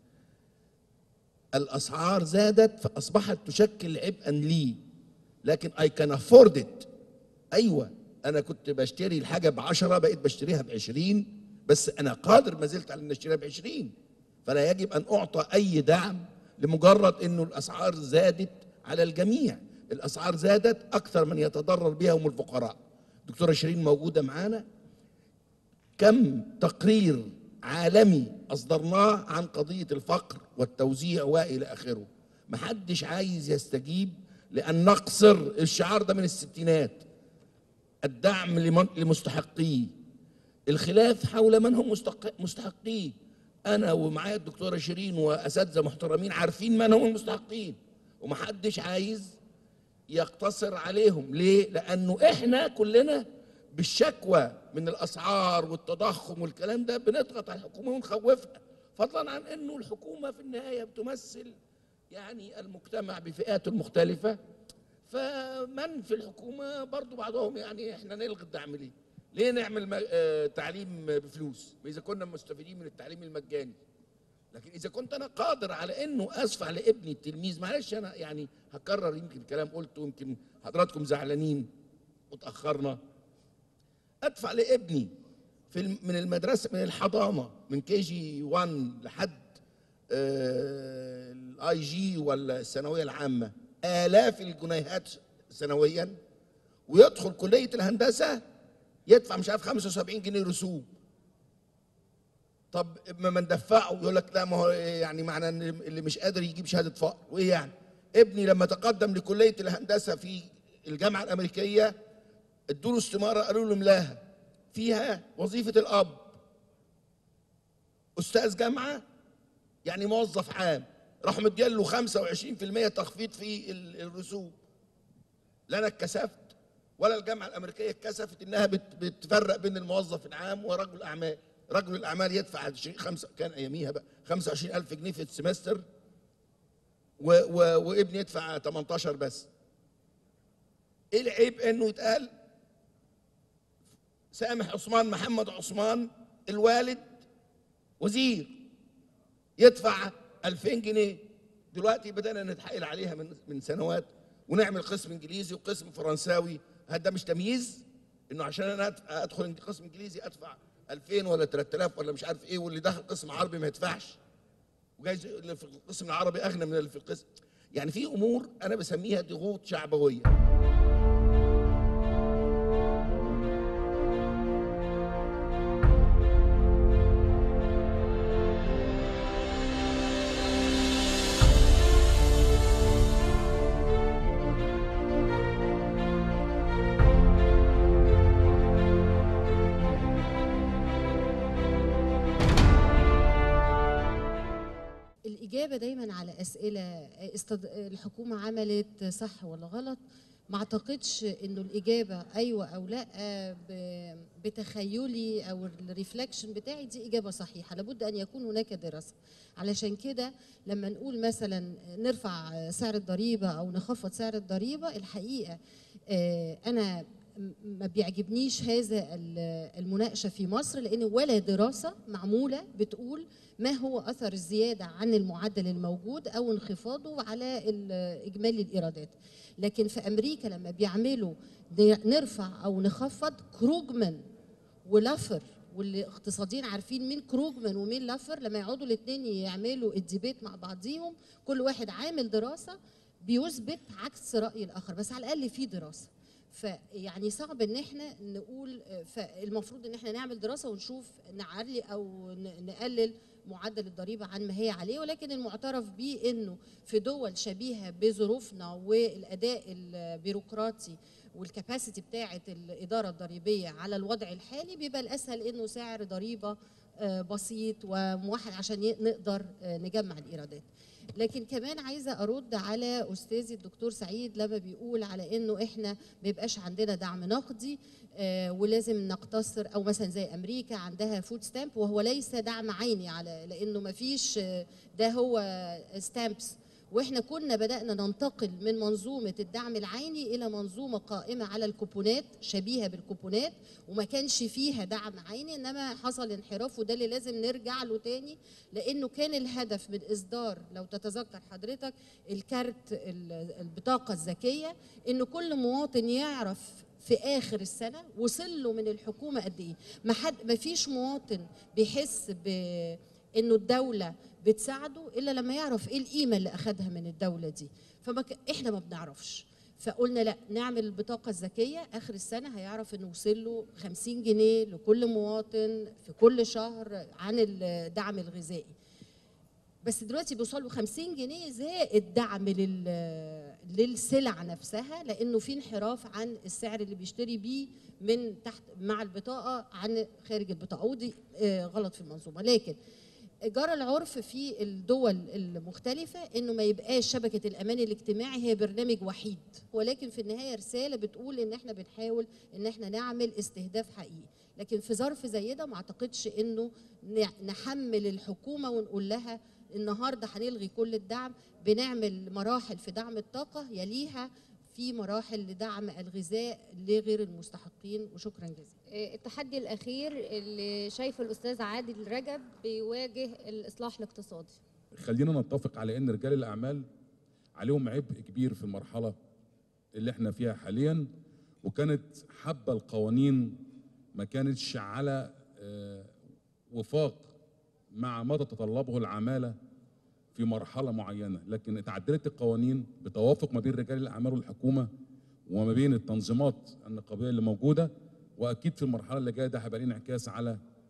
الاسعار زادت فاصبحت تشكل عبئا لي لكن اي كان افورد ات ايوه انا كنت بشتري الحاجه بعشرة بقيت بشتريها بعشرين بس انا قادر ما زلت على ان اشتريها بعشرين فلا يجب ان اعطى اي دعم لمجرد انه الاسعار زادت على الجميع الاسعار زادت اكثر من يتضرر بها هم الفقراء دكتوره شيرين موجوده معانا كم تقرير عالمي اصدرناه عن قضيه الفقر والتوزيع والى اخره محدش عايز يستجيب لان نقصر الشعار ده من الستينات الدعم لمن- لمستحقيه الخلاف حول من هم مستحق- مستحقيه انا ومعايا الدكتوره شيرين واساتذه محترمين عارفين من هم المستحقين ومحدش عايز يقتصر عليهم ليه لانه احنا كلنا بالشكوى من الاسعار والتضخم والكلام ده بنضغط على الحكومه ونخوفها فضلا عن انه الحكومه في النهايه بتمثل يعني المجتمع بفئاته المختلفه فمن في الحكومه برضو بعضهم يعني احنا نلغي الدعم ليه؟ ليه نعمل م- آه، تعليم بفلوس؟ اذا كنا مستفيدين من التعليم المجاني لكن اذا كنت انا قادر على انه ادفع لابني التلميذ معلش انا يعني هكرر يمكن كلام قلته يمكن حضراتكم زعلانين وتاخرنا ادفع لابني في الم- من المدرسه من الحضانه من كي جي 1 لحد الاي جي ولا الثانويه العامه الاف الجنيهات سنويا ويدخل كليه الهندسه يدفع مش عارف 75 جنيه رسوم طب ما ما ندفعه يقول لك لا ما هو يعني معنى ان اللي مش قادر يجيب شهاده فقر وايه يعني ابني لما تقدم لكليه الهندسه في الجامعه الامريكيه ادوا له استماره قالوا له املاها فيها وظيفه الاب استاذ جامعه يعني موظف عام راحوا مديان له 25% تخفيض في ال- الرسوم لا انا اتكسفت ولا الجامعه الامريكيه اتكسفت انها بت- بتفرق بين الموظف العام ورجل الاعمال رجل الاعمال يدفع 20 خمسة كان اياميها بقى 25000 جنيه في السمستر و و وابني يدفع 18 بس ايه العيب انه يتقال سامح عثمان محمد عثمان الوالد وزير يدفع 2000 جنيه دلوقتي بدأنا نتحايل عليها من من سنوات ونعمل قسم انجليزي وقسم فرنساوي هل ده مش تمييز انه عشان انا أد- ادخل قسم انجليزي ادفع 2000 ولا 3000 ولا مش عارف ايه واللي دخل قسم عربي ما يدفعش وجايز اللي في القسم العربي اغنى من اللي في القسم يعني في امور انا بسميها ضغوط شعبويه الإجابة دايما على أسئلة استد... الحكومة عملت صح ولا غلط ما اعتقدش انه الاجابه ايوه او لا ب... بتخيلي او الريفلكشن بتاعي دي اجابه صحيحه لابد ان يكون هناك دراسه علشان كده لما نقول مثلا نرفع سعر الضريبه او نخفض سعر الضريبه الحقيقه آه، انا م- ما بيعجبنيش هذا ال- المناقشه في مصر لان ولا دراسه معموله بتقول ما هو اثر الزياده عن المعدل الموجود او انخفاضه على ال- اجمالي الايرادات لكن في امريكا لما بيعملوا ن- نرفع او نخفض كروجمان ولافر واللي اقتصاديين عارفين مين كروجمان ومين لافر لما يقعدوا الاثنين يعملوا الديبيت مع بعضيهم كل واحد عامل دراسه بيثبت عكس راي الاخر بس على الاقل في دراسه فيعني صعب ان احنا نقول فالمفروض ان احنا نعمل دراسه ونشوف نعلي او ن- نقلل معدل الضريبه عن ما هي عليه ولكن المعترف به انه في دول شبيهه بظروفنا والاداء البيروقراطي والكباسيتي بتاعه الاداره الضريبيه على الوضع الحالي بيبقى الاسهل انه سعر ضريبه آه، بسيط وموحد عشان ي- نقدر آه، نجمع الايرادات لكن كمان عايزه ارد على استاذي الدكتور سعيد لما بيقول على انه احنا ما يبقاش عندنا دعم نقدي آه، ولازم نقتصر او مثلا زي امريكا عندها فود ستامب وهو ليس دعم عيني على لانه ما فيش آه، ده هو ستامبس واحنا كنا بدانا ننتقل من منظومه الدعم العيني الى منظومه قائمه على الكوبونات شبيهه بالكوبونات وما كانش فيها دعم عيني انما حصل انحراف وده اللي لازم نرجع له تاني لانه كان الهدف من اصدار لو تتذكر حضرتك الكارت ال- البطاقه الذكيه انه كل مواطن يعرف في اخر السنه وصل له من الحكومه قد ايه ما حد ما فيش مواطن بيحس ب انه الدوله بتساعده الا لما يعرف ايه القيمه اللي اخذها من الدوله دي فما ك... احنا ما بنعرفش فقلنا لا نعمل البطاقه الذكيه اخر السنه هيعرف انه وصل له 50 جنيه لكل مواطن في كل شهر عن الدعم الغذائي بس دلوقتي بيوصلوا 50 جنيه زائد دعم لل للسلع نفسها لانه في انحراف عن السعر اللي بيشتري بيه من تحت مع البطاقه عن خارج البطاقه ودي آه، غلط في المنظومه لكن جرى العرف في الدول المختلفة انه ما يبقاش شبكة الامان الاجتماعي هي برنامج وحيد ولكن في النهاية رسالة بتقول ان احنا بنحاول ان احنا نعمل استهداف حقيقي لكن في ظرف زي ده ما اعتقدش انه ن- نحمل الحكومة ونقول لها النهارده هنلغي كل الدعم بنعمل مراحل في دعم الطاقة يليها في مراحل لدعم الغذاء لغير المستحقين وشكرا جزيلا آه، التحدي الأخير اللي شايفه الأستاذ عادل رجب بيواجه الإصلاح الاقتصادي خلينا نتفق على ان رجال الاعمال عليهم عبء كبير في المرحله اللي احنا فيها حاليا وكانت حبه القوانين ما كانتش على آه، وفاق مع ما تتطلبه العماله في مرحله معينه لكن اتعدلت القوانين بتوافق ما بين رجال الاعمال والحكومه وما بين التنظيمات النقابيه اللي موجوده واكيد في المرحله اللي جايه ده هيبقى ليه انعكاس على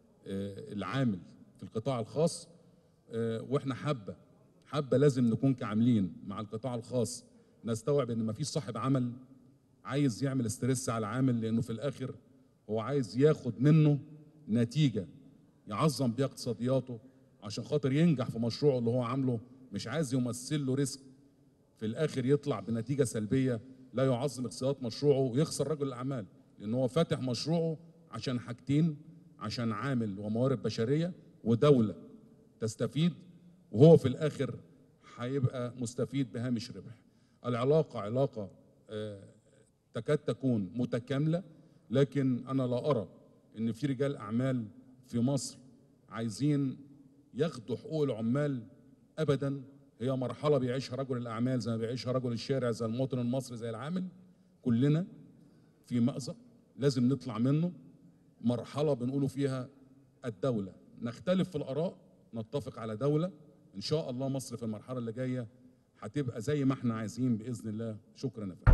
آه، العامل في القطاع الخاص آه، واحنا حبه حبه لازم نكون كعاملين مع القطاع الخاص نستوعب ان مفيش صاحب عمل عايز يعمل استرس على العامل لانه في الاخر هو عايز ياخد منه نتيجه يعظم بيها اقتصادياته عشان خاطر ينجح في مشروعه اللي هو عامله مش عايز يمثل له ريسك في الاخر يطلع بنتيجه سلبيه لا يعظم اقتصادات مشروعه ويخسر رجل الاعمال لان هو فاتح مشروعه عشان حاجتين عشان عامل وموارد بشريه ودوله تستفيد وهو في الاخر هيبقى مستفيد بهامش ربح العلاقه علاقه آه، تكاد تكون متكامله لكن انا لا ارى ان في رجال اعمال في مصر عايزين ياخدوا حقوق العمال ابدا هي مرحله بيعيشها رجل الاعمال زي ما بيعيشها رجل الشارع زي المواطن المصري زي العامل كلنا في مأزق لازم نطلع منه مرحله بنقولوا فيها الدوله نختلف في الاراء نتفق على دوله ان شاء الله مصر في المرحله اللي جايه هتبقى زي ما احنا عايزين باذن الله شكرا يا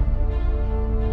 فندم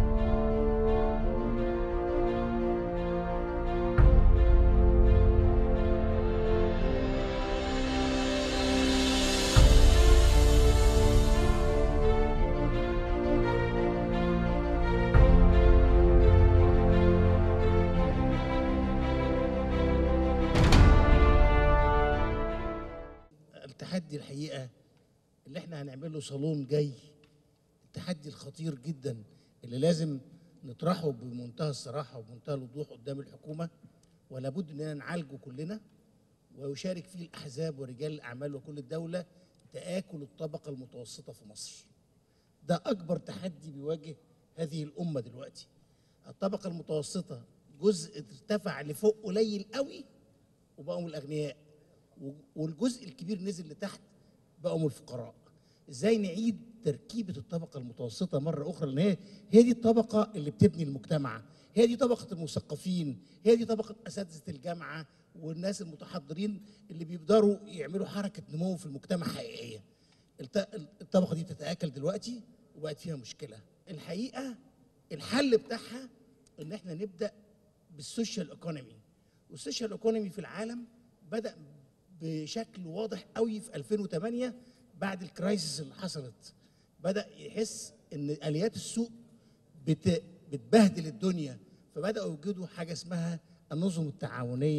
التحدي الحقيقه اللي احنا هنعمله صالون جاي التحدي الخطير جدا اللي لازم نطرحه بمنتهى الصراحه وبمنتهى الوضوح قدام الحكومه ولا بد اننا نعالجه كلنا ويشارك فيه الاحزاب ورجال الاعمال وكل الدوله تاكل الطبقه المتوسطه في مصر ده اكبر تحدي بيواجه هذه الامه دلوقتي الطبقه المتوسطه جزء ارتفع لفوق قليل قوي وبقوا من الاغنياء و- والجزء الكبير نزل لتحت بقوا من الفقراء ازاي نعيد تركيبه الطبقه المتوسطه مره اخرى لان هي هي دي الطبقه اللي بتبني المجتمع هي دي طبقه المثقفين هي دي طبقه اساتذه الجامعه والناس المتحضرين اللي بيقدروا يعملوا حركه نمو في المجتمع حقيقيه الت- الطبقه دي بتتاكل دلوقتي وبقت فيها مشكله الحقيقه الحل بتاعها ان احنا نبدا بالسوشيال ايكونومي والسوشيال ايكونومي في العالم بدا بشكل واضح قوي في 2008 بعد الكرايسيس اللي حصلت بدا يحس ان اليات السوق بت بتبهدل الدنيا فبداوا يوجدوا حاجه اسمها النظم التعاونيه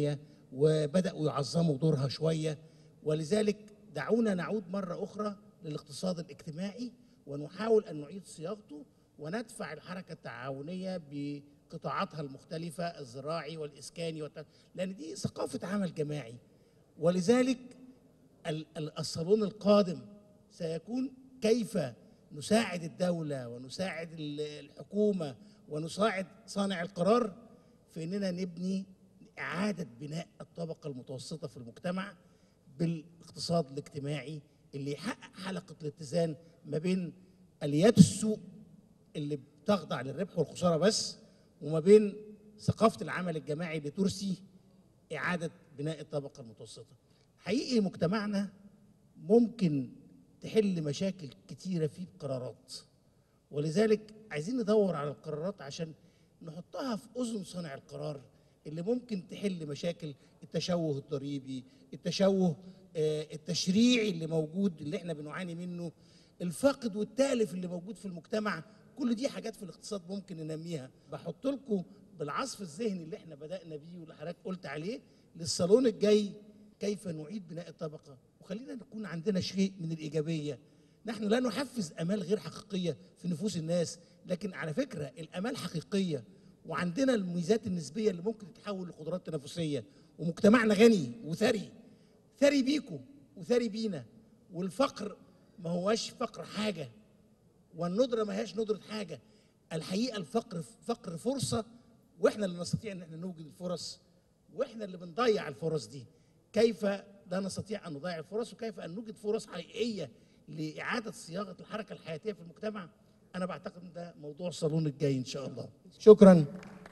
وبداوا يعظموا دورها شويه ولذلك دعونا نعود مره اخرى للاقتصاد الاجتماعي ونحاول ان نعيد صياغته وندفع الحركه التعاونيه بقطاعاتها المختلفه الزراعي والاسكاني والت... لان دي ثقافه عمل جماعي ولذلك ال- ال- الصالون القادم سيكون كيف نساعد الدولة ونساعد ال- الحكومة ونساعد صانع القرار في اننا نبني اعادة بناء الطبقة المتوسطة في المجتمع بالاقتصاد الاجتماعي اللي يحقق حلقة الاتزان ما بين اليات السوق اللي بتخضع للربح والخسارة بس وما بين ثقافة العمل الجماعي اللي ترسي إعادة بناء الطبقة المتوسطة حقيقي مجتمعنا ممكن تحل مشاكل كتيرة فيه بقرارات ولذلك عايزين ندور على القرارات عشان نحطها في أذن صانع القرار اللي ممكن تحل مشاكل التشوه الضريبي التشوه آه، التشريعي اللي موجود اللي احنا بنعاني منه الفقد والتالف اللي موجود في المجتمع كل دي حاجات في الاقتصاد ممكن ننميها بحط لكم بالعصف الذهني اللي احنا بدأنا بيه واللي حضرتك قلت عليه للصالون الجاي كيف نعيد بناء الطبقة وخلينا نكون عندنا شيء من الإيجابية نحن لا نحفز امال غير حقيقيه في نفوس الناس لكن على فكره الامال حقيقيه وعندنا الميزات النسبيه اللي ممكن تتحول لقدرات تنافسيه ومجتمعنا غني وثري ثري بيكم وثري بينا والفقر ما هواش فقر حاجه والندره ما هياش ندره حاجه الحقيقه الفقر فقر فرصه واحنا اللي نستطيع ان احنا نوجد الفرص واحنا اللي بنضيع الفرص دي كيف لا نستطيع ان نضيع الفرص وكيف ان نوجد فرص حقيقيه لاعاده صياغه الحركه الحياتيه في المجتمع انا بعتقد ان ده موضوع الصالون الجاي ان شاء الله شكرا